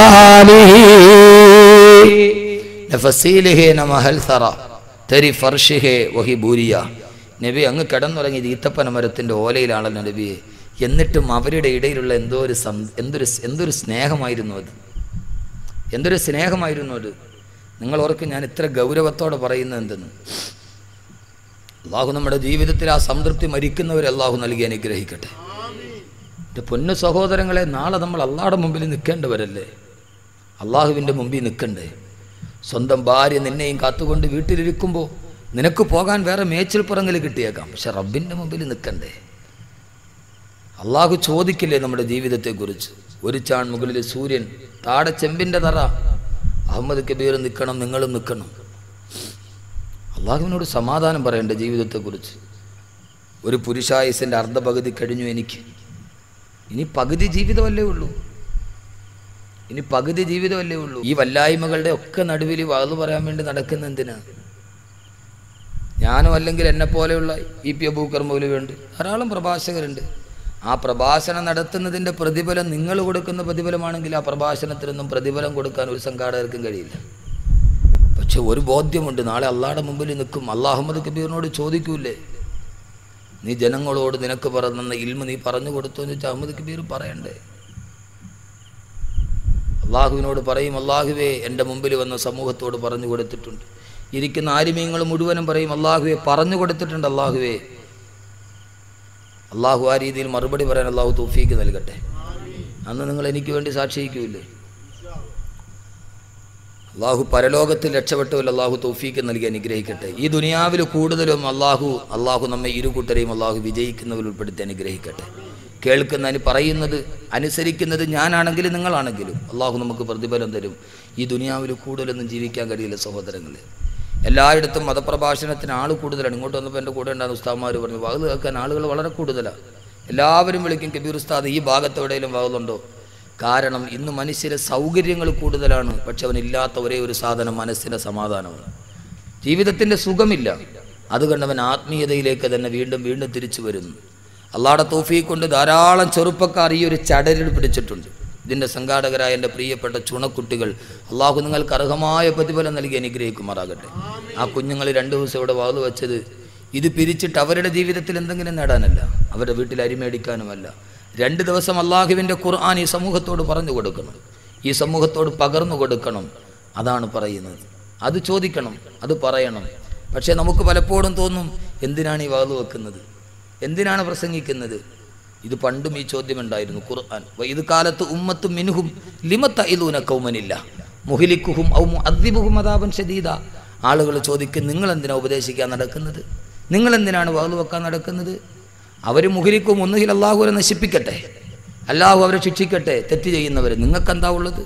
आलिही നഫസീലിഹേ നമഹൽ സറ തെരി ഫർഷിഹേ വഹി ബൂരിയ നബി അങ്ങ് കിടന്നുറങ്ങിയത് ഈത്തപ്പന മരത്തിൻ്റെ ഓലയിലാണല്ലോ നബിയെ എന്നിട്ടും അവരുടെ ഇടയിലുള്ള എന്തോ ഒരു സം എന്തൊരു എന്തൊരു സ്നേഹമായിരുന്നു അത് എന്തൊരു സ്നേഹമായിരുന്നു അത് നിങ്ങൾ ഓർക്ക് ഞാൻ ഇത്ര ഗൗരവത്തോടെ പറയുന്നത് എന്തെന്ന് അള്ളാഹു നമ്മുടെ ജീവിതത്തിൽ ആ സംതൃപ്തി മരിക്കുന്നവരെ അള്ളാഹു നൽകി അനുഗ്രഹിക്കട്ടെ എൻ്റെ പൊന്നു സഹോദരങ്ങളെ നാളെ നമ്മൾ അള്ളാഹുടെ മുമ്പിൽ നിൽക്കേണ്ടവരല്ലേ അള്ളാഹുവിൻ്റെ മുമ്പിൽ നിൽക്കണ്ടേ സ്വന്തം ഭാര്യ നിന്നെയും കാത്തുകൊണ്ട് വീട്ടിലിരിക്കുമ്പോൾ നിനക്ക് പോകാൻ വേറെ മേച്ചിൽ പുറങ്ങിൽ കിട്ടിയേക്കാം പക്ഷെ റബ്ബിൻ്റെ മുമ്പിൽ നിൽക്കണ്ടേ അള്ളാഹു ചോദിക്കില്ലേ നമ്മുടെ ജീവിതത്തെക്കുറിച്ച് ഒരു ചാൺ മുകളിൽ സൂര്യൻ താടെ ചെമ്പിൻ്റെ തറ അഹമ്മദ് കബീർ നിൽക്കണം നിങ്ങളും നിൽക്കണം അള്ളാഹുവിനോട് സമാധാനം പറയണ്ടേ ജീവിതത്തെക്കുറിച്ച് ഒരു പുരുഷായുസിൻ്റെ അർദ്ധപകുതി കഴിഞ്ഞു എനിക്ക് ഇനി പകുതി ജീവിതമല്ലേ ഉള്ളൂ ഇനി പകുതി ജീവിതമല്ലേ ഉള്ളൂ ഈ വല്ലായ്മകളുടെ ഒക്കെ നടുവിൽ വാതു പറയാൻ വേണ്ടി നടക്കുന്ന എന്തിനാ ഞാനും അല്ലെങ്കിൽ എന്നെ പോലെയുള്ള ഇ പി അബൂക്കർ മൗലവിയുണ്ട് ധാരാളം പ്രഭാഷകരുണ്ട് ആ പ്രഭാഷണം നടത്തുന്നതിൻ്റെ പ്രതിഫലം നിങ്ങൾ കൊടുക്കുന്ന പ്രതിഫലമാണെങ്കിൽ ആ പ്രഭാഷണത്തിനൊന്നും പ്രതിഫലം കൊടുക്കാൻ ഒരു സംഘാടകർക്കും കഴിയില്ല പക്ഷെ ഒരു ബോധ്യമുണ്ട് നാളെ അള്ളാഹുടെ മുമ്പിൽ നിൽക്കും അള്ളാഹമ്മദ് കബീറിനോട് ചോദിക്കൂലേ നീ ജനങ്ങളോട് നിനക്ക് പറഞ്ഞ ഇൽമ നീ പറഞ്ഞു കൊടുത്തു എന്ന് വെച്ചാൽ അഹമ്മദ് കബീർ പറയണ്ടേ അള്ളാഹുവിനോട് പറയും അള്ളാഹുവേ എൻ്റെ മുമ്പിൽ വന്ന സമൂഹത്തോട് പറഞ്ഞു കൊടുത്തിട്ടുണ്ട് ഇരിക്കുന്ന ആരിമീങ്ങൾ മുഴുവനും പറയും അള്ളാഹുവെ പറഞ്ഞു കൊടുത്തിട്ടുണ്ട് അള്ളാഹുവേ അള്ളാഹു ആ രീതിയിൽ മറുപടി പറയാൻ അള്ളാഹു തൗഫീക്ക് നൽകട്ടെ അന്ന് നിങ്ങൾ എനിക്ക് വേണ്ടി സാക്ഷിയിക്കൂലേ അള്ളാഹു പരലോകത്തിൽ രക്ഷപ്പെട്ടവല്ല അള്ളാഹു തൗഫീക്ക് നൽകി അനുഗ്രഹിക്കട്ടെ ഈ ദുനിയാവിൽ കൂടുതലും അള്ളാഹു അള്ളാഹു നമ്മെ ഇരുകൂട്ടരെയും അള്ളാഹു വിജയിക്കുന്നവർ ഉൾപ്പെടുത്തി അനുഗ്രഹിക്കട്ടെ കേൾക്കുന്ന അനു പറയുന്നത് അനുസരിക്കുന്നത് ഞാനാണെങ്കിലും നിങ്ങളാണെങ്കിലും അള്ളാഹു നമുക്ക് പ്രതിഫലം തരും ഈ ദുനിയാവിൽ കൂടുതലൊന്നും ജീവിക്കാൻ കഴിയില്ല സഹോദരങ്ങളെ എല്ലായിടത്തും മതപ്രഭാഷണത്തിന് ആൾ കൂടുതലാണ് ഇങ്ങോട്ട് വന്നപ്പോൾ എൻ്റെ കൂടെ ഉണ്ടാകുന്ന ഉസ്താമാർ പറഞ്ഞു വാത് കേൾക്കാൻ ആളുകൾ വളരെ കൂടുതലാണ് എല്ലാവരും വിളിക്കും കബീർ ഉസ്താദ് ഈ ഭാഗത്ത് എവിടെയെങ്കിലും വാകുന്നുണ്ടോ കാരണം ഇന്ന് മനുഷ്യരെ സൗകര്യങ്ങൾ കൂടുതലാണ് പക്ഷെ അവനില്ലാത്ത ഒരേ ഒരു സാധനം മനസ്സിൻ്റെ സമാധാനമാണ് ജീവിതത്തിൻ്റെ സുഖമില്ല അതുകൊണ്ട് അവൻ ആത്മീയതയിലേക്ക് തന്നെ വീണ്ടും വീണ്ടും തിരിച്ചു വരുന്നു അള്ളാടെ തോഫി കൊണ്ട് ധാരാളം ചെറുപ്പക്കാർ ഈ ഒരു ചടരിൽ പിടിച്ചിട്ടുണ്ട് ഇതിൻ്റെ സംഘാടകരായ എൻ്റെ പ്രിയപ്പെട്ട ചുണക്കുട്ടികൾ അള്ളാഹു നിങ്ങൾക്ക് അർഹമായ പ്രതിഫലം നൽകി അനുഗ്രഹിക്കുമാറാകട്ടെ ആ കുഞ്ഞുങ്ങൾ രണ്ട് ദിവസം ഇവിടെ വാതു വെച്ചത് ഇത് പിരിച്ചിട്ട് അവരുടെ ജീവിതത്തിൽ എന്തെങ്കിലും നേടാനല്ല അവരുടെ വീട്ടിൽ അരിമേടിക്കാനുമല്ല രണ്ട് ദിവസം അള്ളാഹുവിൻ്റെ ഖുർആൻ ഈ സമൂഹത്തോട് പറഞ്ഞു കൊടുക്കണം ഈ സമൂഹത്തോട് പകർന്നു കൊടുക്കണം അതാണ് പറയുന്നത് അത് ചോദിക്കണം അത് പറയണം പക്ഷേ നമുക്ക് പലപ്പോഴും തോന്നും എന്തിനാണ് ഈ വാതു വെക്കുന്നത് എന്തിനാണ് പ്രസംഗിക്കുന്നത് ഇത് പണ്ടും ഈ ചോദ്യമുണ്ടായിരുന്നു ഖുർആൻ ഇത് കാലത്ത് ഉമ്മത്തും മിനുഹും ലിമത്ത ഇലൂന കൗമനില്ല മുഹിലിക്കുഹും ഔ അദ്വിബുഹും അതാപൻ ഷദീദ ആളുകൾ ചോദിക്കും നിങ്ങൾ എന്തിനാ ഉപദേശിക്കാൻ നടക്കുന്നത് നിങ്ങൾ എന്തിനാണ് വാതു വെക്കാൻ നടക്കുന്നത് അവർ മുഹിലിക്കും ഒന്നുകിൽ അള്ളാഹു അവരെ നശിപ്പിക്കട്ടെ അല്ലാഹു അവരെ ശിക്ഷിക്കട്ടെ തെറ്റ് ചെയ്യുന്നവർ നിങ്ങൾക്ക് എന്താ ഉള്ളത്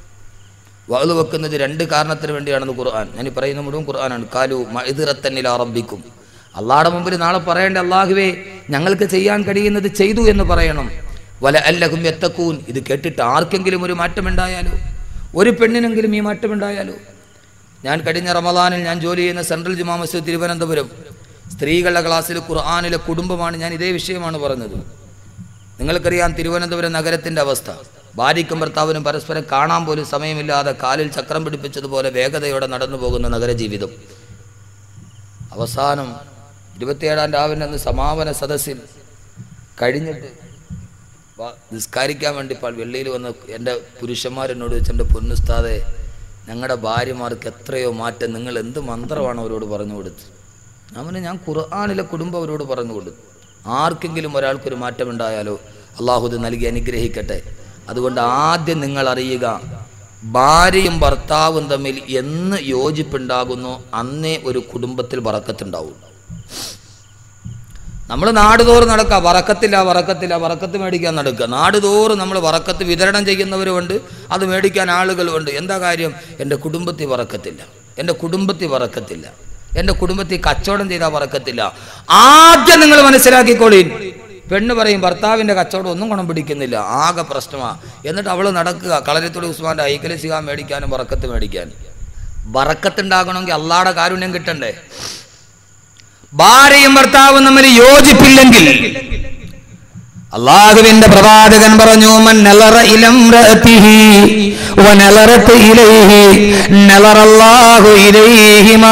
വാതു വെക്കുന്നത് രണ്ട് കാരണത്തിന് വേണ്ടിയാണെന്ന് ഖുർആൻ ഞാൻ ഈ പറയുന്ന മുഴുവൻ ഖുർആനാണ് കാലു മഴുതിറത്തന്നിൽ ആറബിക്കും അള്ളാഹുടെ മുമ്പിൽ നാളെ പറയേണ്ട അള്ളാഹുവേ ഞങ്ങൾക്ക് ചെയ്യാൻ കഴിയുന്നത് ചെയ്തു എന്ന് പറയണം വല അല്ലഹും എത്തക്കൂൻ ഇത് കേട്ടിട്ട് ആർക്കെങ്കിലും ഒരു മാറ്റമുണ്ടായാലോ ഒരു പെണ്ണിനെങ്കിലും ഈ മാറ്റമുണ്ടായാലോ ഞാൻ കഴിഞ്ഞ റമദാനിൽ ഞാൻ ജോലി ചെയ്യുന്ന സെൻട്രൽ ജുമാ മസ്ജിദ് തിരുവനന്തപുരം സ്ത്രീകളുടെ ക്ലാസ്സിൽ ഖുർആാനിലെ കുടുംബമാണ് ഞാൻ ഇതേ വിഷയമാണ് പറഞ്ഞത് നിങ്ങൾക്കറിയാം തിരുവനന്തപുരം നഗരത്തിൻ്റെ അവസ്ഥ ഭാര്യയ്ക്കും ഭർത്താവിനും പരസ്പരം കാണാൻ പോലും സമയമില്ലാതെ കാലിൽ ചക്രം പിടിപ്പിച്ചതുപോലെ വേഗതയോടെ നടന്നു പോകുന്ന നഗരജീവിതം അവസാനം ഇരുപത്തിയേഴാം രാവിലെ അന്ന് സമാപന സദസ്സിൽ കഴിഞ്ഞിട്ട് വ- നിസ്കാരിക്കാൻ വേണ്ടി ഇപ്പോൾ വെള്ളിയിൽ വന്ന എൻ്റെ പുരുഷന്മാരെന്നോട് വെച്ച് എൻ്റെ പൊന്നുസ്താതെ ഞങ്ങളുടെ ഭാര്യമാർക്ക് എത്രയോ മാറ്റം നിങ്ങൾ എന്ത് മന്ത്രമാണ് അവരോട് പറഞ്ഞു കൊടുത്ത് ഞാൻ പറഞ്ഞു ഞാൻ ഖുർആാനിലെ കുടുംബം അവരോട് പറഞ്ഞു കൊടുത്തു ആർക്കെങ്കിലും ഒരാൾക്കൊരു മാറ്റമുണ്ടായാലോ അള്ളാഹുദ് നൽകി അനുഗ്രഹിക്കട്ടെ അതുകൊണ്ട് ആദ്യം നിങ്ങൾ അറിയുക ഭാര്യയും ഭർത്താവും തമ്മിൽ എന്ന് യോജിപ്പുണ്ടാകുന്നോ അന്നേ ഒരു കുടുംബത്തിൽ വറക്കത്തുണ്ടാവും നമ്മൾ നാടുതോറും നടക്കുക വറക്കത്തില്ല വറക്കത്തില്ല വറക്കത്ത് മേടിക്കാൻ നടക്കുക നാടുതോറും നമ്മൾ വറക്കത്ത് വിതരണം ചെയ്യുന്നവരുമുണ്ട് അത് മേടിക്കാൻ ആളുകളുമുണ്ട് എന്താ കാര്യം എൻ്റെ കുടുംബത്തിൽ വറക്കത്തില്ല എൻ്റെ കുടുംബത്തിൽ വറക്കത്തില്ല എൻ്റെ കുടുംബത്തിൽ കച്ചവടം ചെയ്താൽ വറക്കത്തില്ല ആദ്യം നിങ്ങൾ മനസ്സിലാക്കിക്കോളീൻ പെണ്ണ് പറയും ഭർത്താവിൻ്റെ കച്ചവടം ഒന്നും ഗുണം പിടിക്കുന്നില്ല ആകെ പ്രശ്നമാണ് എന്നിട്ട് അവൾ നടക്കുക കളരിത്തോട് ഉസ്മാൻ്റെ ഐക്കല് സിഗാൻ മേടിക്കാനും ബറക്കത്ത് മേടിക്കാനും ബറക്കത്തുണ്ടാകണമെങ്കിൽ അള്ളാടെ കാരുണ്യം കിട്ടണ്ടേ ഭാര്യയും ഭർത്താവും തമ്മിൽ യോജിപ്പില്ലെങ്കിൽ അള്ളാഹുവിന്റെ പ്രവാചകൻ പറഞ്ഞു മൻ നലറ ഇലം റഅതിഹി വനലറത് ഇലൈഹി നലറല്ലാഹു ഇലൈഹിമാ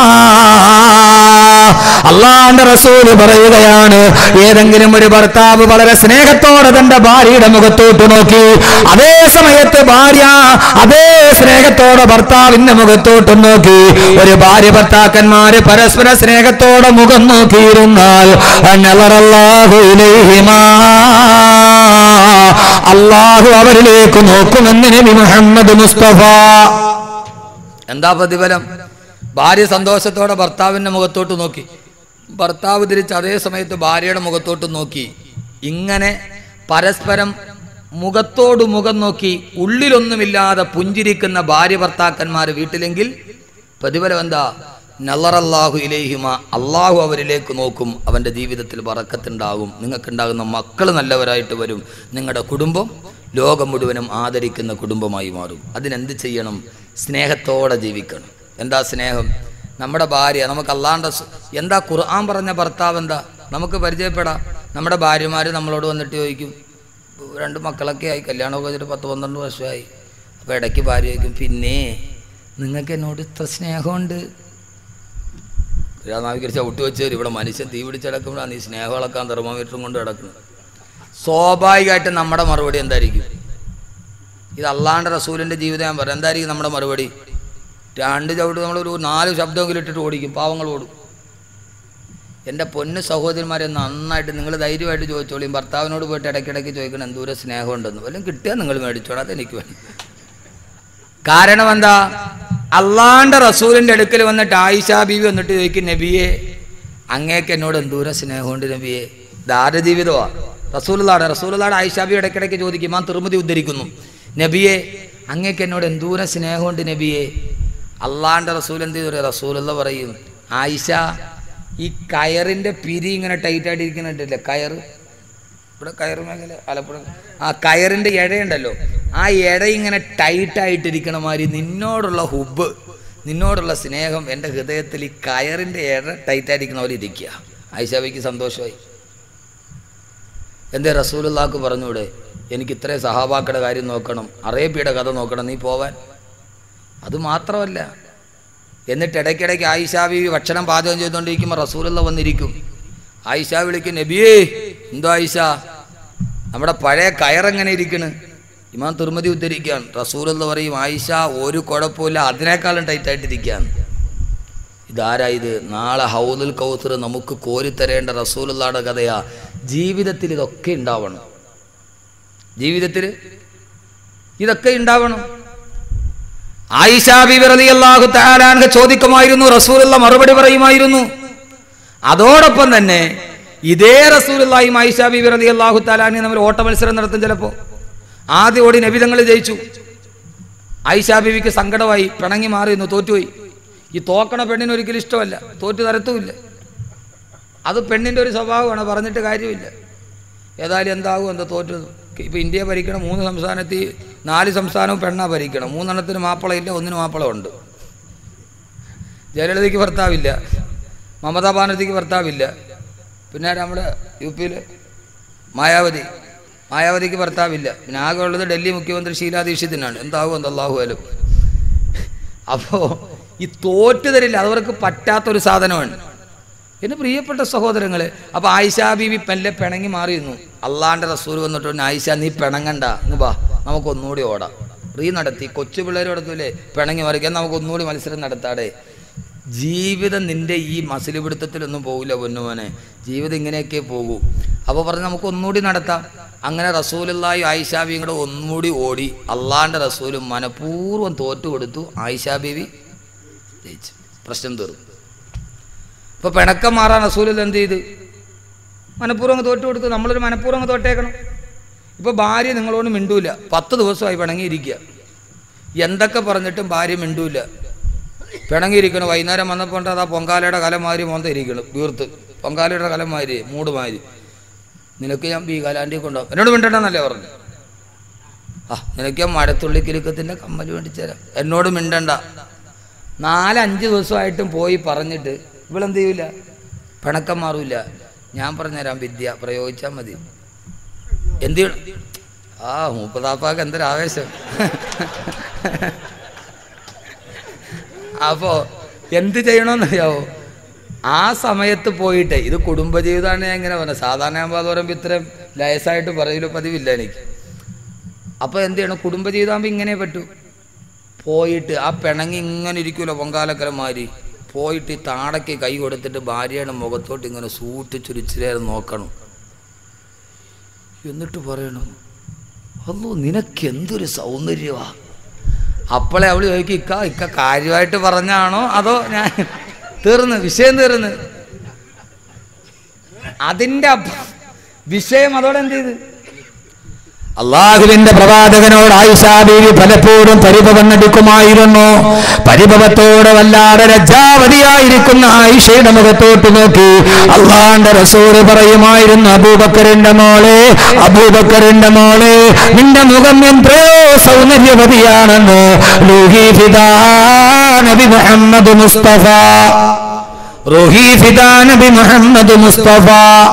അള്ളാന്റെ റസൂല് പറയുകയാണ് ഏതെങ്കിലും ഒരു ഭർത്താവ് വളരെ സ്നേഹത്തോടെ തന്റെ ഭാര്യയുടെ മുഖത്തോട്ട് നോക്കി അതേ സമയത്ത് ഭാര്യ അതേ സ്നേഹത്തോടെ ഭർത്താവിന്റെ മുഖത്തോട്ട് നോക്കി ഒരു ഭാര്യ ഭർത്താക്കന്മാര് പരസ്പര സ്നേഹത്തോടെ മുഖം നോക്കിയിരുന്നാൽ നലറല്ലാഹു ഇലൈഹിമാ അള്ളാഹു അവരിലേക്ക് നോക്കുമെന്ന് നബി മുഹമ്മദ് മുസ്തഫ എന്താ പ്രതിഫലം ഭാര്യ സന്തോഷത്തോടെ ഭർത്താവിൻ്റെ മുഖത്തോട്ട് നോക്കി ഭർത്താവ് തിരിച്ച് അതേ സമയത്ത് ഭാര്യയുടെ മുഖത്തോട്ട് നോക്കി ഇങ്ങനെ പരസ്പരം മുഖത്തോട് മുഖം നോക്കി ഉള്ളിലൊന്നുമില്ലാതെ പുഞ്ചിരിക്കുന്ന ഭാര്യ ഭർത്താക്കന്മാർ വീട്ടിലെങ്കിൽ പ്രതിഫലം എന്താ നല്ലറല്ലാഹു ഇലേഹിമ അള്ളാഹു അവരിലേക്ക് നോക്കും അവൻ്റെ ജീവിതത്തിൽ വറക്കത്തുണ്ടാകും നിങ്ങൾക്കുണ്ടാകുന്ന മക്കൾ നല്ലവരായിട്ട് വരും നിങ്ങളുടെ കുടുംബം ലോകം മുഴുവനും ആദരിക്കുന്ന കുടുംബമായി മാറും അതിനെന്ത് ചെയ്യണം സ്നേഹത്തോടെ ജീവിക്കണം എന്താ സ്നേഹം നമ്മുടെ ഭാര്യ നമുക്ക് അല്ലാണ്ട സ്- എന്താ ഖുർആൻ പറഞ്ഞ ഭർത്താവ് എന്താ നമുക്ക് പരിചയപ്പെടാം നമ്മുടെ ഭാര്യമാർ നമ്മളോട് വന്നിട്ട് ചോദിക്കും രണ്ട് മക്കളൊക്കെ ആയി കല്യാണമൊക്കെ കഴിഞ്ഞിട്ട് പത്ത് പന്ത്രണ്ട് വർഷമായി അപ്പോൾ ഇടയ്ക്ക് ഭാര്യ ചോദിക്കും പിന്നെ നിങ്ങൾക്ക് എന്നോട് ഇത്ര സ്നേഹമുണ്ട് രാനാവികർ ചവിട്ടി വെച്ച് തരും ഇവിടെ മനുഷ്യൻ തീ പിടിച്ചടക്കുമ്പോഴാണ് ഈ സ്നേഹം ഇളക്കാൻ തെർമോമീറ്ററും കൊണ്ട് കിടക്കുന്നത് സ്വാഭാവികമായിട്ടും നമ്മുടെ മറുപടി എന്തായിരിക്കും ഇത് അള്ളാണ്ട് റസൂലിൻ്റെ ജീവിതം ഞാൻ പറയാം എന്തായിരിക്കും നമ്മുടെ മറുപടി രണ്ട് ചവിട്ട് നമ്മളൊരു നാല് ശബ്ദമെങ്കിലും ഇട്ടിട്ട് ഓടിക്കും പാവങ്ങൾ ഓടും എൻ്റെ പൊന്ന് സഹോദരന്മാരെ നന്നായിട്ട് നിങ്ങൾ ധൈര്യമായിട്ട് ചോദിച്ചോളിയും ഭർത്താവിനോട് പോയിട്ട് ഇടയ്ക്കിടയ്ക്ക് ചോദിക്കണം എന്തോരം സ്നേഹമുണ്ടെന്ന് വല്ലതും കിട്ടിയാൽ നിങ്ങൾ മേടിച്ചോണം അതെനിക്ക് വേണം കാരണം എന്താ അള്ളാന്റെ റസൂലിന്റെ അടുക്കൽ വന്നിട്ട് ആയിഷ ബീവി വന്നിട്ട് ചോദിക്കും നബിയെ അങ്ങേക്ക് എന്നോട് എന്തോരം സ്നേഹമുണ്ട് നബിയെ ദാര ജീവിതമാ റസൂലുള്ളാടെ റസൂലുള്ളാടെ ആയിഷ ബി ഇടയ്ക്കിടയ്ക്ക് ചോദിക്കും ആ തിരുമതി ഉദ്ധരിക്കുന്നു നബിയെ അങ്ങേക്ക് എന്നോട് എന്തോരം സ്നേഹമുണ്ട് നബിയെ അള്ളാന്റെ റസൂൽ എന്ത് ചെയ്തു റസൂലുള്ള പറയും ആയിഷ ഈ കയറിന്റെ പിരി ഇങ്ങനെ ടൈറ്റായിട്ട് ഇരിക്കുന്നുണ്ടല്ലേ കയറ് ഇവിടെ കയറ് മേഖല ആലപ്പുഴ ആ കയറിന്റെ ഇഴയുണ്ടല്ലോ ആ ഇഴ ഇങ്ങനെ ടൈറ്റായിട്ടിരിക്കണ മാതിരി നിന്നോടുള്ള ഹുബ് നിന്നോടുള്ള സ്നേഹം എൻ്റെ ഹൃദയത്തിൽ ഈ കയറിന്റെ ഇഴ ടൈറ്റായിരിക്കണ പോലെ ഇരിക്കുക ഐഷാബിക്ക് സന്തോഷമായി എന്തേ റസൂലുള്ളാക്ക് പറഞ്ഞൂടെ എനിക്ക് ഇത്രയും സഹാബാക്കളുടെ കാര്യം നോക്കണം അറേബ്യയുടെ കഥ നോക്കണം നീ പോവാൻ അത് മാത്രമല്ല എന്നിട്ട് ഇടയ്ക്കിടയ്ക്ക് ആയിഷാ ബീവി ഭക്ഷണം പാചകം ചെയ്തുകൊണ്ടിരിക്കുമ്പോൾ റസൂലുള്ള വന്നിരിക്കും ആയിഷ വിളിക്കും നബിയേ എന്തോ ആയിഷ നമ്മുടെ പഴയ കയറെങ്ങനെ ഇരിക്കണ് ഇമാം തിരുമതി ഉദ്ധരിക്കുകയാണ് റസൂലുള്ള പറയും ആയിഷ ഒരു കുഴപ്പമില്ല അതിനേക്കാളും ടൈറ്റായിട്ടിരിക്കുകയാണ് ഇതാരാ ഇത് നാളെ ഹൗദുൽ കൗസർ നമുക്ക് കോരിത്തരേണ്ട റസൂലുള്ളാടെ കഥയാ ജീവിതത്തിൽ ഇതൊക്കെ ഉണ്ടാവണം ജീവിതത്തിൽ ഇതൊക്കെ ഉണ്ടാവണം ആയിഷ ബിബി റളിയല്ലാഹു തആലാൻഹ ചോദിക്കുമായിരുന്നു റസൂലുള്ള മറുപടി പറയുമായിരുന്നു അതോടൊപ്പം തന്നെ ഇതേ റസൂലുള്ളാഹിയും ആയിഷ ബിബി റളിയല്ലാഹു തആലാനെ നമ്മൾ ഓട്ട മത്സരം നടത്തും ചിലപ്പോൾ ആദ്യ ഓടി നബിതങ്ങൾ ജയിച്ചു ആയിഷ ബിബിക്ക് സങ്കടമായി പിണങ്ങി മാറിയിരുന്നു തോറ്റുപോയി ഈ തോക്കണ പെണ്ണിന് ഒരിക്കലും ഇഷ്ടമല്ല തോറ്റു തരത്തുമില്ല അത് പെണ്ണിൻ്റെ ഒരു സ്വഭാവമാണ് പറഞ്ഞിട്ട് കാര്യമില്ല ഏതായാലും എന്താകും എന്താ തോറ്റത് ഇപ്പം ഇന്ത്യ ഭരിക്കണം മൂന്ന് സംസ്ഥാനത്തിൽ നാല് സംസ്ഥാനവും പെണ്ണാ ഭരിക്കണം മൂന്നെണ്ണത്തിന് മാപ്പിളയില്ല ഒന്നിന് മാപ്പിള ഉണ്ട് ജയലളിതയ്ക്ക് ഭർത്താവില്ല മമതാ ബാനർജിക്ക് ഭർത്താവില്ല പിന്നെ നമ്മുടെ യു പിയിൽ മായാവതി മായാവതിക്ക് ഭർത്താവില്ല പിന്നെ ആകെ ഉള്ളത് ഡൽഹി മുഖ്യമന്ത്രി ഷീലാ ദീക്ഷിത്തിനാണ് എന്താകും എന്താ അള്ളാഹുവാലും അപ്പോൾ ഈ തോറ്റു തരില്ല അതവർക്ക് പറ്റാത്തൊരു സാധനമാണ് എൻ്റെ പ്രിയപ്പെട്ട സഹോദരങ്ങളെ അപ്പോൾ ആയിഷ ബീവി പെല്ലെ പിണങ്ങി മാറിയിരുന്നു അള്ളാൻ്റെ റസൂൽ വന്നിട്ട് പറഞ്ഞു, ആയിഷ നീ പിണങ്ങണ്ട ഇങ്ങ് വാ നമുക്കൊന്നുകൂടി ഓടാം റീ നടത്തി കൊച്ചു പിള്ളേരോടത്തൂലേ പിണങ്ങി മറിക്കാൻ നമുക്ക് ഒന്നുകൂടി മത്സരം നടത്താടെ ജീവിതം നിന്റെ ഈ മസിൽ പിടുത്തത്തിലൊന്നും പോകില്ല പൊന്നുമോനെ ജീവിതം ഇങ്ങനെയൊക്കെ പോകൂ അപ്പോൾ പറഞ്ഞ് നമുക്ക് ഒന്നുകൂടി നടത്താം അങ്ങനെ റസൂലുള്ളായും ആയിഷാ ബീവിയും കൂടെ ഒന്നുകൂടി ഓടി അള്ളാൻ്റെ റസൂലും മനഃപൂർവ്വം തോറ്റു കൊടുത്തു ആയിഷാ ബീവി ജയിച്ചു പ്രശ്നം തീർന്നു ഇപ്പൊ പിണക്കം മാറാൻ റസൂലിൽ എന്ത് ചെയ്ത് മനഃപൂർവ്വം അങ്ങ് തോറ്റു കൊടുത്തു നമ്മളൊരു മനഃപൂർവ്വം അങ്ങ് തോറ്റേക്കണം ഇപ്പൊ ഭാര്യ നിങ്ങളോട് മിണ്ടൂല പത്ത് ദിവസമായി പിണങ്ങിയിരിക്കുക എന്തൊക്കെ പറഞ്ഞിട്ടും ഭാര്യ മിണ്ടൂല പിണങ്ങിയിരിക്കണം വൈകുന്നേരം വന്നപ്പോൾ ഉണ്ട് അതാ പൊങ്കാലയുടെ കലം മാതിരി മോന്ത ഇരിക്കണം വീർത്ത് പൊങ്കാലയുടെ കലം മാതിരി മൂട് മാതിരി നിനക്ക് ഞാൻ ബീഗാലാൻഡി കൊണ്ടുപോകും എന്നോട് മിണ്ടണ്ടെന്നല്ലേ പറഞ്ഞു ആ നിനക്ക് ഞാൻ മഴത്തുള്ളി കിലുക്കത്തിൻ്റെ കമ്മൽ മേടിച്ചു തരാം എന്നോട് മിണ്ടണ്ട നാലഞ്ച് ദിവസമായിട്ടും പോയി പറഞ്ഞിട്ട് ഇവളെന്ത് ചെയ്യൂല പിണക്കം മാറൂല ഞാൻ പറഞ്ഞുതരാം വിദ്യ പ്രയോഗിച്ചാൽ മതി എന്ത് ചെയ്യണം ആ മൂപ്പതാപ്പാക്ക് എന്തൊരാവേശം അപ്പോൾ എന്ത് ചെയ്യണമെന്നറിയാവോ ആ സമയത്ത് പോയിട്ട് ഇത് കുടുംബജീവിതമാണ് ഞാൻ ഇങ്ങനെ പറഞ്ഞത് സാധാരണ ആകുമ്പോൾ അത് പറയുമ്പോൾ ഇത്രയും ലയസായിട്ട് പറയലോ പതിവില്ല എനിക്ക് അപ്പോൾ എന്ത് ചെയ്യണം കുടുംബജീവിതമാകുമ്പോൾ ഇങ്ങനെ പറ്റൂ പോയിട്ട് ആ പിണങ്ങി ഇങ്ങനെ ഇരിക്കുമല്ലോ പൊങ്കാലക്കരമാരി പോയിട്ട് ഈ താടയ്ക്ക് കൈ കൊടുത്തിട്ട് ഭാര്യയുടെ മുഖത്തോട്ട് ഇങ്ങനെ സൂട്ടിച്ചൊരിച്ചിലേറെ നോക്കണം എന്നിട്ട് പറയണം അല്ലോ നിനക്ക് എന്തൊരു സൗന്ദര്യമാ അപ്പോളെ അവൾ ചോദിക്കും ഇക്ക ഇക്ക കാര്യമായിട്ട് പറഞ്ഞാണോ അതോ ഞാൻ തീർന്ന് വിഷയം തീർന്ന് അതിൻ്റെ അപ്പ- വിഷയം അതോടെ എന്ത് ചെയ്ത് അള്ളാഹുവിന്റെ പ്രവാചകനോട് ആയിഷാ ബീവി പലപ്പോഴും പരിഭവം നടിക്കുമായിരുന്നു പരിഭവത്തോടെ വല്ലാതെ ലജ്ജാവതിയായിരിക്കുന്ന ആയിഷയുടെ മുഖത്തോട്ട് നോക്കി അള്ളാന്റെ റസൂല് പറയുമായിരുന്നു അബൂബക്കറിന്റെ മോളെ അബൂബക്കറിന്റെ മോളെ നിന്റെ മുഖം എത്രയോ സൗന്ദര്യവതിയാണെന്ന് ലൂഹി ഫിദാ നബി മുഹമ്മദ് മുസ്തഫ റൂഹി ഫിദാ നബി മുഹമ്മദ് മുസ്തഫ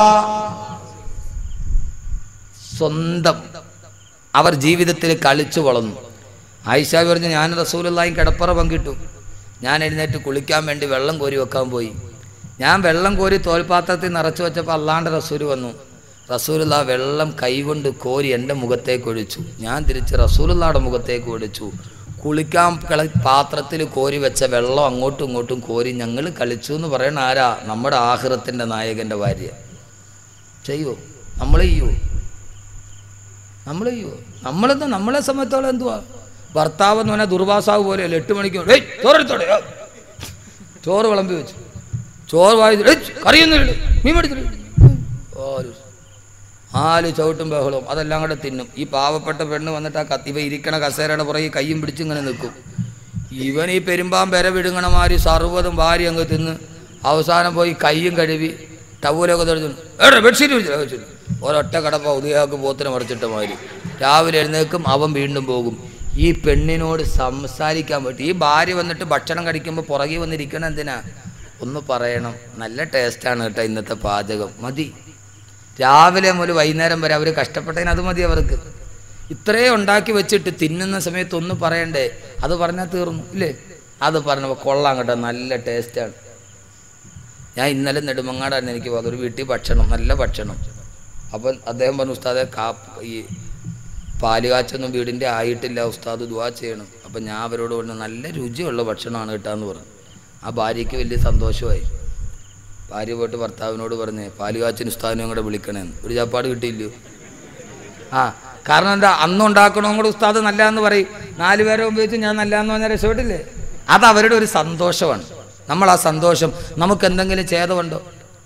സ്വന്തം അവർ ജീവിതത്തിൽ കളിച്ചു വളർന്നു ആയിഷ പറഞ്ഞു ഞാൻ റസൂലുള്ളായും കിടപ്പറ പങ്കിട്ടു ഞാൻ എഴുന്നേറ്റ് കുളിക്കാൻ വേണ്ടി വെള്ളം കോരി വെക്കാൻ പോയി ഞാൻ വെള്ളം കോരി തോൽപാത്രത്തിൽ നിറച്ചു വെച്ചപ്പോൾ അള്ളാണ്ട് റസൂല് വന്നു റസൂലുള്ള വെള്ളം കൈകൊണ്ട് കോരി എൻ്റെ മുഖത്തേക്ക് ഒഴിച്ചു ഞാൻ തിരിച്ച് റസൂലുള്ളാടെ മുഖത്തേക്ക് ഒഴിച്ചു കുളിക്കാൻ കള പാത്രത്തിൽ കോരി വെച്ച വെള്ളം അങ്ങോട്ടും ഇങ്ങോട്ടും കോരി ഞങ്ങൾ കളിച്ചു എന്ന് പറയണ ആരാ നമ്മുടെ ആഹൃത്തിൻ്റെ നായകൻ്റെ ഭാര്യ ചെയ്യുമോ നമ്മൾ ചെയ്യുമോ നമ്മൾ ചെയ്യോ നമ്മളെന്താ നമ്മളെ സംബന്ധിച്ചോളം എന്തുവാ ഭർത്താവ് എന്ന് പറഞ്ഞാൽ ദുർവാസാവ് പോലെയല്ല എട്ട് മണിക്ക് ഏയ് ചോറെടുത്തോടെ ആ. ചോറ് വിളമ്പി വെച്ചു ചോറ് വായി കറിയൊന്നും മീൻ മേടിച്ചിട്ട് ഓര് നാല് ചവിട്ടും ബഹളവും അതെല്ലാം കൂടെ തിന്നും ഈ പാവപ്പെട്ട പെണ്ണ് വന്നിട്ട് ആ കത്തി ഇവ ഇരിക്കണ കസേരയുടെ പുറകെ കയ്യും പിടിച്ച് ഇങ്ങനെ നിൽക്കും ഇവൻ ഈ പെരുമ്പാൻ പെര വിടുങ്ങണമാര് സർവ്വതും വാരി അങ്ങ് തിന്ന് അവസാനം പോയി കയ്യും കഴുകി ടവലൊക്കെ തെളിച്ചു എവിടെ ബെഡ്ഷീറ്റ് വിളിച്ചില്ല വെച്ചിട്ട് ഒരൊറ്റ കടപ്പ ഉദയാക്ക് പോത്തിനെ മറിച്ചിട്ട മാതിരി രാവിലെ എഴുന്നേക്കും അവൻ വീണ്ടും പോകും ഈ പെണ്ണിനോട് സംസാരിക്കാൻ പറ്റും ഈ ഭാര്യ വന്നിട്ട് ഭക്ഷണം കഴിക്കുമ്പോൾ പുറകെ വന്നിരിക്കണം എന്തിനാ ഒന്ന് പറയണം നല്ല ടേസ്റ്റാണ് കേട്ടോ ഇന്നത്തെ പാചകം മതി രാവിലെ മുതൽ വൈകുന്നേരം വരെ അവർ കഷ്ടപ്പെട്ടതിന് അത് മതി അവർക്ക് ഇത്രയും ഉണ്ടാക്കി വെച്ചിട്ട് തിന്നുന്ന സമയത്ത് ഒന്ന് പറയണ്ടേ അത് പറഞ്ഞാൽ തീർന്നു ഇല്ലേ അത് പറഞ്ഞപ്പോൾ കൊള്ളാം കേട്ടോ നല്ല ടേസ്റ്റാണ് ഞാൻ ഇന്നലെ നെടുമങ്ങാടായിരുന്നു എനിക്ക് പോകുന്നത് ഒരു വീട്ടിൽ ഭക്ഷണം നല്ല ഭക്ഷണം അപ്പം അദ്ദേഹം പറഞ്ഞു ഉസ്താദെ കാ ഈ പാല് കാച്ചൊന്നും വീടിൻ്റെ ആയിട്ടില്ല ഉസ്താദ് ദുവാ ചെയ്യണം അപ്പം ഞാൻ അവരോട് പറഞ്ഞു നല്ല രുചിയുള്ള ഭക്ഷണമാണ് കേട്ടാന്ന് പറഞ്ഞു ആ ഭാര്യയ്ക്ക് വലിയ സന്തോഷമായി ഭാര്യ പോയിട്ട് ഭർത്താവിനോട് പറഞ്ഞേ പാല് കാച്ചിന് ഉസ്താദിനെയും കൂടെ വിളിക്കണേന്ന് ഒരു ചാപ്പാട് കിട്ടിയില്ലയോ ആ കാരണം എന്താ അന്ന് ഉണ്ടാക്കണവും കൂടെ ഉസ്താദ് നല്ലതെന്ന് പറയും നാല് പേരെ ഉപയോഗിച്ച് ഞാൻ നല്ലതെന്ന് പറഞ്ഞാൽ രക്ഷപ്പെട്ടില്ലേ അത് അവരുടെ ഒരു സന്തോഷമാണ് നമ്മൾ ആ സന്തോഷം നമുക്ക് എന്തെങ്കിലും ഛേദമുണ്ടോ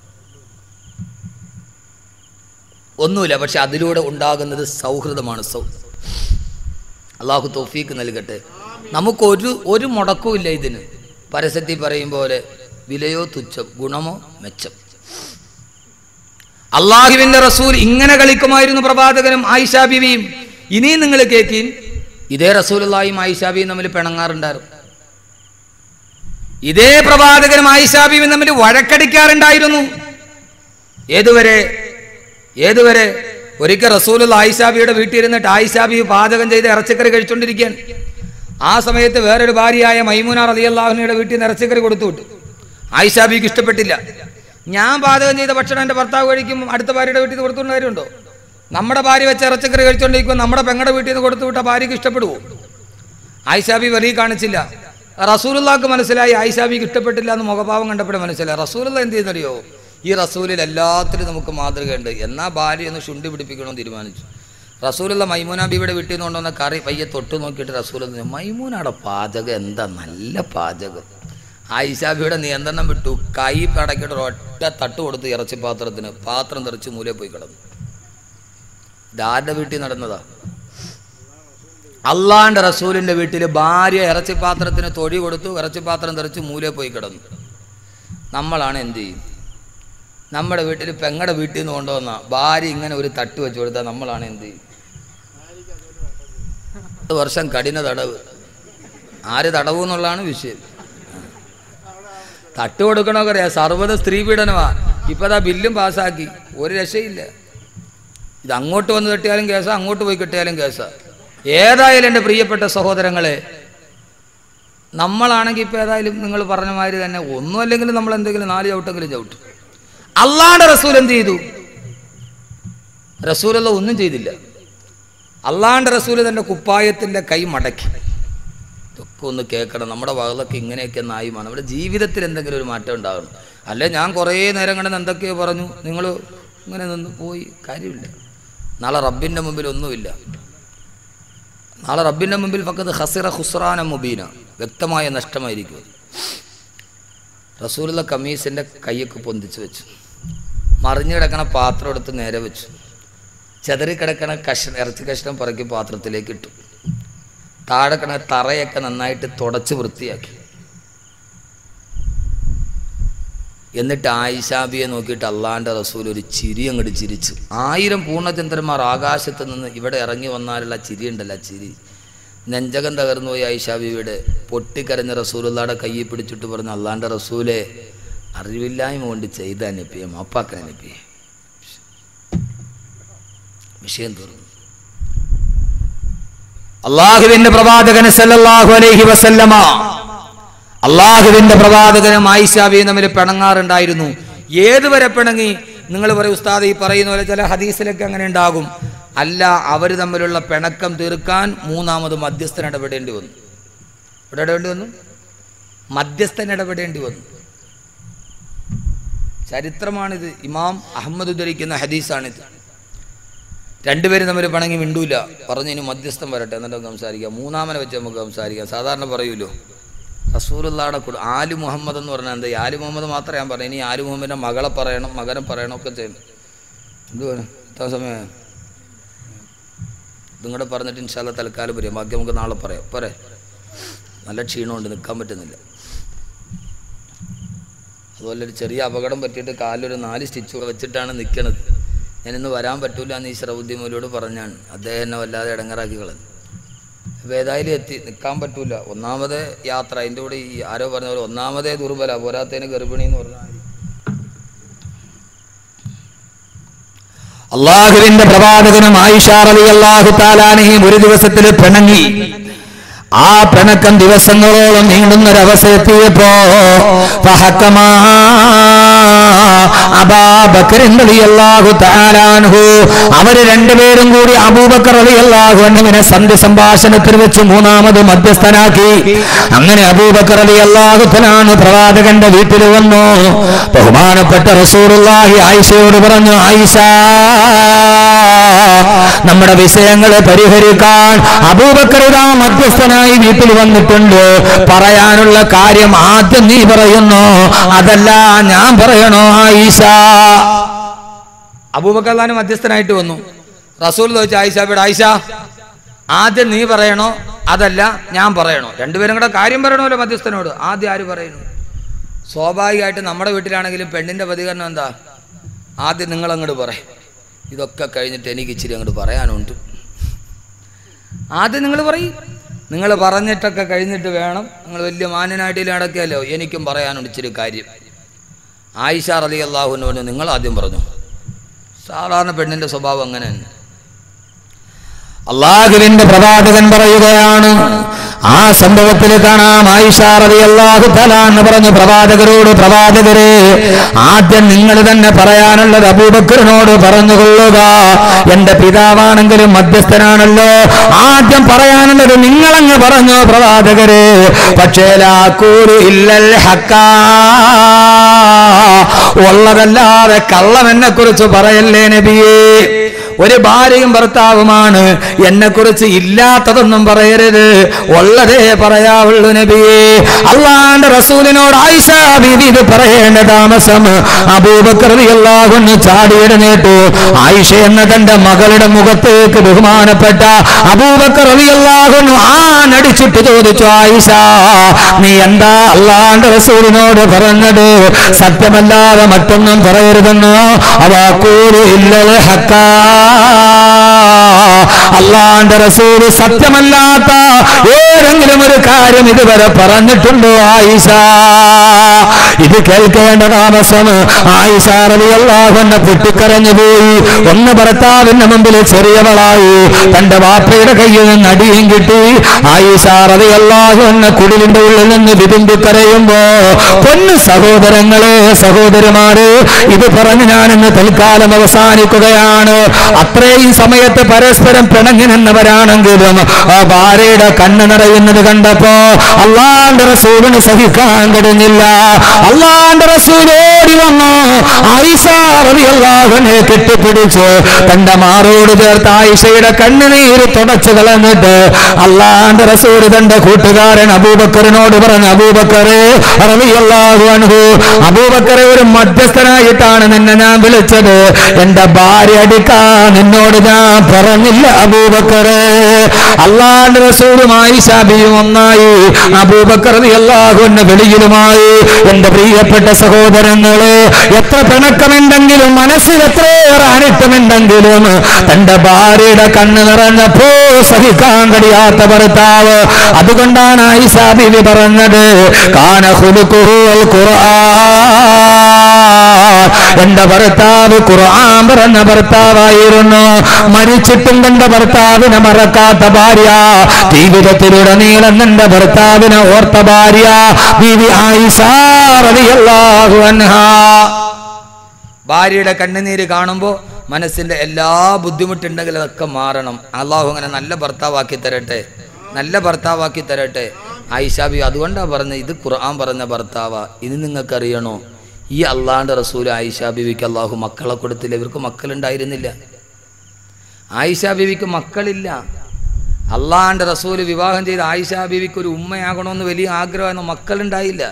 ഒന്നുമില്ല പക്ഷെ അതിലൂടെ ഉണ്ടാകുന്നത് സൗഹൃദമാണ് സൗ അള്ളാഹു തോഫീക്ക് നൽകട്ടെ നമുക്കൊരു ഒരു മുടക്കവും ഇതിന് പരസ്യത്തിൽ പറയും പോലെ വിലയോ തുച്ഛം ഗുണമോ മെച്ചം അള്ളാഹുവിന്റെ റസൂൽ ഇങ്ങനെ കളിക്കുമായിരുന്നു പ്രവാചകനും ആയിഷാ ബിവിയും ഇനിയും നിങ്ങൾ കേൾക്കീൻ ഇതേ റസൂലുള്ളാഹിയും ആയിഷാ ബിയും തമ്മിൽ പിണങ്ങാറുണ്ടായിരുന്നു ഇതേ പ്രവാചകനും ആയിഷാ ബിയും തമ്മിൽ വഴക്കടിക്കാറുണ്ടായിരുന്നു ഏതുവരെ ഏതുവരെ ഒരിക്കൽ റസൂൽ ആയിഷാബിയുടെ വീട്ടിൽ ഇരുന്നിട്ട് ആയിഷാബി പാചകം ചെയ്ത് ഇറച്ചിക്കറി കഴിച്ചുകൊണ്ടിരിക്കുകയാണ് ആ സമയത്ത് വേറൊരു ഭാര്യയായ മൈമുന റളിയല്ലാഹുവിനയുടെ വീട്ടിൽ നിന്ന് ഇറച്ചിക്കറി കൊടുത്തു വിട്ടു ആയിഷാബിക്ക് ഇഷ്ടപ്പെട്ടില്ല ഞാൻ പാചകം ചെയ്ത ഭക്ഷണം എൻ്റെ ഭർത്താവ് കഴിക്കുമ്പോൾ അടുത്ത ഭാര്യയുടെ വീട്ടിൽ നിന്ന് കൊടുത്തുകൊണ്ട് കാര്യമുണ്ടോ നമ്മുടെ ഭാര്യ വെച്ച ഇറച്ചിക്കറി കഴിച്ചുകൊണ്ടിരിക്കുമ്പോൾ നമ്മുടെ പെങ്ങളുടെ വീട്ടിൽ നിന്ന് കൊടുത്തു വിട്ട ഭാര്യയ്ക്ക് ഇഷ്ടപ്പെടുവോ ആയിഷാബി വലിയ കാണിച്ചില്ല റസൂലുള്ളാക്ക് മനസ്സിലായി ആയിഷാബിക്ക് ഇഷ്ടപ്പെട്ടില്ല എന്ന് മുഖഭാവം കണ്ടപ്പോഴേ മനസ്സിലായി റസൂലുള്ള എന്ത് ചെയ്യുന്നറിയോ ഈ റസൂലിൽ എല്ലാത്തിലും നമുക്ക് മാതൃകയുണ്ട് എന്നാ ഭാര്യ ഒന്ന് ശുണ്ടി പിടിപ്പിക്കണമെന്ന് തീരുമാനിച്ചു റസൂലുള്ള മൈമൂന ബീവിയുടെ വീട്ടിൽ നിന്ന് കൊണ്ടുവന്ന കറി പയ്യെ തൊട്ട് നോക്കിയിട്ട് റസൂൽ മൈമൂനയുടെ പാചകം എന്താ നല്ല പാചകം ആയിഷാബിയുടെ നിയന്ത്രണം വിട്ടു കൈ പടക്കിയിട്ട് ഒറ്റ തട്ട് കൊടുത്ത് ഇറച്ചി പാത്രത്തിന് പാത്രം തെറിച്ച് മൂലയിൽ പോയി കിടന്നു ഇതാരുടെ വീട്ടിൽ നടന്നതാ അള്ളാന്റെ റസൂലിന്റെ വീട്ടിൽ ഭാര്യ ഇറച്ചിപ്പാത്രത്തിന് തൊഴി കൊടുത്തു ഇറച്ചിപ്പാത്രം തെറിച്ച് മൂലയിൽ പോയി കിടന്നു നമ്മളാണ് എന്ത് ചെയ്യും നമ്മുടെ വീട്ടിൽ പെങ്ങടെ വീട്ടിൽ നിന്ന് കൊണ്ടുവന്ന ഭാര്യ ഇങ്ങനെ ഒരു തട്ട് വെച്ച് കൊടുത്താൽ നമ്മളാണ് എന്ത് ചെയ്യും പത്ത് വർഷം കഠിന തടവ് ആര് തടവ് എന്നുള്ളതാണ് വിഷയം തട്ട് കൊടുക്കണമൊക്കെ അറിയാം സർവ്വത സ്ത്രീ പീഡനമാ ഇപ്പം അതാ ബില്ലും പാസ്സാക്കി ഒരു രക്ഷയില്ല ഇത് അങ്ങോട്ട് വന്ന് തട്ടിയാലും കേസാ അങ്ങോട്ട് പോയി കിട്ടിയാലും കേസാ ഏതായാലും എൻ്റെ പ്രിയപ്പെട്ട സഹോദരങ്ങളെ നമ്മളാണെങ്കിൽ ഇപ്പം ഏതായാലും നിങ്ങൾ പറഞ്ഞ മാതിരി തന്നെ ഒന്നും അല്ലെങ്കിലും നമ്മൾ എന്തെങ്കിലും നാല് ചവിട്ടെങ്കിലും ചവിട്ടും അള്ളാന്റെ റസൂൽ എന്ത് ചെയ്തു റസൂലല്ല ഒന്നും ചെയ്തില്ല അള്ളാന്റെ റസൂൽ തൻ്റെ കുപ്പായത്തിൻ്റെ കൈ മടക്കി ഇതൊക്കെ ഒന്ന് കേൾക്കണം നമ്മുടെ ഭാഗത്തൊക്കെ ഇങ്ങനെയൊക്കെ നായുമാണ് നമ്മുടെ ജീവിതത്തിൽ എന്തെങ്കിലും ഒരു മാറ്റം ഉണ്ടാകണം അല്ലെ ഞാൻ കുറേ നേരം കണ്ടെന്ന് എന്തൊക്കെയോ പറഞ്ഞു നിങ്ങൾ ഇങ്ങനെ നിന്ന് പോയി കാര്യമില്ല നാളെ റബ്ബിൻ്റെ മുമ്പിൽ ഒന്നുമില്ല നാളെ റബ്ബിൻ്റെ മുമ്പിൽ ഫക്കത് ഹസിറ ഹുസ്റാന മുബീന വ്യക്തമായ നഷ്ടമായിരിക്കും അത്. റസൂലുള്ള കമീസിൻ്റെ കൈയൊക്കെ പൊന്തിച്ച് വെച്ചു മറിഞ്ഞു കിടക്കണ പാത്രം എടുത്ത് നേരെ വെച്ചു ചെതറി കിടക്കണ കഷ്ണം ഇറച്ചി കഷ്ണം പറക്കി പാത്രത്തിലേക്ക് ഇട്ടു താഴെ കിടന്ന തറയൊക്കെ നന്നായിട്ട് തുടച്ച് വൃത്തിയാക്കി എന്നിട്ട് ആയിഷാബിയെ നോക്കിയിട്ട് അള്ളാൻ്റെ റസൂൽ ഒരു ചിരി അങ്ങോട്ട് ചിരിച്ചു ആയിരം പൂർണ്ണചന്ദ്രന്മാർ ആകാശത്ത് നിന്ന് ഇവിടെ ഇറങ്ങി വന്നാലുള്ള ചിരി ഉണ്ടല്ലോ ആ ചിരി നെഞ്ചകം തകർന്നു പോയി ആയിഷാബിയുടെ പൊട്ടിക്കരഞ്ഞ റസൂലുള്ളാടെ കയ്യിൽ പിടിച്ചിട്ട് പറഞ്ഞു അള്ളാൻ്റെ റസൂലെ അറിവില്ലായ്മ കൊണ്ട് ചെയ്ത നപ്പിയെ മാപ്പാക്കാൻ നപ്പിയെ വിഷയം തീർന്നു അള്ളാഹുവിന്റെ പ്രവാചകൻ സല്ലല്ലാഹു അലൈഹി വസല്ലമ അള്ളാഹുവിന്റെ പ്രവാചകനും ആയിഷാബിയും തമ്മിൽ പിണങ്ങാറുണ്ടായിരുന്നു ഏതുവരെ പിണങ്ങി നിങ്ങൾ പറയും ഉസ്താദ് ഈ പറയുന്ന പോലെ ചില ഹദീസിലൊക്കെ അങ്ങനെ ഉണ്ടാകും അല്ല അവർ തമ്മിലുള്ള പിണക്കം തീർക്കാൻ മൂന്നാമത് മധ്യസ്ഥൻ ഇടപെടേണ്ടി വന്നു ഇടപെടേണ്ടി വന്നു മധ്യസ്ഥൻ ഇടപെടേണ്ടി വന്നു ചരിത്രമാണിത് ഇമാം അഹമ്മദ് ഉദ്ധരിക്കുന്ന ഹദീസാണിത് രണ്ടുപേരും തമ്മിൽ പണങ്ങി മിണ്ടൂല പറഞ്ഞു ഇനി മധ്യസ്ഥം വരട്ടെ എന്നിട്ട് നമുക്ക് സംസാരിക്കാം മൂന്നാമനെ വെച്ച് നമുക്ക് സംസാരിക്കാം സാധാരണ പറയൂലോ റസൂലുള്ളാടെ കുട ആലു മുഹമ്മദ് എന്ന് പറഞ്ഞാൽ എന്താ ഈ ആലു മുഹമ്മദ് മാത്രമേ ഞാൻ പറഞ്ഞു ഇനി ആലു മുഹമ്മദിൻ്റെ മകളെ പറയണം മകനെ പറയണം ഒക്കെ ചെയ്യണം എന്ത് വേണം എത്ര സമയം നിങ്ങളുടെ പറഞ്ഞിട്ട് ഇൻഷാല്ല തൽക്കാലം പറയാം ബാക്കി നമുക്ക് നാളെ പറയാം പോരെ നല്ല ക്ഷീണമുണ്ട് നിൽക്കാൻ പറ്റുന്നില്ല അതുപോലെ ഒരു ചെറിയ അപകടം പറ്റിയിട്ട് കാലിലൊരു നാല് സ്റ്റിച്ച് വെച്ചിട്ടാണ് നിൽക്കണത് ഞാൻ ഇന്ന് വരാൻ പറ്റൂല എന്ന് ഈ ശ്രൗദ്യമൂലോട് പറഞ്ഞാണ് അദ്ദേഹം എന്നെ വല്ലാതെ ഇടങ്ങറാക്കി കളഞ്ഞു അപ്പോൾ ഏതായാലും എത്തി നിൽക്കാൻ പറ്റൂല ഒന്നാമത് യാത്ര അതിൻ്റെ കൂടെ ഈ ആരോ പറഞ്ഞ പോലെ ഒന്നാമതേ ദുർബല പോരാത്തതിന് ഗർഭിണി എന്ന് പറഞ്ഞാൽ അള്ളാഹുവിന്റെ പ്രവാചകനും ആയിഷ റളി അള്ളാഹു താലാനെയും ഒരു ദിവസത്തിൽ പിണങ്ങി ആ പിണക്കം ദിവസങ്ങളോളം നീണ്ടുന്നൊരവസ്ഥ എത്തിയപ്പോ ഫഹക്കമാ അബാബക്കറിൻ റളിയല്ലാഹു തആലാൻഹു അവര് രണ്ടുപേരും കൂടി അബൂബക്കർ റളിയല്ലാഹു അൻഹുവിനെ സന്ധ്യ സംഭാഷണത്തിൽ വെച്ച് മൂന്നാമത് മധ്യസ്ഥനാക്കി അങ്ങനെ അബൂബക്കർ റളിയല്ലാഹു തആലാൻ പ്രവാചകന്റെ വീട്ടിൽ വന്നു ബഹുമാനപ്പെട്ട റസൂലുള്ളാഹി ആയിഷയോട് പറഞ്ഞു ആയിഷ നമ്മുടെ വിഷയങ്ങളെ പരിഹരിക്കാൻ അബൂബക്കർ ഇതാ മധ്യസ്ഥനായി വീട്ടിൽ വന്നിട്ടുണ്ട് പറയാനുള്ള കാര്യം ആദ്യം നീ പറയുന്നു അതല്ല ഞാൻ പറയണോ ആയിഷ അബൂബക്കല്ലാനും മധ്യസ്ഥനായിട്ട് വന്നു റസൂൽ ചോദിച്ചു ആയിഷാബിയുടെ ആയിഷ ആദ്യം നീ പറയണോ അതല്ല ഞാൻ പറയണോ രണ്ടുപേരും കൂടെ കാര്യം പറയണമല്ലോ മധ്യസ്ഥനോട് ആദ്യം ആര് പറയുന്നു സ്വാഭാവികമായിട്ട് നമ്മുടെ വീട്ടിലാണെങ്കിലും പെണ്ണിന്റെ പ്രതികരണം എന്താ ആദ്യം നിങ്ങൾ അങ്ങോട്ട് പറയും ഇതൊക്കെ കഴിഞ്ഞിട്ട് എനിക്ക് ഇച്ചിരി അങ്ങോട്ട് പറയാനുണ്ട് ആദ്യം നിങ്ങൾ പറയും നിങ്ങൾ പറഞ്ഞിട്ടൊക്കെ കഴിഞ്ഞിട്ട് വേണം നിങ്ങൾ വലിയ മാന്യനായിട്ട് നടക്കുകയല്ലോ എനിക്കും പറയാനുണ്ട് ഇച്ചിരി കാര്യം ആയിഷ റലി അള്ളാഹുവിന് പറഞ്ഞു നിങ്ങൾ ആദ്യം പറഞ്ഞു സാധാരണ പെണ്ണിന്റെ സ്വഭാവം അങ്ങനെ തന്നെ അള്ളാഹുവിന്റെ പ്രവാചകൻ പറയുകയാണ് ആ സംഭവത്തിൽ കാണാം ആയിഷ റളിയല്ലാഹു തആല എന്ന് പറഞ്ഞു പ്രവാചകരോട് പ്രവാചകരെ ആദ്യം നിങ്ങൾ തന്നെ പറയാനുള്ളത് അബൂബക്കറിനോട് പറഞ്ഞുകൊള്ളുക എന്റെ പിതാവാണെങ്കിലും മധ്യസ്ഥനാണല്ലോ ആദ്യം പറയാനുള്ളത് നിങ്ങളങ്ങ് പറഞ്ഞു പ്രവാചകരെ പക്ഷേ ലാക്കൂരു ഇല്ലൽ ഹക്കാ ഉള്ളതല്ലാതെ കള്ളം എന്നെ കുറിച്ച് പറയല്ലേ നബിയേ ഒരു ഭാര്യയും ഭർത്താവുമാണ് എന്നെ കുറിച്ച് ഇല്ലാത്തതൊന്നും പറയരുത് ഉള്ളതേ പറയാവുള്ളൂ നബിയെ അള്ളാന്റെ റസൂലിനോട് ആയിഷ ബീവി ഇത് പറയേണ്ട താമസം അബൂബക്കർ അള്ളാഹുന്ന് ചാടിയിടനേറ്റു ആയിഷ എന്ന തന്റെ മകളുടെ മുഖത്തേക്ക് ബഹുമാനപ്പെട്ട അബൂബക്കർ അള്ളാഹുന്നു ആ നടിച്ചിട്ട് ചോദിച്ചു ആയിഷ നീ എന്താ അള്ളാന്റെ റസൂലിനോട് പറഞ്ഞത് സത്യമല്ലാതെ മറ്റൊന്നും പറയരുതെന്നോ അവാക്കൂലു ഇല്ലത് ഹക്കാ അള്ളാന്റെ റസൂല് സത്യമല്ലാത്ത ഏതെങ്കിലും ഒരു കാര്യം ഇതുവരെ പറഞ്ഞിട്ടുണ്ടോ ആയിഷ ഇത് കേൾക്കേണ്ട താമസം ആയിഷ റളിയല്ലാഹുവിനെ പൊട്ടിക്കരഞ്ഞു പോയി ഒന്ന് ഭർത്താവിന്റെ മുമ്പിൽ ചെറിയവളായി തന്റെ വാപ്പയുടെ കയ്യിൽ നിന്ന് അടിയും കിട്ടി ആയിഷ റളിയല്ലാഹുവിനെ കുടിലിന്റെ ഉള്ളിൽ നിന്ന് വിതുമ്പി കരയുമ്പോ പൊന്നു സഹോദരങ്ങളെ സഹോദരിമാര് ഇത് പറഞ്ഞ് ഞാൻ ഇന്ന് തൽക്കാലം അവസാനിക്കുകയാണ് അത്രയും സമയത്ത് പരസ്പരം പിണങ്ങി നിന്നവരാണെങ്കിലും ആ ഭാര്യയുടെ കണ്ണ് നിറയുന്നത് കണ്ടപ്പോ അള്ളാന്റെ റസൂലിന് സഹിക്കാൻ കഴിഞ്ഞില്ല അള്ളാന്റെ റസൂൽ ഓടി വന്നു ആയിഷാറിയല്ലാഹുനെ കെട്ടിപ്പിടിച്ച് തന്റെ മാറോട് ചേർത്ത് ആയിഷയുടെ കണ്ണുനീര് തുടച്ചു കളഞ്ഞിട്ട് അള്ളാന്റെ റസൂൽ തന്റെ കൂട്ടുകാരൻ അബൂബക്കറിനോട് പറഞ്ഞു അബൂബക്കറെ റളിയല്ലാഹു അൻഹു അബൂബക്കറെ ഒരു മധ്യസ്ഥനായിട്ടാണ് നിന്നെ ഞാൻ വിളിച്ചത് എന്റെ ഭാര്യ അടിക്കാൻ നിന്നോട് ഞാൻ പറഞ്ഞില്ല അബൂബക്കറെ അള്ളാന്റെ റസൂലുമായി ശാബിയും ഒന്നായി അബൂബക്കർ അള്ളാഹുവിന്റെ വെളിയിലുമായി എന്റെ പ്രിയപ്പെട്ട സഹോദരങ്ങളെ എത്ര പിണക്കമുണ്ടെങ്കിലും മനസ്സിൽ എത്രയേറെ അനിഷ്ടമുണ്ടെങ്കിലും തന്റെ ഭാര്യയുടെ കണ്ണ് നിറഞ്ഞപ്പോ സഹിക്കാൻ കഴിയാത്ത ഭർത്താവ് അതുകൊണ്ടാണ് ആയിഷാ ബിബി പറഞ്ഞത് കാന ഖുലുഖുഹുൽ ഖുർആൻ എന്റെ ഭർത്താവ് ഖുർആൻ പറഞ്ഞ ഭർത്താവായിരുന്നു മരിച്ചിട്ടും തന്റെ ഭർത്താവിനെ മറക്കാത്ത ഭാര്യ ജീവിതത്തിലുടനീളം നിന്റെ ഭർത്താവിനെ ഓർത്ത ഭാര്യ ബീവി ആയിഷ റളിയല്ലാഹു അൻഹാ ഭാര്യയുടെ കണ്ണുനീര് കാണുമ്പോൾ മനസ്സിന്റെ എല്ലാ ബുദ്ധിമുട്ടുണ്ടെങ്കിലും അതൊക്കെ മാറണം അള്ളാഹു അങ്ങനെ നല്ല ഭർത്താവാക്കി തരട്ടെ നല്ല ഭർത്താവാക്കി തരട്ടെ ആയിഷാബി അതുകൊണ്ടാണ് പറഞ്ഞത് ഇത് ഖുർആൻ പറഞ്ഞ ഭർത്താവാ ഇത് നിങ്ങൾക്കറിയണോ ഈ അള്ളാന്റെ റസൂൽ ആയിഷാ ബീവിക്ക് അള്ളാഹു മക്കളെ കൊടുത്തില്ല ഇവർക്ക് മക്കളുണ്ടായിരുന്നില്ല ആയിഷാ ബീവിക്ക് മക്കളില്ല അള്ളാന്റെ റസൂല് വിവാഹം ചെയ്ത് ആയിഷാ ബീവിക്ക് ഒരു ഉമ്മയാകണമെന്ന് വലിയ ആഗ്രഹമായിരുന്നു മക്കളുണ്ടായില്ല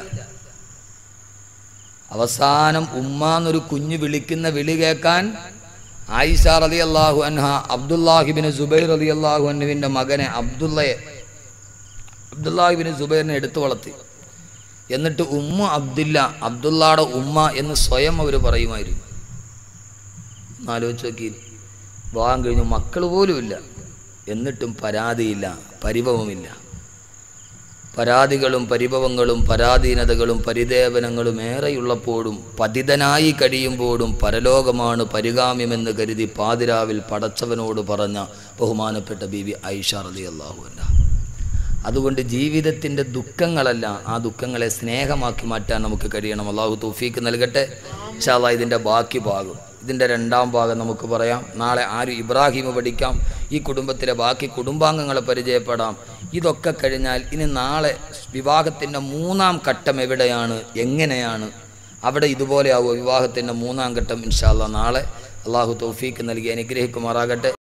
അവസാനം ഉമ്മ എന്നൊരു കുഞ്ഞ് വിളിക്കുന്ന വിളി കേൾക്കാൻ ആയിഷ റതി അള്ളാഹു അൻഹ അബ്ദുല്ലാഹിബിന് സുബൈർ റതി അള്ളാഹു അന്നുവിൻ്റെ മകനെ അബ്ദുള്ളയെ അബ്ദുല്ലാഹിബിന് സുബൈറിനെ എടുത്തു വളർത്തി എന്നിട്ട് ഉമ്മ അബ്ദുല്ല അബ്ദുള്ളയുടെ ഉമ്മ എന്ന് സ്വയം അവർ പറയുമായിരുന്നു ആലോചിച്ച് നോക്കി വിവാഹം കഴിഞ്ഞു മക്കൾ പോലുമില്ല എന്നിട്ടും പരാതിയില്ല പരിഭവമില്ല പരാതികളും പരിഭവങ്ങളും പരാധീനതകളും പരിദേവനങ്ങളും ഏറെയുള്ളപ്പോഴും പതിതനായി കഴിയുമ്പോഴും പരലോകമാണ് പരിഗാമ്യമെന്ന് കരുതി പാതിരാവിൽ പടച്ചവനോട് പറഞ്ഞ ബഹുമാനപ്പെട്ട ബീവി ഐഷ റലി അള്ളാഹുവല്ല അതുകൊണ്ട് ജീവിതത്തിൻ്റെ ദുഃഖങ്ങളല്ല ആ ദുഃഖങ്ങളെ സ്നേഹമാക്കി മാറ്റാൻ നമുക്ക് കഴിയണം അള്ളാഹു തൗഫീക്ക് നൽകട്ടെ ഇൻഷാല്ലാ ഇതിൻ്റെ ബാക്കി ഭാഗം ഇതിൻ്റെ രണ്ടാം ഭാഗം നമുക്ക് പറയാം നാളെ ആര് ഇബ്രാഹിം പഠിക്കാം ഈ കുടുംബത്തിലെ ബാക്കി കുടുംബാംഗങ്ങളെ പരിചയപ്പെടാം ഇതൊക്കെ കഴിഞ്ഞാൽ ഇനി നാളെ വിവാഹത്തിൻ്റെ മൂന്നാം ഘട്ടം എവിടെയാണ് എങ്ങനെയാണ് അവിടെ ഇതുപോലെയാവുമോ വിവാഹത്തിൻ്റെ മൂന്നാം ഘട്ടം ഇൻഷാല്ല നാളെ അള്ളാഹു തൗഫീക്ക് നൽകി അനുഗ്രഹിക്കുമാറാകട്ടെ